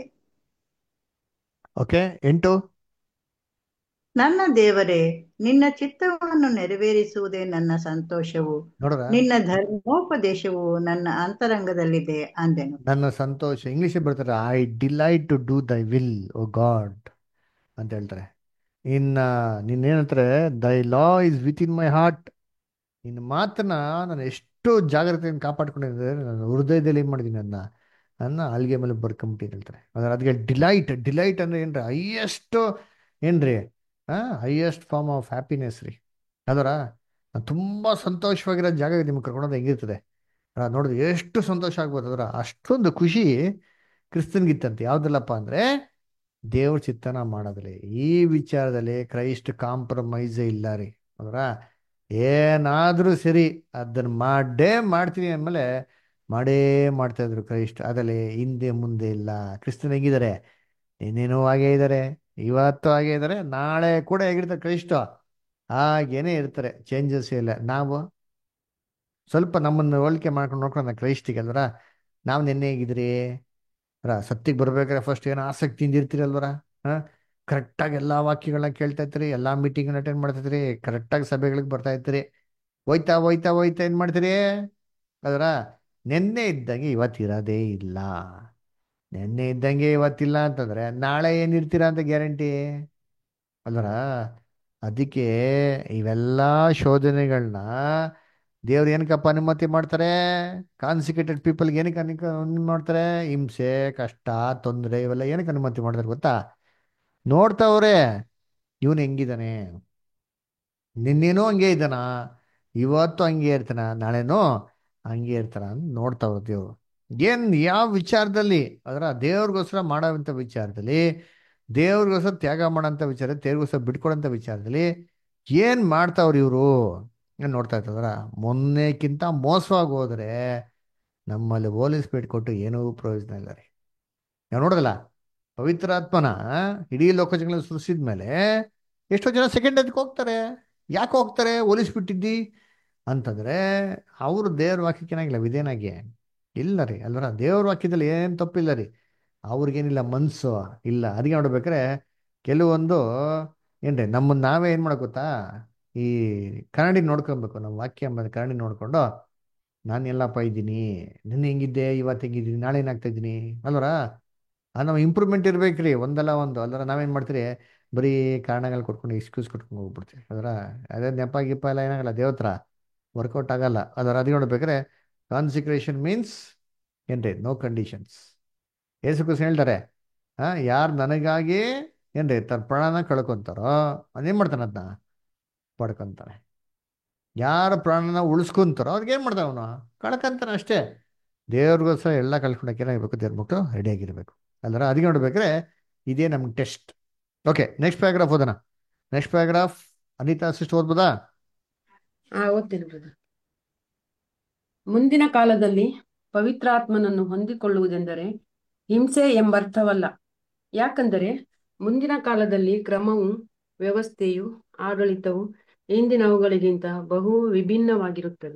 ಓಕೆ ಎಂಟು ನನ್ನ ದೇವರೇ ನಿನ್ನ ಚಿತ್ತವನ್ನು ನೆರವೇರಿಸುವುದೇ ನನ್ನ ಸಂತೋಷವು ನೋಡ್ರ ನಿನ್ನ ಧರ್ಮೋಪದೇಶವು ನನ್ನ ಅಂತರಂಗದಲ್ಲಿದೆ ಅಂದೆನು ನನ್ನ ಸಂತೋಷ ಇಂಗ್ಲಿಷ್ ಬರ್ತಾರೆ I delight to do thy will O God ಅಂತ ಹೇಳ್ತಾರೆ ಇನ್ನ ನಿನ್ನೇನಂತಾರೆ thy law is within my heart ನಿನ್ನ ಮಾತನ್ನ ನಾನು ಎಷ್ಟು ಜಾಗ್ರತೆಯಿಂದ ಕಾಪಾಡ್ಕೊಂಡಿದ್ದೆ ನಾನು ಹೃದಯದಲ್ಲಿ ಏನು ಮಾಡಿದ್ದೀನಿ ಅದನ್ನ ನನ್ನ ಅಲ್ಗೆ ಮೇಲೆ ಬರ್ಕೊಂಬಿಟ್ಟಿದ್ದು ಹೇಳ್ತಾರೆ ಅದರ ಅದಕ್ಕೆ ಡಿಲೈಟ್ ಡಿಲೈಟ್ ಅಂದ್ರೆ ಏನ್ರಿ ಹೈಯೆಸ್ಟ್ ಏನ್ರಿ ಹೈಯೆಸ್ಟ್ ಫಾರ್ಮ್ ಆಫ್ ಹ್ಯಾಪಿನೆಸ್ ರೀ ಅದರ ತುಂಬ ಸಂತೋಷವಾಗಿರೋ ಜಾಗ ನಿಮ್ಗೆ ಕರ್ಕೊಂಡೋದು ಹೆಂಗಿರ್ತದೆ ಆ, ನೋಡಿದ್ರೆ ಎಷ್ಟು ಸಂತೋಷ ಆಗ್ಬೋದು ಅದರ ಅಷ್ಟೊಂದು ಖುಷಿ ಕ್ರಿಸ್ತನ್ಗಿತ್ತಂತೆ ಯಾವ್ದಲ್ಲಪ್ಪ ಅಂದ್ರೆ ದೇವ್ರ ಚಿತ್ತನ ಮಾಡೋದ್ರಲ್ಲಿ ಈ ವಿಚಾರದಲ್ಲಿ ಕ್ರೈಸ್ಟ್ ಕಾಂಪ್ರಮೈಸೇ ಇಲ್ಲ ರೀ ಅದರ ಏನಾದರೂ ಸರಿ ಅದನ್ನ ಮಾಡೇ ಮಾಡ್ತೀನಿ ಅಂದಮೇಲೆ ಮಾಡೇ ಮಾಡ್ತಾ ಇದ್ರು ಕ್ರೈಸ್ಟ್ ಅದರಲ್ಲಿ ಹಿಂದೆ ಮುಂದೆ ಇಲ್ಲ ಕ್ರಿಸ್ತನ್ ಹೆಂಗಿದ್ದಾರೆ ಇನ್ನೇನೋ ಹಾಗೇ ಇದ್ದಾರೆ ಇವತ್ತು ಹಾಗೆ ಇದ್ದಾರೆ ನಾಳೆ ಕೂಡ ಹೇಗಿರ್ತಾರೆ ಕ್ರೈಸ್ಟ್ ಹಾಗೇನೆ ಇರ್ತಾರೆ ಚೇಂಜಸ್ ಇಲ್ಲ ನಾವು ಸ್ವಲ್ಪ ನಮ್ಮನ್ನು ಹೋಲಿಕೆ ಮಾಡ್ಕೊಂಡು ನೋಡ್ಕೊಂಡು ಕ್ರೈಸ್ಟಿಗೆ ಅಲ್ವರ ನಾವು ನಿನ್ನೆ ಹೇಗಿದ್ರಿ ಅಲ್ಲ ಸತ್ತಿಗೆ ಬರ್ಬೇಕಾದ್ರೆ ಫಸ್ಟ್ ಏನೋ ಆಸಕ್ತಿಯಿಂದ ಇರ್ತೀರಿ ಅಲ್ವರ ಹಾಂ ಕರೆಕ್ಟಾಗಿ ಎಲ್ಲ ವಾಕ್ಯಗಳನ್ನ ಕೇಳ್ತಾ ಇರ್ತೀರಿ ಎಲ್ಲ ಮೀಟಿಂಗ್ ಅಟೆಂಡ್ ಮಾಡ್ತಾ ಇರ್ತೀರಿ ಕರೆಕ್ಟಾಗಿ ಸಭೆಗಳಿಗೆ ಬರ್ತಾ ಇರ್ತೀರಿ ಹೋಯ್ತಾ ಹೋಯ್ತಾ ಹೋಯ್ತಾ ಏನು ಮಾಡ್ತೀರಿ ಅದರ ನಿನ್ನೆ ಇದ್ದಂಗೆ ಇವತ್ತಿರೋದೇ ಇಲ್ಲ ನಿನ್ನೆ ಇದ್ದಂಗೆ ಇವತ್ತಿಲ್ಲ ಅಂತಂದ್ರೆ ನಾಳೆ ಏನಿರ್ತೀರಾ ಅಂತ ಗ್ಯಾರಂಟಿ ಅಲ್ವರ ಅದಕ್ಕೆ ಇವೆಲ್ಲ ಶೋಧನೆಗಳನ್ನ ದೇವ್ರು ಏನಕ್ಕಪ್ಪ ಅನುಮತಿ ಮಾಡ್ತಾರೆ ಕಾನ್ಸಿಕ್ಯೂಟೆಡ್ ಪೀಪಲ್ಗೆ ಏನಕ್ಕೆ ಅನುಕ ಅನುಮತಿ ಮಾಡ್ತಾರೆ ಹಿಂಸೆ ಕಷ್ಟ ತೊಂದರೆ ಇವೆಲ್ಲ ಏನಕ್ಕೆ ಅನುಮತಿ ಮಾಡ್ತಾರೆ ಗೊತ್ತಾ ನೋಡ್ತಾವ್ರೆ ಇವನು ಹೆಂಗಿದ್ದಾನೆ ನಿನ್ನೇನೋ ಹಂಗೆ ಇದ್ದಾನ ಇವತ್ತು ಹಂಗೆ ಇರ್ತಾನ ನಾಳೆನೋ ಹಂಗೆ ಇರ್ತಾನ ಅಂತ ನೋಡ್ತಾವ್ರ ದೇವ್ರು ಏನ್ ಯಾವ ವಿಚಾರದಲ್ಲಿ ಅದರ ದೇವ್ರಿಗೋಸ್ಕರ ಮಾಡೋವಂಥ ವಿಚಾರದಲ್ಲಿ ದೇವ್ರಿಗೋಸ್ಕರ ತ್ಯಾಗ ಮಾಡೋಂಥ ವಿಚಾರ ದೇವ್ರಿಗೋಸ್ಕರ ಬಿಟ್ಕೊಡೋಂಥ ವಿಚಾರದಲ್ಲಿ ಏನ್ ಮಾಡ್ತಾವ್ರ ಇವರು ನೋಡ್ತಾ ಇರ್ತದ್ರ ಮೊನ್ನೆಕ್ಕಿಂತ ಮೋಸವಾಗಿ ಹೋದ್ರೆ ನಮ್ಮಲ್ಲಿ ಹೋಲಿಸ್ಬಿಟ್ಟು ಕೊಟ್ಟು ಏನೂ ಪ್ರಯೋಜನ ಇಲ್ಲ ರೀ ನಾವು ನೋಡೋದಲ್ಲ ಪವಿತ್ರಾತ್ಮನ ಇಡೀ ಲೋಕಜಗಳಲ್ಲಿ ಸೃಷ್ಟಿದ ಮೇಲೆ ಎಷ್ಟೋ ಜನ ಸೆಕೆಂಡ್ ಅದಕ್ಕೆ ಹೋಗ್ತಾರೆ ಯಾಕೆ ಹೋಗ್ತಾರೆ ಹೋಲಿಸ್ಬಿಟ್ಟಿದ್ದಿ ಅಂತಂದ್ರೆ ಅವರು ದೇವ್ರ ವಾಕ್ಯಕ್ಕೇನಾಗಿಲ್ಲ ವಿಧೇನಾಗಿ ಇಲ್ಲ ರೀ ಅಲ್ವರ ದೇವ್ರ ವಾಕ್ಯದಲ್ಲಿ ಏನು ತಪ್ಪಿಲ್ಲ ರೀ ಅವ್ರಿಗೇನಿಲ್ಲ ಮನ್ಸು ಇಲ್ಲ ಅದಕ್ಕೆ ನೋಡ್ಬೇಕಾರೆ ಕೆಲವೊಂದು ಏನ್ರಿ ನಮ್ಮನ್ನ ನಾವೇ ಏನು ಮಾಡಕ್ ಗೊತ್ತಾ ಈ ಕನ್ನಡಿ ನೋಡ್ಕೊಬೇಕು ನಮ್ಮ ವಾಕ್ಯ ಎಂಬ ಕನ್ನಡಿ ನೋಡ್ಕೊಂಡು ನಾನು ಎಲ್ಲಪ್ಪ ಇದ್ದೀನಿ ನಿನ್ನೆ ಹೆಂಗಿದ್ದೆ ಇವತ್ತು ಹೆಂಗಿದ್ದೀನಿ ನಾಳೆ ಏನಾಗ್ತಾ ಇದ್ದೀನಿ ಅಲ್ವರ ನಾವು ಇಂಪ್ರೂವ್ಮೆಂಟ್ ಇರ್ಬೇಕ್ರಿ ಒಂದಲ್ಲ ಒಂದು ಅಲ್ವರ ನಾವೇನು ಮಾಡ್ತೀರಿ ಬರೀ ಕಾರಣಗಳು ಕೊಟ್ಕೊಂಡು ಎಕ್ಸ್ಕ್ಯೂಸ್ ಕೊಟ್ಕೊಂಡು ಹೋಗ್ಬಿಡ್ತೀವಿ ಅದರ ಅದೇ ನೆಪ ಗಿಪ್ಪ ಎಲ್ಲ ಏನಾಗಲ್ಲ ದೇವತ್ರ ವರ್ಕೌಟ್ ಆಗಲ್ಲ ಅದರ ಅದು ನೋಡ್ಬೇಕಾದ್ರೆ ಕಾನ್ಸಿಕ್ರೇಷನ್ ಮೀನ್ಸ್ ಏನ್ರಿ ನೋ ಕಂಡೀಷನ್ಸ್ ಏಸು ಕೃಷ್ಣ ಹೇಳ್ತಾರೆ ಆ ಯಾರು ನನಗಾಗಿ ಏನ್ರಿ ತನ್ನ ಪ್ರಾಣನ ಕಳ್ಕೊಂತಾರೋ ಅದೇನು ಮಾಡ್ತಾನೆ ಅದನ್ನ ಪಡ್ಕೊಂತಾನೆ ಯಾರ ಪ್ರಾಣನ ಉಳಿಸ್ಕೊಂತಾರೋ ಅವ್ರಿಗೆ ಏನು ಮಾಡ್ತಾನೆ ಅವನು ಕಳ್ಕೊಂತಾನೆ ಅಷ್ಟೇ ದೇವ್ರಿಗೋಸ್ಕರ ಎಲ್ಲ ಕಳ್ಕೊಳಕ್ಕೆ ಏನಾಗಬೇಕು ದೇವ್ರ ಮಕ್ಕಳು ರೆಡಿಯಾಗಿರ್ಬೇಕು ಅಲ್ಲರ ಅದಕ್ಕೆ ನೋಡ್ಬೇಕಾದ್ರೆ ಇದೇ ನಮ್ಗೆ ಟೆಸ್ಟ್ ಓಕೆ ನೆಕ್ಸ್ಟ್ ಪ್ಯಾರಾಗ್ರಾಫ್ ಓದೋಣ ನೆಕ್ಸ್ಟ್ ಪ್ಯಾರಾಗ್ರಾಫ್ ಅನಿತಾ ಸಿಸ್ಟ್ ಓದ್ಬೋದಾ ಹಾ ಓದ್ತೇನೆ ಬ್ರದರ್ ಮುಂದಿನ ಕಾಲದಲ್ಲಿ ಪವಿತ್ರಾತ್ಮನನ್ನು ಹೊಂದಿಕೊಳ್ಳುವುದೆಂದರೆ ಹಿಂಸೆ ಎಂಬರ್ಥವಲ್ಲ ಯಾಕಂದರೆ ಮುಂದಿನ ಕಾಲದಲ್ಲಿ ಕ್ರಮವು ವ್ಯವಸ್ಥೆಯು ಆಡಳಿತವು ಇಂದಿನವುಗಳಿಗಿಂತ ಬಹು ವಿಭಿನ್ನವಾಗಿರುತ್ತದೆ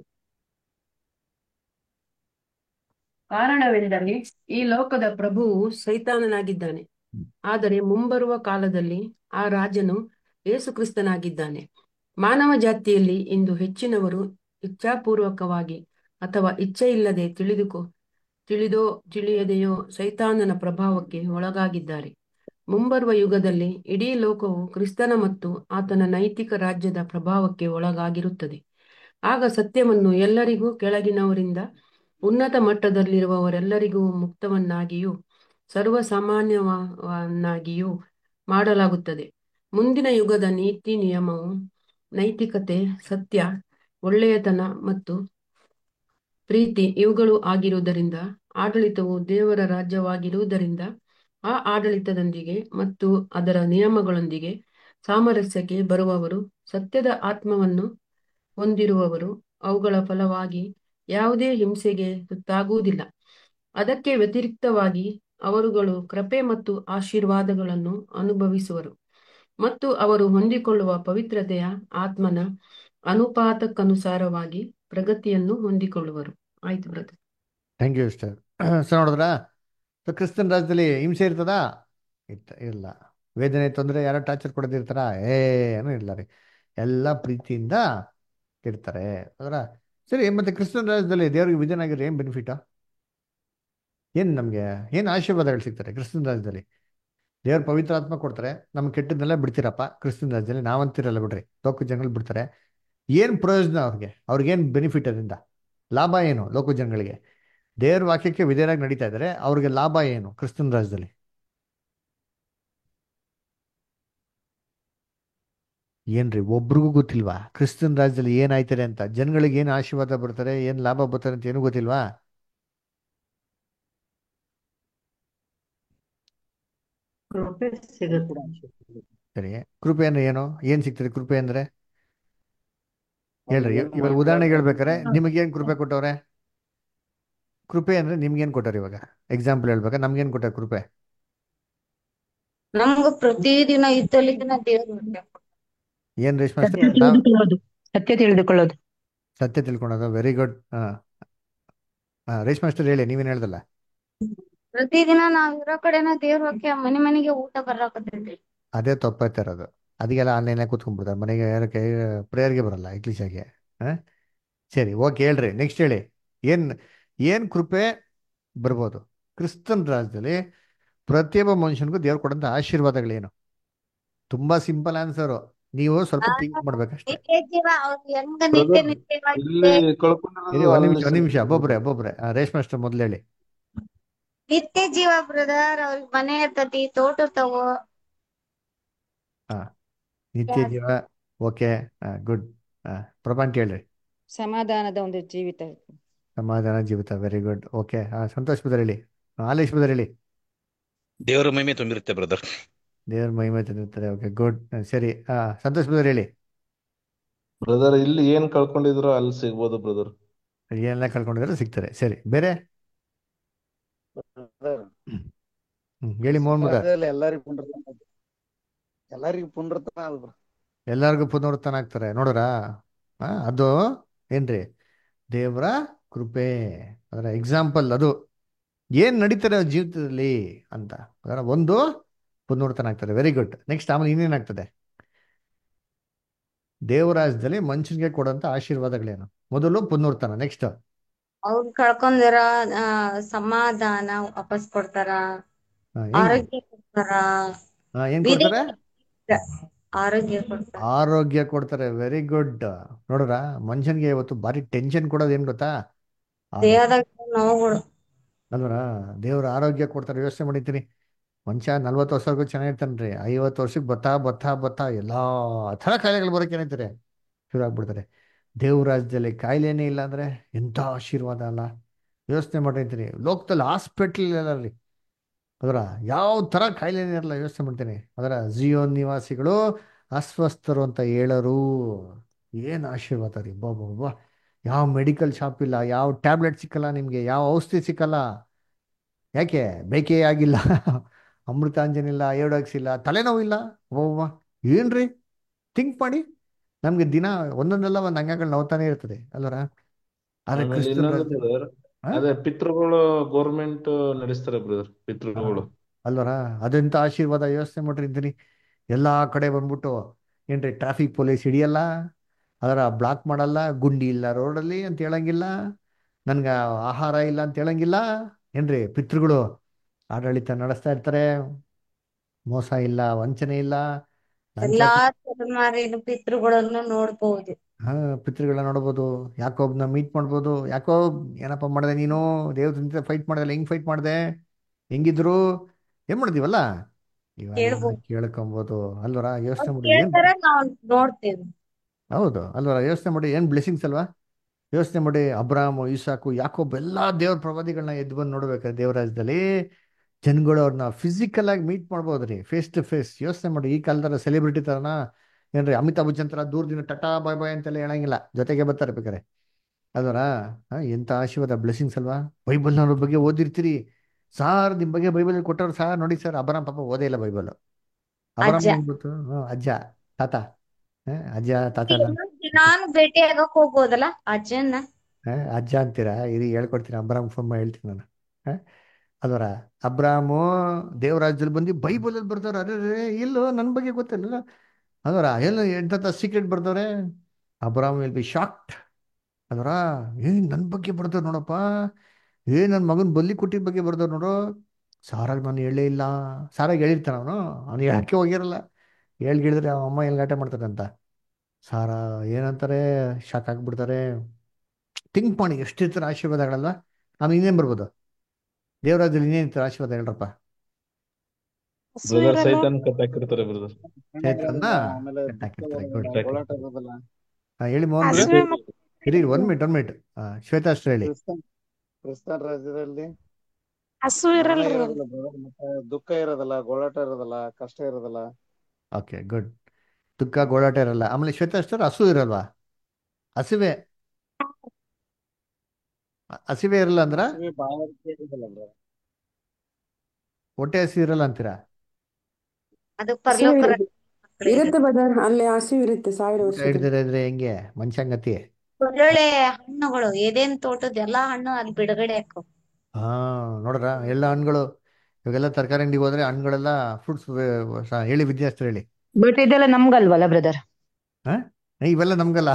ಕಾರಣವೆಂದರೆ ಈ ಲೋಕದ ಪ್ರಭುವು ಸೈತಾನನಾಗಿದ್ದಾನೆ ಆದರೆ ಮುಂಬರುವ ಕಾಲದಲ್ಲಿ ಆ ರಾಜನು ಯೇಸುಕ್ರಿಸ್ತನಾಗಿದ್ದಾನೆ ಮಾನವ ಜಾತಿಯಲ್ಲಿ ಇಂದು ಹೆಚ್ಚಿನವರು ಇಚ್ಛಾಪೂರ್ವಕವಾಗಿ ಅಥವಾ ಇಚ್ಛೆಯಿಲ್ಲದೆ ತಿಳಿದುಕೋ ತಿಳಿದೋ ತಿಳಿಯದೆಯೋ ಸೈತಾನನ ಪ್ರಭಾವಕ್ಕೆ ಒಳಗಾಗಿದ್ದಾರೆ ಮುಂಬರುವ ಯುಗದಲ್ಲಿ ಇಡೀ ಲೋಕವು ಕ್ರಿಸ್ತನ ಮತ್ತು ಆತನ ನೈತಿಕ ರಾಜ್ಯದ ಪ್ರಭಾವಕ್ಕೆ ಒಳಗಾಗಿರುತ್ತದೆ ಆಗ ಸತ್ಯವನ್ನು ಎಲ್ಲರಿಗೂ ಕೆಳಗಿನವರಿಂದ ಉನ್ನತ ಮಟ್ಟದಲ್ಲಿರುವವರೆಲ್ಲರಿಗೂ ಮುಕ್ತವನ್ನಾಗಿಯೂ ಸರ್ವಸಾಮಾನ್ಯವನ್ನಾಗಿಯೂ ಮಾಡಲಾಗುತ್ತದೆ ಮುಂದಿನ ಯುಗದ ನೀತಿ ನಿಯಮವು ನೈತಿಕತೆ ಸತ್ಯ ಒಳ್ಳೆಯತನ ಮತ್ತು ಪ್ರೀತಿ ಇವುಗಳು ಆಗಿರುವುದರಿಂದ ಆಡಳಿತವು ದೇವರ ರಾಜ್ಯವಾಗಿರುವುದರಿಂದ ಆ ಆಡಳಿತದೊಂದಿಗೆ ಮತ್ತು ಅದರ ನಿಯಮಗಳೊಂದಿಗೆ ಸಾಮರಸ್ಯಕ್ಕೆ ಬರುವವರು ಸತ್ಯದ ಆತ್ಮವನ್ನು ಹೊಂದಿರುವವರು ಅವುಗಳ ಫಲವಾಗಿ ಯಾವುದೇ ಹಿಂಸೆಗೆ ತುತ್ತಾಗುವುದಿಲ್ಲ ಅದಕ್ಕೆ ವ್ಯತಿರಿಕ್ತವಾಗಿ ಅವರುಗಳು ಕೃಪೆ ಮತ್ತು ಆಶೀರ್ವಾದಗಳನ್ನು ಅನುಭವಿಸುವರು ಮತ್ತು ಅವರು ಹೊಂದಿಕೊಳ್ಳುವ ಪವಿತ್ರತೆಯ ಆತ್ಮನ ಅನುಪಾತಕ್ಕನುಸಾರವಾಗಿ ಪ್ರಗತಿಯನ್ನು ಹೊಂದಿಕೊಳ್ಳುವರು ಆಯ್ತು brother thank you sister so ನೋಡಿದ್ರಾ ಸೊ ಕ್ರಿಸ್ತನ್ ರಾಜ್ಯದಲ್ಲಿ ಹಿಂಸೆ ಇರ್ತದಾ ಇತ್ತ ಇಲ್ಲ ವೇದನೆ ತೊಂದರೆ ಯಾರೋ ಟಾರ್ಚರ್ ಕೊಡೋದಿರ್ತಾರ ಏನೂ ಇಲ್ಲ ರೀ ಎಲ್ಲ ಪ್ರೀತಿಯಿಂದ ಇರ್ತಾರೆ ಅದರ ಸರಿ ಮತ್ತೆ ಕ್ರಿಸ್ತನ್ ರಾಜ್ಯದಲ್ಲಿ ದೇವರಿಗೆ ವಿಧೇಯನಾಗಿರೋ ಏನು ಬೆನಿಫಿಟಾ ಏನು ನಮಗೆ ಏನು ಆಶೀರ್ವಾದಗಳು ಸಿಗ್ತಾರೆ ಕ್ರಿಸ್ತನ್ ರಾಜ್ಯದಲ್ಲಿ ದೇವ್ರ ಪವಿತ್ರಾತ್ಮ ಕೊಡ್ತಾರೆ ನಮ್ಗೆ ಕೆಟ್ಟದನ್ನೆಲ್ಲ ಬಿಡ್ತೀರಪ್ಪ ಕ್ರಿಸ್ತನ್ ರಾಜ್ಯದಲ್ಲಿ ನಾವಂತಿರಲ್ಲ ಬಿಡ್ರಿ ಲೋಕ ಜನಗಳು ಬಿಡ್ತಾರೆ ಏನು ಪ್ರಯೋಜನ ಅವ್ರಿಗೆ ಅವ್ರಿಗೇನು ಬೆನಿಫಿಟ್ ಅದರಿಂದ ಲಾಭ ಏನು ಲೋಕ ಜನಗಳಿಗೆ ದೇವ್ರ ವಾಕ್ಯಕ್ಕೆ ವಿಧೇಯರಾಗಿ ನಡೀತಾ ಇದ್ದಾರೆ ಅವ್ರಿಗೆ ಲಾಭ ಏನು ಕ್ರಿಸ್ತನ್ ರಾಜ್ಯದಲ್ಲಿ ಏನ್ರಿ ಒಬ್ರಿಗೂ ಗೊತ್ತಿಲ್ವಾ ಕ್ರಿಸ್ತನ್ ರಾಜ್ಯದಲ್ಲಿ ಏನಾಯ್ತಾರೆ ಅಂತ ಜನಗಳಿಗೆ ಏನು ಆಶೀರ್ವಾದ ಬರ್ತಾರೆ ಏನು ಲಾಭ ಬರ್ತಾರೆ ಅಂತ ಏನೂ ಗೊತ್ತಿಲ್ವಾ ಕೃಪೆ ಸಿಗುತ್ತೆ ಸರಿ ಕೃಪೆ ಅಂದ್ರೆ ಏನು ಏನ್ ಸಿಗ್ತದೆ ಕೃಪೆ ಅಂದ್ರೆ ಹೇಳ್ರಿ ಇವಾಗ ಉದಾಹರಣೆಗೆ ಹೇಳ್ಬೇಕಾರೆ ನಿಮಗೇನ್ ಕೃಪೆ ಕೊಟ್ಟವ್ರೆ ಕೃಪೆ ಅಂದ್ರೆ ನಿಮ್ಗೇನ್ ಕೊಟ್ಟಾರೆ ಇವಾಗ ಎಕ್ಸಾಂಪಲ್ ಹೇಳ್ಬೇಕಾ ನಮ್ಗೇನ್ ಕೊಟ್ಟಾರೆ ಕೃಪೆ ನಮ್ಗ ಪ್ರತಿದಿನ ಇದ್ದಲ್ಲಿದ್ದನ ದೇವ್ರ ಏನ್ ರೇಷ್ಮೆ ಸತ್ಯ ಅಷ್ಟೇ ನಾವ್ ತಿಳಿದುಕೊಳ್ಳೋದು ಸತ್ಯ ತಿಳಿದುಕೊಳ್ಳೋದು ಸತ್ಯ ತಿಳ್ಕೊಳೋದು ವೆರಿ ಗುಡ್ ಹಾ ಹಾ ರೇಷ್ಮೆ ಅಷ್ಟೇ ಹೇಳಿ ನೀವೇನ್ ಹೇಳ್ದಲ್ಲ ಪ್ರತಿದಿನ ನಾವ್ ಇರೋ ಕಡೆನ ದೇವ್ರ ಹೋಗಿ ಮನೆ ಮನೆಗೆ ಊಟ ಬರಾಕತ್ತೈತಿ ಅದೇ ತಪ್ಪಾಯ್ತಾ ಇರೋದು ಅದಕ್ಕೆಲ್ಲ ಆನ್ಲೈನ್ ಕೂತ್ಕೊಂಡ್ಬಿಡ್ತಾರೆ ಮನೆಗೆ ಯಾರಕ್ಕೆ ಪ್ರೇಯರ್ಗೆ ಬರಲ್ಲ ಇಂಗ್ಲೀಷಾಗೆ ಹಾ ಸರಿ ಓಕೆ ಹೇಳ್ರಿ ನೆಕ್ಸ್ಟ್ ಹೇಳಿ ಏನ್ ಏನ್ ಕೃಪೆ ಬರ್ಬೋದು ಕ್ರಿಸ್ತನ್ ರಾಜ್ಯದಲ್ಲಿ ಪ್ರತಿಯೊಬ್ಬ ಮನುಷ್ಯನಿಗೂ ದೇವ್ರು ಕೊಡಂತ ಆಶೀರ್ವಾದಗಳೇನು ತುಂಬಾ ಸಿಂಪಲ್ ಆನ್ಸರು ನೀವು ಸ್ವಲ್ಪ ಥಿಂಕ್ ಮಾಡ್ಬೇಕಷ್ಟೇ ನಿತ್ಯ ಜೀವ ಅವ್ರು ಹೆಂಗ ನಿತ್ಯ ಬ್ರದರ್ ನಿತ್ಯವಾಗಿದೆ ಇಲ್ಲಿ ಇರಿ ಕಳ್ಕೊಂಡಿರೋದು ಒಂದ್ ಅಲ್ಲಿ ನಿಮಿಷ ಒಂದ್ ನಿಮಿಷ ಸಿಗುತ್ತೆ ಒಬ್ಬೊಬ್ರೆ ಒಬ್ಬೊಬ್ರೆ ಆ, ರೇಷ್ಮೆ ಅಷ್ಟೇ ಮೊದ್ಲು ಹೇಳಿ ನಿತ್ಯ ಜೀವ ಬ್ರದರ್ ಅವ್ರಿಗೆ ಮನೆ ಇರ್ತತಿ ತೋಟ ಇರ್ತಾವ ಹಾ ನಿತ್ಯ ಜೀವ ಓಕೆ ಗುಡ್ ಪ್ರಪಂಚ ಹೇಳ್ರಿ ಸಮಾಧಾನದ ಒಂದು ಜೀವಿತ ಸಮಾಧಾನ ಜೀವಿತ ವೆರಿ ಗುಡ್ ಓಕೆ ಹಾ ಸಂತೋಷ್ ಬದರ್ ಹೇಳಿ ಹಾಲೇಶ್ ಬದರ್ ಹೇಳಿ ದೇವರ ಮಹಿಮೆ ತುಂಬಿರುತ್ತೆ ಬ್ರದರ್ ದೇವ್ರ ಮಹಿಮೆ ತಂದಿರ್ತಾರೆ ಓಕೆ ಗುಡ್ ಸರಿ ಹಾ ಸಂತೋಷ್ ಬದರ್ ಹೇಳಿ ಬ್ರದರ್ ಇಲ್ಲಿ ಏನ್ ಕಳ್ಕೊಂಡಿದ್ರು ಅಲ್ಲಿ ಸಿಗ್ಬೋದು ಬ್ರದರ್ ಏನೆಲ್ಲ ಕಳ್ಕೊಂಡಿದ್ರೆ ಸಿಗ್ತಾರೆ ಸರಿ ಬೇರೆ ಬ್ರದರ್ ಹ್ಮ್ ಹೇಳಿ ಮೋಹನ್ ಬದರ್ ರಾಜ್ಯದಲ್ಲಿ ಎಲ್ಲರಿಗೂ ಪುನರುತ್ಥಾನ ಎಲ್ಲರಿಗೂ ಪುನರುತ್ಥಾನ ಅಲ್ರಿ ಎಲ್ಲರಿಗೂ ಪುನರುತ್ಥಾನ ಆಗ್ತಾರೆ ನೋಡ್ರ ಅದು ಏನ್ರಿ ದೇವರ ಕೃಪೆ ಅದರ ಎಕ್ಸಾಂಪಲ್ ಅದು ಏನ್ ನಡೀತಾರೆ ಅವ್ರ ಜೀವಿತದಲ್ಲಿ ಅಂತ ಅದರ ಒಂದು ಪುನರುತ್ಥಾನ ಆಗ್ತಾರೆ ವೆರಿ ಗುಡ್ ನೆಕ್ಸ್ಟ್ ಆಮೇಲೆ ಇನ್ನೇನಾಗ್ತದೆ ದೇವರಾಜ್ಯದಲ್ಲಿ ಮನುಷ್ಯನಿಗೆ ಕೊಡುವಂತ ಆಶೀರ್ವಾದಗಳೇನು ಮೊದಲು ಪುನರುತ್ಥಾನ ನೆಕ್ಸ್ಟ್ ಅವ್ರು ಕಳ್ಕೊಂಡಿರೋ ಆ, ಸಮಾಧಾನ ವಾಪಸ್ ಕೊಡ್ತಾರ ಹೆಂಗೆ ಆರೋಗ್ಯ ಕೊಡ್ತಾರ ಆ, ಏನ್ ಕೊಡ್ತಾರೆ ಆರೋಗ್ಯ ಕೊಡ್ತಾರ ಆರೋಗ್ಯ ಕೊಡ್ತಾರೆ ವೆರಿ ಗುಡ್ ನೋಡ್ರ ಮನುಷ್ಯನ್ಗೆ ಇವತ್ತು ಭಾರಿ ಟೆನ್ಷನ್ ಕೊಡೋದು ಏನ್ ಗೊತ್ತಾ ಆರೋಗ್ಯ ದೇಹದಾಗ ನೋವುಗಳು ಅಲ್ವರ ದೇವ್ರ ಆರೋಗ್ಯ ಕೊಡ್ತಾರೆ ಯೋಚನೆ ಮಾಡಿದ್ದೀನಿ ಮನುಷ್ಯ ನಲ್ವತ್ತು ವರ್ಷವರೆಗೂ ಚೆನ್ನಾಗಿರ್ತಾನ್ರಿ ಐವತ್ತು ವರ್ಷಕ್ಕೆ ಬತ್ತಾ ಬತ್ತಾ ಬತ್ತಾ ಎಲ್ಲಾ ಥರ ಕಾಯಿಲೆಗಳು ಬರೋಕೆ ಏನೈತಾರೆ ಶುರು ಆಗ್ಬಿಡ್ತಾರೆ ದೇವ್ರ ರಾಜ್ಯದಲ್ಲಿ ಕಾಯಿಲೆನೇ ಇಲ್ಲ ಅಂದ್ರೆ ಎಂಥ ಆಶೀರ್ವಾದ ಅಲ್ಲ ಯೋಚನೆ ಮಾಡಿರ್ತೀನಿ ಲೋಕದಲ್ಲಿ ಹಾಸ್ಪಿಟ್ಲ್ ಅಲ್ಲಿ ಅದರ ಯಾವ ಥರ ಕಾಯಿಲೆನೇ ಇರಲ್ಲ ಯೋಚನೆ ಮಾಡ್ತೀನಿ ಅದರ ಜಿಯೋನ್ ನಿವಾಸಿಗಳು ಅಸ್ವಸ್ಥರು ಅಂತ ಹೇಳರು ಏನು ಆಶೀರ್ವಾದ ರೀ ಬಾಬಾ ಯಾವ ಮೆಡಿಕಲ್ ಶಾಪ್ ಇಲ್ಲ ಯಾವ ಟ್ಯಾಬ್ಲೆಟ್ ಸಿಕ್ಕಲ್ಲ ನಿಮಗೆ ಯಾವ ಔಷಧಿ ಸಿಕ್ಕಲ್ಲ ಯಾಕೆ ಬೇಕೇ ಆಗಿಲ್ಲ ಅಮೃತಾಂಜನ್ ಇಲ್ಲ ಏಡಾಕ್ಸ್ ಇಲ್ಲ ತಲೆನೋವು ಇಲ್ಲ ಓವ್ವ ಏನ್ರಿ ಥಿಂಕ್ ಮಾಡಿ ನಮ್ಗೆ ದಿನ ಒಂದೊಂದಲ್ಲ ಒಂದು ಅಂಗಗಳು ನೋವ್ತಾನೆ ಇರ್ತದೆ ಅಲ್ವರ ಆದ್ರೆ ಆಮೇಲೆ ಕ್ರಿಸ್ತನ್ ಇನ್ನೊಂದು ರಾಜ್ಯದಲ್ಲಿ ಬ್ರದರ್ ಆ? ಅದೇ ಪಿತೃಗಳು ಗೋರ್ಮೆಂಟ್ ನಡೆಸ್ತಾರೆ ಬ್ರದರ್ ಪಿತೃಗಳು ಅಲ್ವರ ಅದೆಂತ ಆಶೀರ್ವಾದ ಯೋಚನೆ ಮಾಡಿರ್ತೀನಿ ಎಲ್ಲಾ ಕಡೆ ಬಂದ್ಬಿಟ್ಟು ಏನ್ರಿ ಟ್ರಾಫಿಕ್ ಪೊಲೀಸ್ ಹಿಡಿಯಲ್ಲ ಅದರ ಬ್ಲಾಕ್ ಮಾಡಲ್ಲ ಗುಂಡಿ ಇಲ್ಲ ರೋಡಲ್ಲಿ ಅಂತ ಹೇಳಂಗಿಲ್ಲ ನನ್ಗೆ ಆಹಾರ ಇಲ್ಲ ಅಂತ ಹೇಳಂಗಿಲ್ಲ ಏನ್ರಿ ಪಿತೃಗಳು ಆಡಳಿತ ನಡೆಸ್ತಾ ಇರ್ತಾರೆ ಮೋಸ ಇಲ್ಲ ವಂಚನೆ ಇಲ್ಲ ಲಂಚ ಎಲ್ಲಾ ತಲೆಮಾರಿನ ಪಿತೃಗಳನ್ನು ನೋಡ್ಬಹುದು ಹಾ ಪಿತೃಗಳನ್ನ ನೋಡ್ಬೋದು ಯಾಕೋಬ್ನ ಮೀಟ್ ಮಾಡ್ಬೋದು ಯಾಕೋಬ್ ಏನಪ್ಪ ಮಾಡಿದೆ ನೀನು ದೇವ್ರ ಜೊತೆ ಫೈಟ್ ಮಾಡ್ದಲ್ಲ ಹೆಂಗ್ ಫೈಟ್ ಮಾಡಿದೆ ಹೆಂಗಿದ್ರು ಏನ್ ಮಾಡಿದೀವಲ್ಲ ಇವೆಲ್ಲ ಕೇಳ್ಬೋದು ಕೇಳ್ಕೊಬೋದು ಅಲ್ವರ ಯೋಚನೆ ಅವ್ರು ಮಾಡಿ ಏನ್ ಕೇಳ್ತಾರ ನಾವ್ ನೋಡ್ತೇವೆ ಹೌದು ಅಲ್ವರ ಯೋಚನೆ ಮಾಡಿ ಏನ್ ಬ್ಲೆಸ್ಸಿಂಗ್ಸ್ ಅಲ್ವಾ ಯೋಚನೆ ಮಾಡಿ ಅಬ್ರಾಮ್ ಇಸಾಕು ಯಾಕೋಬ್ ಎಲ್ಲಾ ದೇವ್ರ ಪ್ರವಾದಿಗಳನ್ನ ಎದ್ದು ಬಂದು ನೋಡ್ಬೇಕಾದ್ರೆ ದೇವರಾಜ್ಯದಲ್ಲಿ ಜನಗಳು ಅವ್ರನ್ನ ಫಿಸಿಕಲ್ ಆಗಿ ಮೀಟ್ ಮಾಡ್ಬೋದ್ರಿ ಫೇಸ್ ಟು ಫೇಸ್ ಯೋಚನೆ ಮಾಡಿ ಈ ಕಾಲದ ಸೆಲೆಬ್ರಿಟಿ ತರನ ಏನ್ರಿ ಅಮಿತಾಬ್ ಬಚ್ಚನ್ ತರ ದೂರದಿಂದ ಟಟಾ ಬಾಯ್ ಬಾಯ್ ಅಂತೆಲ್ಲ ಹೇಳಂಗಿಲ್ಲ ಜೊತೆಗೆ ಬರ್ತಾರೆ ಬೇಕಾರೆ ಅದರ ಎಂತ ಆಶೀರ್ವಾದ ಬ್ಲೆಸ್ಸಿಂಗ್ಸ್ ಅಲ್ವಾ ಬೈಬಲ್ ಅವ್ರ ಬಗ್ಗೆ ಓದಿರ್ತೀರಿ ಸಾರ್ ನಿಮ್ ಬಗ್ಗೆ ಬೈಬಲ್ ಕೊಟ್ಟವ್ರು ಸಾರ್ ನೋಡಿ ಸರ್ ಅಬ್ರಾಮ್ ಪಾಪ ಓದೇ ಇಲ್ಲ ಬೈಬಲ್ ಅಬ್ರಾಮ್ ಅಜ್ಜ ಏನ್ಬಿಟ್ಟು ಹ್ಮ್, ಅಜ್ಜ ತಾತ ಹ, ಅಜ್ಜ ತಾತ ಎಲ್ಲ ನಾನು ಭೇಟಿ ಆಗಕ್ ಹೋಗ್ಬೋದಲ್ಲ ಅಜ್ಜನ್ನ ಹ, ಅಜ್ಜ ಅಂತೀರಾ ಇರಿ ಹೇಳ್ಕೊಡ್ತೀನಿ ಅಬ್ರಾಮ್ ಫೋನ್ ಮಾಡಿ ಹೇಳ್ತೀನಿ ನಾನು ಹ? ಅಲ್ವರ ಅಬ್ರಾಮು ದೇವರಾಜ್ಯದಲ್ಲಿ ಬಂದು ಬೈಬಲಲ್ಲಿ ಬರ್ದವ್ರು ಅರೆ ಇಲ್ಲೋ ನನ್ನ ಬಗ್ಗೆ ಗೊತ್ತಿಲ್ಲ ಅದರ ಎಲ್ಲ ಎಂತ ಸೀಕ್ರೆಟ್ ಬರ್ದವ್ರೆ ಅಬ್ರಾಮ್ ವಿಲ್ ಬಿ ಶಾಕ್ಡ್ ಅದರ ಏನ್ ನನ್ನ ಬಗ್ಗೆ ಬರ್ದವ್ರು ನೋಡಪ್ಪ ಏ ನನ್ನ ಮಗನ ಬಲ್ಲಿ ಕೊಟ್ಟಿದ ಬಗ್ಗೆ ಬರ್ದವ್ರು ನೋಡು ಸಾರಾಗ ನಾನು ಹೇಳೇ ಇಲ್ಲ ಸಾರಾಗ ಹೇಳಿರ್ತಾನ ಅವನು ಅವ್ನು ಹೇಳಕ್ಕೆ ಹೋಗಿರಲ್ಲ ಹೇಳ್ಗಿಳಿದ್ರೆ ಅವ ಅಮ್ಮ ಎಲ್ಲಿ ಗಲಾಟೆ ಮಾಡ್ತಾರೆ ಅಂತ ಸಾರಾ ಏನಂತಾರೆ ಶಾಕ್ ಆಗ್ಬಿಡ್ತಾರೆ ಥಿಂಕ್ ಮಾಡಿ ಎಷ್ಟಿರ್ತಾರೆ ಆಶೀರ್ವಾದಗಳಲ್ವಾ ಆಮೇಲೆ ಇನ್ನೇನು ಬರ್ಬೋದು ದೇವರಾಜಲ್ಲಿ ಇನ್ನೇನಿರ್ತಾರೆ ಆಶೀರ್ವಾದ ಹೇಳ್ರಪ್ಪ ಬ್ರದರ್ ಸೈತಾನ್ ಕಟ್ಟಾಕಿರ್ತಾರೆ ಬ್ರದರ್ ಚೈತನ್ನ ಆಮೇಲೆ ಕಟ್ಟಾಕಿರ್ತಾರೆ ಗುಡ್ ಗೋಳಾಟ ಇರೋದಿಲ್ಲ ಹಾ ಹೇಳಿ ಮೋಹನ್ ಹಸುವೆ ಬ್ರದರ್ ಮತ್- ಇರಿ one minute one minute Shweta ಅಷ್ಟು ಹೇಳಿ ಕ್ರಿಸ್ತನ್ ಕ್ರಿಸ್ತನ್ ರಾಜ್ಯದಲ್ಲಿ ಹಸು ಮರಣ ಇರಲ್ರಿ ಇರೋದಿಲ್ಲ brother. ಮತ್ತೆ ದುಃಖ ಇರೋದಿಲ್ಲ ಗೋಳಾಟ ಇರೋದಿಲ್ಲ ಕಷ್ಟ ಇರೋದಿಲ್ಲ ಓಕೆ ಗುಡ್ ದುಃಖ ಗೋಳಾಟ ಇರಲ್ಲ ಆಮೇಲೆ ಶ್ವೇತಾ ಅಷ್ಟರ ಹಸು ಇರಲ್ವಾ ಹಸಿವೆ ಹ- ಹಸಿವೆ ಇರಲ್ಲ ಅಂದ್ರ ಹಸಿವೆ ಬಾಯಾರಿಕೆ ಇರೋದಿಲ್ಲ brother. ಹೊಟ್ಟೆ ಹಸಿ ಇರಲ್ಲ ಅಂತೀರಾ ಅದು ಪರಲೋಕ ರಾಜ್ಯ. ಇರುತ್ತೆ ಬ್ರದರ್ ಅಲ್ಲಿ ಹಸಿವು ಇರುತ್ತೆ ಸಾವಿರ ಊಟ ವರ್ಷದಲ್ಲಿ ಹಿಡ್ದಿರ ಇದ್ರೆ ಹೆಂಗೆ ಮನುಷ್ಯಂಗತಿ ಒಳ್ಳೊಳ್ಳೆ ಹಣ್ಣುಗಳು ಏದೇನ್ ತೋಟದ ಎಲ್ಲಾ ಹಣ್ಣು ಅಲ್ಲಿ ಬಿಡುಗಡೆ ಆಕ್ಕವು ಹಾ ನೋಡ್ರ ಎಲ್ಲ ಹಣ್ಣುಗಳು ಇವಾಗೆಲ್ಲ ತರಕಾರಿ ಅಂಗಡಿಗೆ ಹೋದ್ರೆ ಹಣ್ಣುಗಳೆಲ್ಲ ಫ್ರೂಟ್ಸ್ ಹೇಳಿ ವಿದ್ಯಾರ್ಥಿ ಹೇಳಿ ಬಟ್ ಇದೆಲ್ಲ ನಮ್ಗಲ್ವಲ್ಲ ಬ್ರದರ್ ಹಾ ಏ, ಇವೆಲ್ಲ ನಮ್ಗಲ್ಲ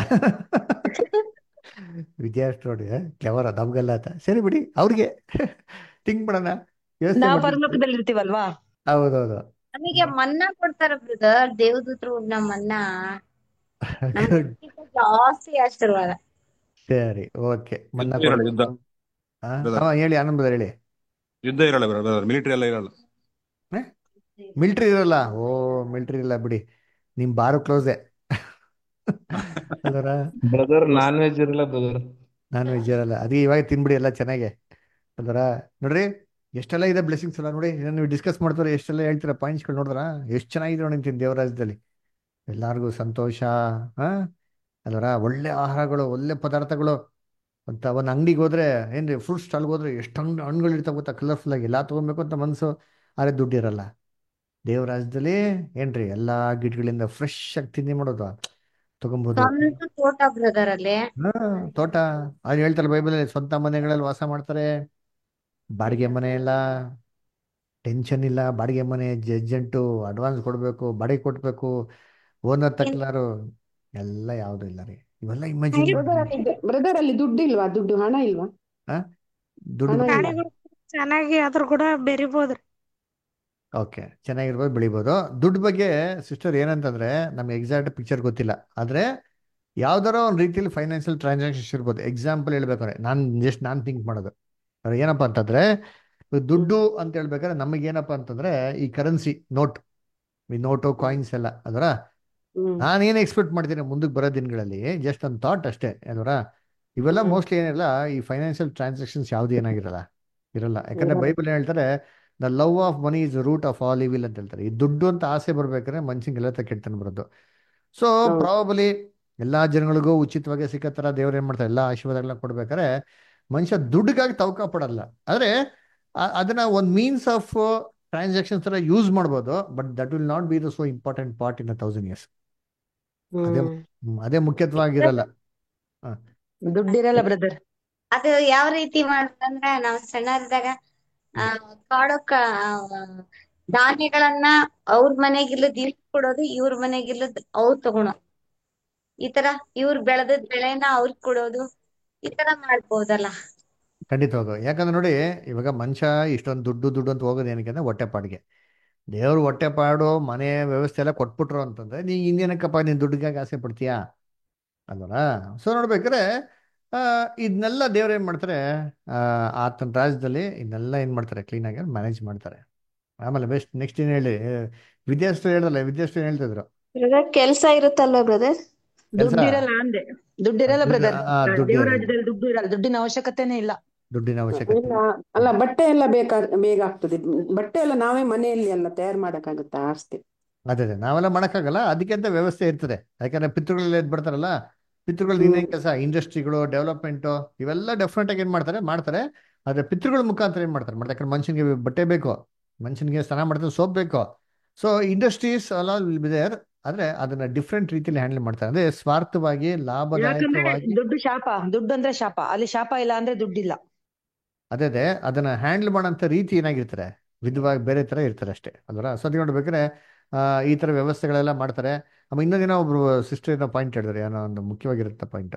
ವಿದ್ಯಾರ್ಥಿ ನೋಡಿ ಕ್ಲೆವರ ನಮ್ಗಲ್ಲ ಅಂತ ಸರಿ ಬಿಡಿ ಅವ್ರಿಗೆ ಥಿಂಕ್ ಮಾಡೋಣ ಯೋಚನೆ ನಾವು ಮಾಡಿ ಪರಲೋಕದಲ್ಲಿ ಇರ್ತೀವಲ್ವಾ ಹೌದೌದು ನಮಗೆ ಮನ್ನಾ ಕೊಡ್ತಾರ ಬ್ರದರ್ ದೇವದೂತರು ನಮ್ಮ ಮನ್ನಾ ನಮ್ಗೆ ಜಾಸ್ತಿ ಆಶೀರ್ವಾದ ಸರಿ ಓಕೆ ಮನ್ನಾ ಯುದ್ಧ ಇರಲ್ಲ ಯುದ್ಧ ಹಾ ಬ್ರದರ್ ಹಾ, ಹೇಳಿ ಆನಂದ್ brother ಹೇಳಿ ಯುದ್ಧ ಇರಲ್ಲ ಬ್ರದರ್ ಮಿಲಿಟರಿ ಎಲ್ಲ ಇರಲ್ಲ ಮಿಲ್ಟ್ರಿ ಇರಲ್ಲ ಓ ಮಿಲ್ಟ್ರಿ ಇಲ್ಲ ಬಿಡಿ ನಿಮ್ ಬಾರು ಕ್ಲೋಸೆ ಅದರ ಬ್ರದರ್ ನಾನ್ ವೆಜ್ ಇರಲ್ಲ ಬ್ರದರ್ ನಾನ್ ವೆಜ್ ಇರಲ್ಲ ಅದಕ್ಕೆ ಇವಾಗ ತಿನ್ಬಿಡಿ ಎಲ್ಲ ಚೆನ್ನಾಗೆ ಅದರ ನೋಡ್ರಿ ಎಷ್ಟೆಲ್ಲ ಇದೆ ಬ್ಲೆಸಿಂಗ್ಸ್ ಎಲ್ಲ ನೋಡಿ ಇದನ್ನ ನೀವು ಡಿಸ್ಕಸ್ ಮಾಡ್ತಾರೆ ಎಷ್ಟೆಲ್ಲ ಹೇಳ್ತೀರಾ ಪಾಯಿಂಟ್ಸ್ಗಳು ನೋಡಿದ್ರ ಎಷ್ಟು ಚೆನ್ನಾಗಿದೆ ನೋಡಿ ನಿಂತಿನ ದೇವರಾಜ್ಯದಲ್ಲಿ ಎಲ್ಲಾರ್ಗೂ ಸಂತೋಷ ಹಾ ಅದರ ಒಳ್ಳೆ ಆಹಾರಗಳು ಒಳ್ಳೆ ಪದಾರ್ಥಗಳು ಅಂತ ಒಂದು ಅಂಗಡಿಗೆ ಹೋದ್ರೆ ಏನ್ರಿ ಫ್ರೂಟ್ ಸ್ಟಾಲ್ಗೆ ಹೋದ್ರೆ ಎಷ್ಟು ಹಣ್ಣು ಹಣ್ಣುಗಳು ಇರ್ತಾವ ಗೊತ್ತಾ ಕಲರ್ಫುಲ್ ಆಗಿ ಎಲ್ಲ ತಗೊಬೇಕು ಅಂತ ಮನಸ್ಸು ಆದ್ರೆ ದುಡ್ಡು ಇರಲ್ಲ ದೇವರಾಜ್ಯದಲ್ಲಿ ಏನ್ರಿ ಎಲ್ಲಾ ಗಿಡಗಳಿಂದ ಫ್ರೆಶ್ ಆಗಿ ತಿಂಡಿ ಮಾಡೋದು ತಗೊಬೋದು ಸ್ವಂತ ತೋಟ ಬ್ರದರ್ ಅಲ್ಲಿ ಹಾ ತೋಟ ಅದು ಹೇಳ್ತಾರೆ ಬೈಬಲಲ್ಲಿ ಸ್ವಂತ ಮನೆಗಳಲ್ಲಿ ವಾಸ ಮಾಡ್ತಾರೆ ಬಾಡಿಗೆ ಮನೆ ಇಲ್ಲ ಟೆನ್ಷನ್ ಇಲ್ಲ ಬಾಡಿಗೆ ಮನೆ ಜಡ್ಜೆಂಟು ಅಡ್ವಾನ್ಸ್ ಕೊಡಬೇಕು ಬಾಡಿಗೆ ಕೊಡ್ಬೇಕು ಓನರ್ ತಕ್ಲಾರು ಎಲ್ಲ ಯಾವುದು ಇಲ್ಲ ರೀ ಇವೆಲ್ಲ ಇಮ್ಯಾಜಿನ್ ಬ್ರದರ್ ಮಾಡಿ ಅಲ್ಲಿ ಬ್ರದರ್ ಅಲ್ಲಿ ದುಡ್ಡು ಇಲ್ವಾ ದುಡ್ಡು ಹಣ ಇಲ್ವಾ ಆ ದುಡ್ಡು ಹಣ ಗೊತ್ತಿಲ್ಲ ಇಲ್ಲ ಚೆನ್ನಾಗಿ ಅದ್ರ ಕೂಡ ಬೆರಿಬೋದ್ರಿ ಓಕೆ ಚೆನ್ನಾಗಿರ್ಬೋದು ಬೆಳಿಬೋದು ದುಡ್ಡು ಬಗ್ಗೆ ಸಿಸ್ಟರ್ ಏನಂತಂದ್ರೆ ನಮ್ಗೆ ಎಕ್ಸಾಕ್ಟ್ ಪಿಕ್ಚರ್ ಗೊತ್ತಿಲ್ಲ ಆದ್ರೆ ಯಾವ್ದಾರ ಒಂದು ರೀತಿಯಲ್ಲಿ ಫೈನಾನ್ಷಿಯಲ್ ಟ್ರಾನ್ಸಾಕ್ಷನ್ಸ್ ಇರ್ಬೋದು ಎಕ್ಸಾಂಪಲ್ ಹೇಳ್ಬೇಕಾದ್ರೆ ನಾನು ಜಸ್ಟ್ ನಾನು ಥಿಂಕ್ ಮಾಡೋದು ಅವ್ರು ಏನಪ್ಪಾ ಅಂತಂದ್ರೆ ಇವಾಗ ದುಡ್ಡು ಅಂತ ಹೇಳ್ಬೇಕಾದ್ರೆ ನಮಗೆ ಏನಪ್ಪಾ ಅಂತಂದ್ರೆ ಈ ಕರೆನ್ಸಿ ನೋಟ್ ಈ ನೋಟು ಕಾಯಿನ್ಸ್ ಎಲ್ಲ ಅದರ ಹ್ಮ್ ನಾನೇನು ಎಕ್ಸ್ಪೆಕ್ಟ್ ಮಾಡ್ತೀನಿ ಮುಂದಕ್ಕೆ ಬರೋ ದಿನಗಳಲ್ಲಿ ಜಸ್ಟ್ ಒಂದು ಥಾಟ್ ಅಷ್ಟೇ ಅಲ್ವರ ಇವೆಲ್ಲ ಹ್ಮ್ ಮೋಸ್ಟ್ಲಿ ಏನಿಲ್ಲ ಈ ಫೈನಾನ್ಷಿಯಲ್ ಟ್ರಾನ್ಸಾಕ್ಷನ್ಸ್ ಯಾವ್ದು ಏನಾಗಿರಲ್ಲ ಇರಲ್ಲ ಯಾಕಂದ್ರೆ ಇರಲ್ಲ. ಬೈಬಲ್ ಹೇಳ್ತಾರೆ the love of money is root of all evil ಅಂತ ಹೇಳ್ತಾರೆ ಈ ದುಡ್ಡು ಅಂತ ಆಸೆ ಬರ್ಬೇಕಾದ್ರೆ ಮನ್ಸಿಗೆಲ್ಲ ಕೆಟ್ಟನ್ ಬರೋದು ಸೊ ಹೌದು ಪ್ರಾಬಲಿ ಎಲ್ಲಾ ಜನಗಳಿಗೂ ಉಚಿತವಾಗಿ ಸಿಕ್ಕೋ ಥರ ದೇವ್ರು ಏನ್ ಮಾಡ್ತಾರೆ ಎಲ್ಲಾ ಆಶೀರ್ವಾದಗಳನ್ನ ಕೊಡ್ಬೇಕಾದ್ರೆ ಮನುಷ್ಯ ದುಡ್ಡಿಗಾಗಿ ತವಕ ಪಡಲ್ಲ ಆದ್ರೆ ಆ- ಅದನ್ನ ಒಂದು ಮೀನ್ಸ್ ಆಫ್ ಟ್ರಾನ್ಸಾಕ್ಷನ್ಸ್ ತರ ಯೂಸ್ ಮಾಡ್ಬೋದು but that will not be the so important part in thousand years ಅದೇ ಹ್ಮ್ ಹ್ಮ್, ಅದೇ ಮುಖ್ಯತ್ವಾಗಿರಲ್ಲ ಹ. ದುಡ್ಡಿರಲ್ಲ ಬ್ರದರ್ ಅದು ಯಾವ ರೀತಿ ಮಾಡ್ಬೇಕಂದ್ರ ನಾವ್ ಸಣ್ಣರಿದ್ದಾಗ ಆ ಕಾಳು ಕ ಆ, ಧಾನ್ಯಗಳನ್ನ ಅವ್ರ ಮನೆಗಿಲ್ಲದ್ ಇವ್ರ್ ಕೊಡೋದು ಇವ್ರ ಮನೆಗಿಲ್ಲದ್ ಅವ್ರ್ ತಗೊಳೋ ಈ ತರ ಇವ್ರ್ ಬೆಳೆದದ್ ಬೆಳೆನ ಅವ್ರಿಗೆ ಕೊಡೋದು ಈ ತರ ಮಾಡ್ಬೋದಲ್ಲ ಖಂಡಿತವಾಗ ಯಾಕಂದ್ರೆ ನೋಡಿ ಇವಾಗ ಮನುಷ್ಯ ಇಷ್ಟೊಂದು ದುಡ್ಡು ದುಡ್ಡು ಅಂತ ಹೋಗೋದು ಏನಕ್ಕೆ ಅಂದ್ರೆ ಹೊಟ್ಟೆಪಾಡಿಗೆ ದೇವ್ರು ಹೊಟ್ಟೆಪಾಡು ಮನೆ ವ್ಯವಸ್ಥೆ ಎಲ್ಲ ಕೊಟ್ಬಿಟ್ರು ಅಂತಂದ್ರೆ ನೀ ಇನ್ನೇನಕ್ಕಪ್ಪ ನೀನ್ ದುಡ್ಡಿಗಾಗಿ ಆಸೆ ಪಡ್ತೀಯಾ ಅಲ್ವಲ್ಲ ಸೊ ನೋಡ್ಬೇಕಾದ್ರೆ ಆ, ಇದನ್ನೆಲ್ಲ ದೇವ್ರು ಏನ್ ಮಾಡ್ತಾರೆ ಆ, ಆತನ ರಾಜ್ಯದಲ್ಲಿ ಇದನ್ನೆಲ್ಲ ಏನ್ ಮಾಡ್ತಾರೆ ಕ್ಲೀನಾಗಿ ಮ್ಯಾನೇಜ್ ಮಾಡ್ತಾರೆ ಆಮೇಲೆ ಬೆಸ್ಟ್ ನೆಕ್ಸ್ಟ್ ಏನ್ ಹೇಳಿ ವಿದ್ಯಾರ್ಥಿ ಹೇಳ್ದಲ್ಲ ವಿದ್ಯಾರ್ಥಿ ಏನ್ ಹೇಳ್ತಿದ್ರು ಬ್ರದರ್ ಕೆಲ್ಸ ಇರುತ್ತಲ್ವಾ ಬ್ರದರ್ ಕೆಲಸ ದುಡ್ಡಿರಲ್ಲ ಅಂದೆ ದುಡ್ಡಿರಲ್ಲ ದುಡ್ಡು ಬ್ರದರ್ ಆ ದುಡ್ಡು ಇರಲ್ಲ ದೇವರಾಜ್ಯದಲ್ಲಿ ದುಡ್ಡು ಇರಲ್ಲ ದುಡ್ಡಿನ ಅವಶ್ಯಕತೆನೇ ಇಲ್ಲ ದುಡ್ಡಿನ ಅವಶ್ಯಕತೆ ಇಲ್ಲ ಅಲ್ಲ ಬಟ್ಟೆ ಎಲ್ಲ ಬೇಕಾ ಬೇಗ ಆಗ್ತದೆ ಬಟ್ಟೆ ಎಲ್ಲ ನಾವೇ ಮನೆಯಲ್ಲಿ ಎಲ್ಲ ತಯಾರು ಮಾಡಕ್ಕಾಗುತ್ತಾ ಅಷ್ಟೇ ಅದೇ ಅದೇ ನಾವೆಲ್ಲ ಮಾಡಕ್ಕಾಗಲ್ಲ ಅದಕ್ಕೆ ಅಂತ ವ್ಯವಸ್ಥೆ ಇರ್ತದೆ ಯಾಕಂದ್ರೆ ಪಿತೃಗಳೆಲ್ಲ ಎದ್ದು ಬರ್ತಾರಲ್ಲ ಪಿತೃಗಳು ಹ್ಮ್ ಇನ್ನೇನ್ ಕೆಲಸ ಇಂಡಸ್ಟ್ರಿಗಳು ಡೆವಲಪ್ಮೆಂಟ್ ಇವೆಲ್ಲ ಡೆಫಿನೆಟ್ ಆಗಿ ಏನ್ ಮಾಡ್ತಾರೆ ಮಾಡ್ತಾರೆ ಆದ್ರೆ ಪಿತೃಗಳ ಮುಖಾಂತರ ಏನ್ ಮಾಡ್ತಾರೆ ಮಾಡ್ತಾರೆ ಯಾಕಂದ್ರೆ ಮನುಷ್ಯನಿಗೆ ಬಟ್ಟೆ ಬೇಕು ಮನುಷ್ಯನಿಗೆ ಸ್ನಾನ ಮಾಡ್ತಾರೆ ಸೋಪ್ ಬೇಕು so industries all will be there ಆದ್ರೆ ಅದನ್ನ ಡಿಫ್ರೆಂಟ್ ರೀತಿಯಲ್ಲಿ ಹ್ಯಾಂಡಲ್ ಮಾಡ್ತಾರೆ ಅಂದ್ರೆ ಸ್ವಾರ್ಥವಾಗಿ ಯಾಕಂದ್ರೆ ಲಾಭದಾಯಕವಾಗಿ ದುಡ್ಡು ಶಾಪ ದುಡ್ಡು ಅಂದ್ರೆ ಶಾಪ ಅಲ್ಲಿ ಶಾಪ ಇಲ್ಲ ಅಂದ್ರೆ ದುಡ್ಡಿಲ್ಲ ಅದೇ ಅದೇ ಅದನ್ನ ಹ್ಯಾಂಡಲ್ ಮಾಡೋಂಥ ರೀತಿ ಏನಾಗಿರ್ತಾರೆ ವಿಧವಾಗಿ ಬೇರೆ ತರ ಇರ್ತಾರೆ ಅಷ್ಟೇ ಅಲ್ವರ ಸೊ ಅದಕ್ಕೆ ನೋಡ್ಬೇಕಾದ್ರೆ ಆ, ಈ ತರ ವ್ಯವಸ್ಥೆಗಳೆಲ್ಲ ಮಾಡ್ತಾರೆ ಆಮೇಲೆ ಇನ್ನೊಂದಿನ ಒಬ್ರು ಸಿಸ್ಟರ್ ಏನೋ ಪಾಯಿಂಟ್ ಹೇಳಿದ್ರು ಏನೋ ಒಂದು ಮುಖ್ಯವಾಗಿರುತ್ತೆ ಪಾಯಿಂಟ್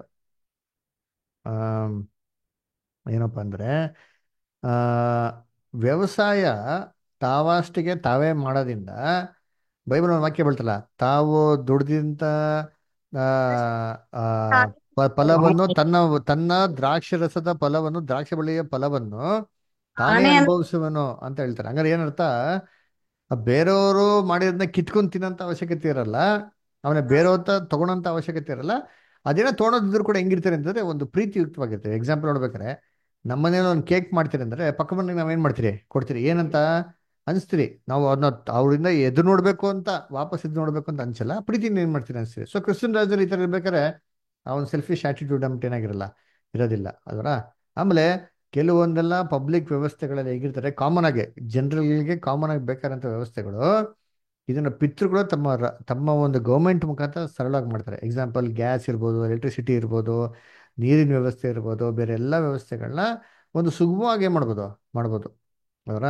ಏನಪ್ಪ ಅಂದ್ರೆ ಆ ವ್ಯವಸಾಯ ತಾವಷ್ಟಿಗೆ ತಾವೇ ಮಾಡೋದ್ರಿಂದ ಬೈಬಲ್ ಒಂದು ವಾಕ್ಯ ಬರ್ತಲ್ಲ ತಾವು ದುಡ್ದಿಂತ ಆ ಆ, ಪ- ಫಲವನ್ನು ತನ್ನ ತನ್ನ ದ್ರಾಕ್ಷಿ ರಸದ ಫಲವನ್ನು ದ್ರಾಕ್ಷಿ ಬಳ್ಳಿಯ ಫಲವನ್ನು ತಾನೇ ಆಣೆ ಅಂತ ಅನುಭವಿಸುವನು ಅಂತ ಹೇಳ್ತಾರೆ ಹಂಗಾರೆ ಏನರ್ಥ ಆ ಬೇರೆಯವರು ಮಾಡಿರೋದನ್ನ ಕಿತ್ಕೊಂಡ್ ತಿನ್ನೋಂಥ ಅವಶ್ಯಕತೆ ಇರಲ್ಲ ಅವನ ಬೇರೆಯವ್ರ ತಗೊಳೋಂಥ ಅವಶ್ಯಕತೆ ಇರಲ್ಲ ಅದೇನೋ ತೊಗೊಳೋದಿದ್ರು ಕೂಡ ಹೆಂಗಿರ್ತಾರೆ ಅಂತಂದ್ರೆ ಒಂದು ಪ್ರೀತಿಯುಕ್ತವಾಗಿರ್ತದೆ ಎಕ್ಸಾಂಪಲ್ ನೋಡ್ಬೇಕಾರೆ ನಮ್ಮ ಮನೇಲಿ ಒಂದು ಕೇಕ್ ಮಾಡ್ತೀರಿ ಅಂದ್ರೆ ಪಕ್ಕ ಮನೆಗೆ ನಾವೇನ್ ಮಾಡ್ತೀರಿ ಕೊಡ್ತೀರಿ ಏನಂತ ಅನಿಸ್ತೀರಿ ನಾವು ಅದನ್ನ ಅವರಿಂದ ಎದುರು ನೋಡ್ಬೇಕು ಅಂತ ವಾಪಸ್ ಎದ್ದು ನೋಡ್ಬೇಕು ಅಂತ ಅನ್ಸಲ್ಲ ಪ್ರೀತಿನ ಏನ್ ಮಾಡ್ತೀರಿ ಅನ್ಸ್ತೀರಿ ಸೊ ಕ್ರಿಶ್ಚಿಯನ್ ರಾಜ್ಯದಲ್ಲಿ ಈ ತರ ಇರ್ಬೇಕಾದ್ರೆ ಆ ಒಂದು ಸೆಲ್ಫಿಶ್ ಆಟಿಟ್ಯೂಡ್ ಅಂತ ಏನಾಗಿರಲ್ಲ ಇರೋದಿಲ್ಲ ಅದರ ಆಮೇಲೆ ಕೆಲವೊಂದೆಲ್ಲ ಪಬ್ಲಿಕ್ ವ್ಯವಸ್ಥೆಗಳಲ್ಲಿ ಹೇಗಿರ್ತಾರೆ ಕಾಮನ್ ಆಗಿ ಜನರಲ್ಗೆ ಕಾಮನ್ ಆಗಿ ಬೇಕಾದಂಥ ವ್ಯವಸ್ಥೆಗಳು ಇದನ್ನ ಪಿತೃಗಳು ತಮ್ಮ ರ- ತಮ್ಮ ಒಂದು ಗೌರ್ಮೆಂಟ್ ಮುಖಾಂತರ ಸರಳವಾಗಿ ಮಾಡ್ತಾರೆ ಎಕ್ಸಾಂಪಲ್ ಗ್ಯಾಸ್ ಇರ್ಬೋದು ಎಲೆಕ್ಟ್ರಿಸಿಟಿ ಇರ್ಬೋದು ನೀರಿನ ವ್ಯವಸ್ಥೆ ಇರ್ಬೋದು ಬೇರೆ ಎಲ್ಲ ವ್ಯವಸ್ಥೆಗಳನ್ನ ಒಂದು ಸುಗಮವಾಗಿ ಏನ್ ಮಾಡ್ಬೋದು ಮಾಡ್ಬೋದು ಅವರ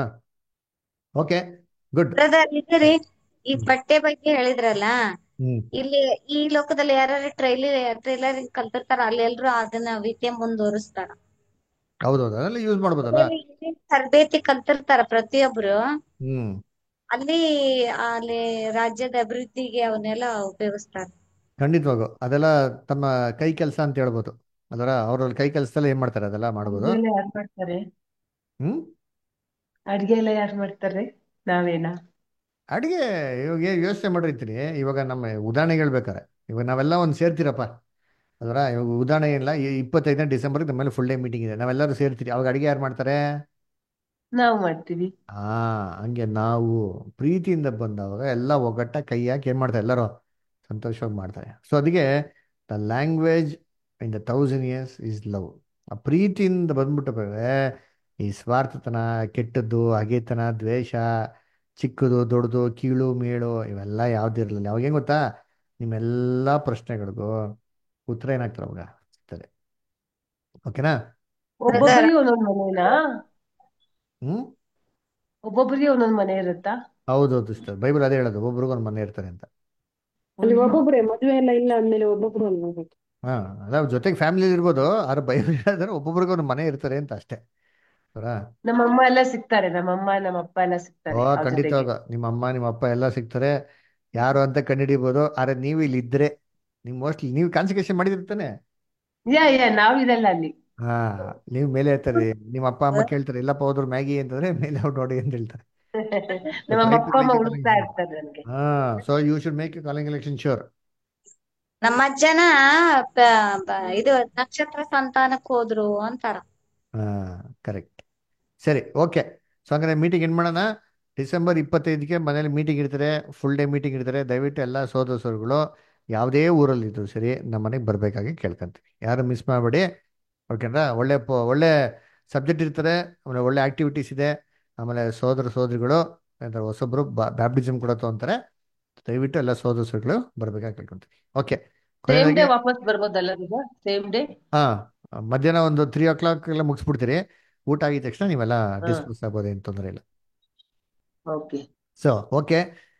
ಓಕೆ ಗುಡ್ ಬ್ರದರ್ ಇದ್ರಿ ಈ ಬಟ್ಟೆ ಬಗ್ಗೆ ಹೇಳಿದ್ರಲ್ಲ ಹ್ಮ್ ಇಲ್ಲಿ ಈ ಲೋಕದಲ್ಲಿ ಯಾರು ಟ್ರೈಲರ್ ಟ್ರೈಲರಿಂಗ್ ಕಲ್ತಿರ್ತಾರ ಅಲ್ಲಿ ಎಲ್ರು ಅದನ್ನ ವಿದ್ಯೆ ಮುಂದುವರಿಸ್ತಾರ ಹೌದೌದು ಅದೆಲ್ಲ ಯೂಸ್ ಮಾಡ್ಬೋದಲ್ಲ ಇಲ್ಲಿ ತರಬೇತಿ ಕಲ್ತಿರ್ತಾರ ಪ್ರತಿಯೊಬ್ರು ಹ್ಮ್ ಅಲ್ಲಿ ಅಲ್ಲಿ ರಾಜ್ಯದ ಅಭಿವೃದ್ಧಿಗೆ ಅವನ್ನೆಲ್ಲ ಉಪಯೋಗಿಸ್ತಾರ ಖಂಡಿತವಾಗೂ ಅದೆಲ್ಲ ತಮ್ಮ ಕೈ ಕೆಲಸ ಅಂತ ಹೇಳ್ಬೋದು ಅದರ ಅವ್ರಲ್ಲಿ ಕೈ ಕೆಲಸದಲ್ಲಿ ಏನ್ ಮಾಡ್ತಾರೆ ಅದೆಲ್ಲ ಮಾಡ್ಬೋದು ಅಡ್ಗೆ ಎಲ್ಲ ಯಾರು ಮಾಡ್ತಾರೆ ಹ್ಮ್ ಅಡ್ಗೆ ಎಲ್ಲ ಯಾರು ಮಾಡ್ತಾರೆ ನಾವೇನಾ ಅಡಿಗೆ ಇವಾಗ ಏನ್ ಯೋಚನೆ ಮಾಡಿರ್ತೀನಿ ಇವಾಗ ನಮ್ಮ ಉದಾಹರಣೆಗೆ ಹೇಳ್ಬೇಕಾರೆ ಇವಾಗ ನಾವೆಲ್ಲ ಒಂದು ಸೇರ್ತೀರಪ್ಪ ಅದರ ಇವಾಗ ಉದಾಹರಣೆ ಏನಿಲ್ಲ ಈ ಇಪ್ಪತ್ತೈದನೇ ಡಿಸೆಂಬರ್ಗೆ ನಮ್ಮಲ್ಲಿ ಫುಲ್ ಡೇ ಮೀಟಿಂಗ್ ಇದೆ ನಾವೆಲ್ಲರೂ ಸೇರ್ತೀರಿ ಅವಾಗ ಅಡಿಗೆ ಯಾರು ಮಾಡ್ತಾರೆ ನಾವು ಮಾಡ್ತೀವಿ ಹಾ ಹಂಗೆ ನಾವು ಪ್ರೀತಿಯಿಂದ ಬಂದವಾಗ ಎಲ್ಲ ಒಗ್ಗಟ್ಟ ಕೈ ಹಾಕಿ ಏನ್ ಮಾಡ್ತಾರೆ ಎಲ್ಲರೂ ಸಂತೋಷವಾಗಿ ಮಾಡ್ತಾರೆ ಸೊ ಅದಕ್ಕೆ the language in the thousand years is love ಆ ಪ್ರೀತಿಯಿಂದ ಬಂದ್ಬಿಟ್ಟು ಬೇರೆ ಈ ಸ್ವಾರ್ಥತನ ಕೆಟ್ಟದ್ದು ಹಗೆತನ ದ್ವೇಷ ಚಿಕ್ಕದು ದೊಡ್ಡದು ಕೀಳು ಮೇಳು ಇವೆಲ್ಲ ಯಾವ್ದು ಇರಲಿಲ್ಲ ಅವಾಗ ಹೆಂಗ್ ಗೊತ್ತಾ ನಿಮ್ಮೆಲ್ಲ ಪ್ರಶ್ನೆಗಳಿಗೂ ಉತ್ತರ ಏನಾಗ್ತಾರೆ ಅವಾಗ ಸಿಗ್ತದೆ ಓಕೆನಾ ಒಬ್ಬೊಬ್ಬರಿಗೆ ಒಂದೊಂದ್ ಮನೆನಾ ಹ್ಮ್ ಒಬ್ಬೊಬ್ಬರಿಗೆ ಒಂದೊಂದ್ ಮನೆ ಇರುತ್ತಾ ಹೌದೌದು ಸಿಸ್ಟರ್ ಬೈಬಲ್ ಅದೇ ಹೇಳೋದು ಒಬ್ರಿಗೂ ಒಂದು ಮನೆ ಇರ್ತಾರೆ ಅಂತ ಅಲ್ಲಿ ಒಬ್ಬೊಬ್ರೆ ಮದುವೆ ಎಲ್ಲ ಇಲ್ಲ ಅಂದ್ಮೇಲೆ ಒಬ್ಬೊಬ್ರು ಅಲ್ವಾ ಹೋಗೋದು? ಹಾ ಅದ ಜೊತೆಗೆ ಫ್ಯಾಮಿಲಿ ಇರ್ಬೋದು ಆದ್ರೆ ಬೈಬಲ್ ಹೇಳಿದ್ರೆ ಒಬ್ಬೊಬ್ರಿಗೆ ಒಂದು ಮನೆ ಇರ್ತಾರೆ ಅಂತ ಅಷ್ಟೇ ಅವರಾ ನಮ್ಮಮ್ಮ ಎಲ್ಲ ಸಿಗ್ತಾರೆ ನಮ್ಮಮ್ಮ ನಮ್ಮಪ್ಪ ಎಲ್ಲ ಸಿಗ್ತಾರೆ ಓ ಅವ್ರ ಜೊತೆಗೆ ಖಂಡಿತವಾಗ ನಿಮ್ಮ ಅಮ್ಮ ನಿಮ್ಮ ಅಪ್ಪ ಎಲ್ಲ ಸಿಗ್ತಾರೆ ಯಾರು ಅಂತ ಕಂಡುಹಿಡಿಬೋದು ಆದ್ರೆ ನೀವು ಇಲ್ಲಿ ಇದ್ರೆ ನೀವು ಮೋಸ್ಟ್ಲಿ ನೀವು ಕಾನ್ಸಂಟ್ರೇಷನ್ ಮಾಡಿದಿರ್ತಾನೆ ಯಾ ಯಾ ನಾವಿರಲ್ಲ ಅಲ್ಲಿ ಹಾ ನೀವು ಮೇಲೆ ಇರ್ತಾರೆ ನಿಮ್ಮ ಅಪ್ಪ ಅಮ್ಮ ಕೇಳ್ತಾರೆ ಇಲ್ಲಪ್ಪ ಹೋದ್ರು ಮ್ಯಾಗಿ ಅಂತಂದ್ರೆ ಮೇಲೆ ಅವ್ರು ನೋಡಿ ಅಂತ ಹೇಳ್ತಾರೆ ನಮ್ಮ ಟ್ರೈ ಟು ಅಪ್ಪ ಅಮ್ಮ ಮೇಕ್ ಹುಡುಕ್ತಾ ಇರ್ತಾರೆ ನನ್ಗೆ ಹಾ so you should make you calling election sure ನಮ್ಮ ಅಜ್ಜನ ಪ- ಪ- ಇದು ನಕ್ಷತ್ರ ಸಂತಾನಕ್ಕೆ ಹೋದ್ರು ಅಂತಾರ ಹಾ ಕರೆಕ್ಟ್ ಸರಿ ಓಕೆ ಸೊ ಹಂಗಾರೆ ಮೀಟಿಂಗ್ ಏನು ಮಾಡೋಣ ಡಿಸೆಂಬರ್ ಇಪ್ಪತ್ತೈದಕ್ಕೆ ಮನೇಲಿ ಮೀಟಿಂಗ್ ಇರ್ತಾರೆ ಫುಲ್ ಡೇ ಮೀಟಿಂಗ್ ಇರ್ತಾರೆ ದಯವಿಟ್ಟು ಎಲ್ಲ ಸೋದರ ಸೋದರಿಗಳು ಯಾವುದೇ ಊರಲ್ಲಿ ಇದ್ರು ಸರಿ ನಮ್ಮ ಮನೆಗೆ ಬರಬೇಕಾಗಿ ಕೇಳ್ಕೊಂತೀವಿ ಯಾರು ಮಿಸ್ ಮಾಡಬೇಡಿ ಓಕೆನಾ ಒಳ್ಳೆ ಪ ಒಳ್ಳೆ ಸಬ್ಜೆಕ್ಟ್ ಇರ್ತಾರೆ ಆಮೇಲೆ ಒಳ್ಳೆ ಆಕ್ಟಿವಿಟೀಸ್ ಇದೆ ಆಮೇಲೆ ಸೋದರ ಸೋದರಿಗಳು ಅಂದ್ರೆ ಹೊಸೊಬ್ರು ಬ್ಯಾಪ್ಟಿಸಮ್ ಕೂಡ ತೊಗೊಂತಾರೆ ದಯವಿಟ್ಟು ಎಲ್ಲ ಸೋದರ ಸೋದರಿಗಳು ಬರಬೇಕಾಗಿ ಕೇಳ್ಕೊಂತೀವಿ ಓಕೆ ಸೇಮ್ ಡೇ ಕೊನೆಯದಾಗಿ ವಾಪಸ್ ಬರ್ಬೋದಲ್ಲ ಸೇಮ್ ಡೇ ಹಾ ಮಧ್ಯಾಹ್ನ ಒಂದು ತ್ರೀ ಓ ಕ್ಲಾಕ್ ಎಲ್ಲ ಮುಗಿಸ್ಬಿಡ್ತೀರಿ ಊಟ ಆಗಿದ ತಕ್ಷಣ ನೀವೆಲ್ಲ ಹಾ ಡಿಸ್ಕಸ್ ಆಗ್ಬೋದು ಏನು ತೊಂದರೆ ಇಲ್ಲ ಓಕೆ ಸೊ ಓಕೆ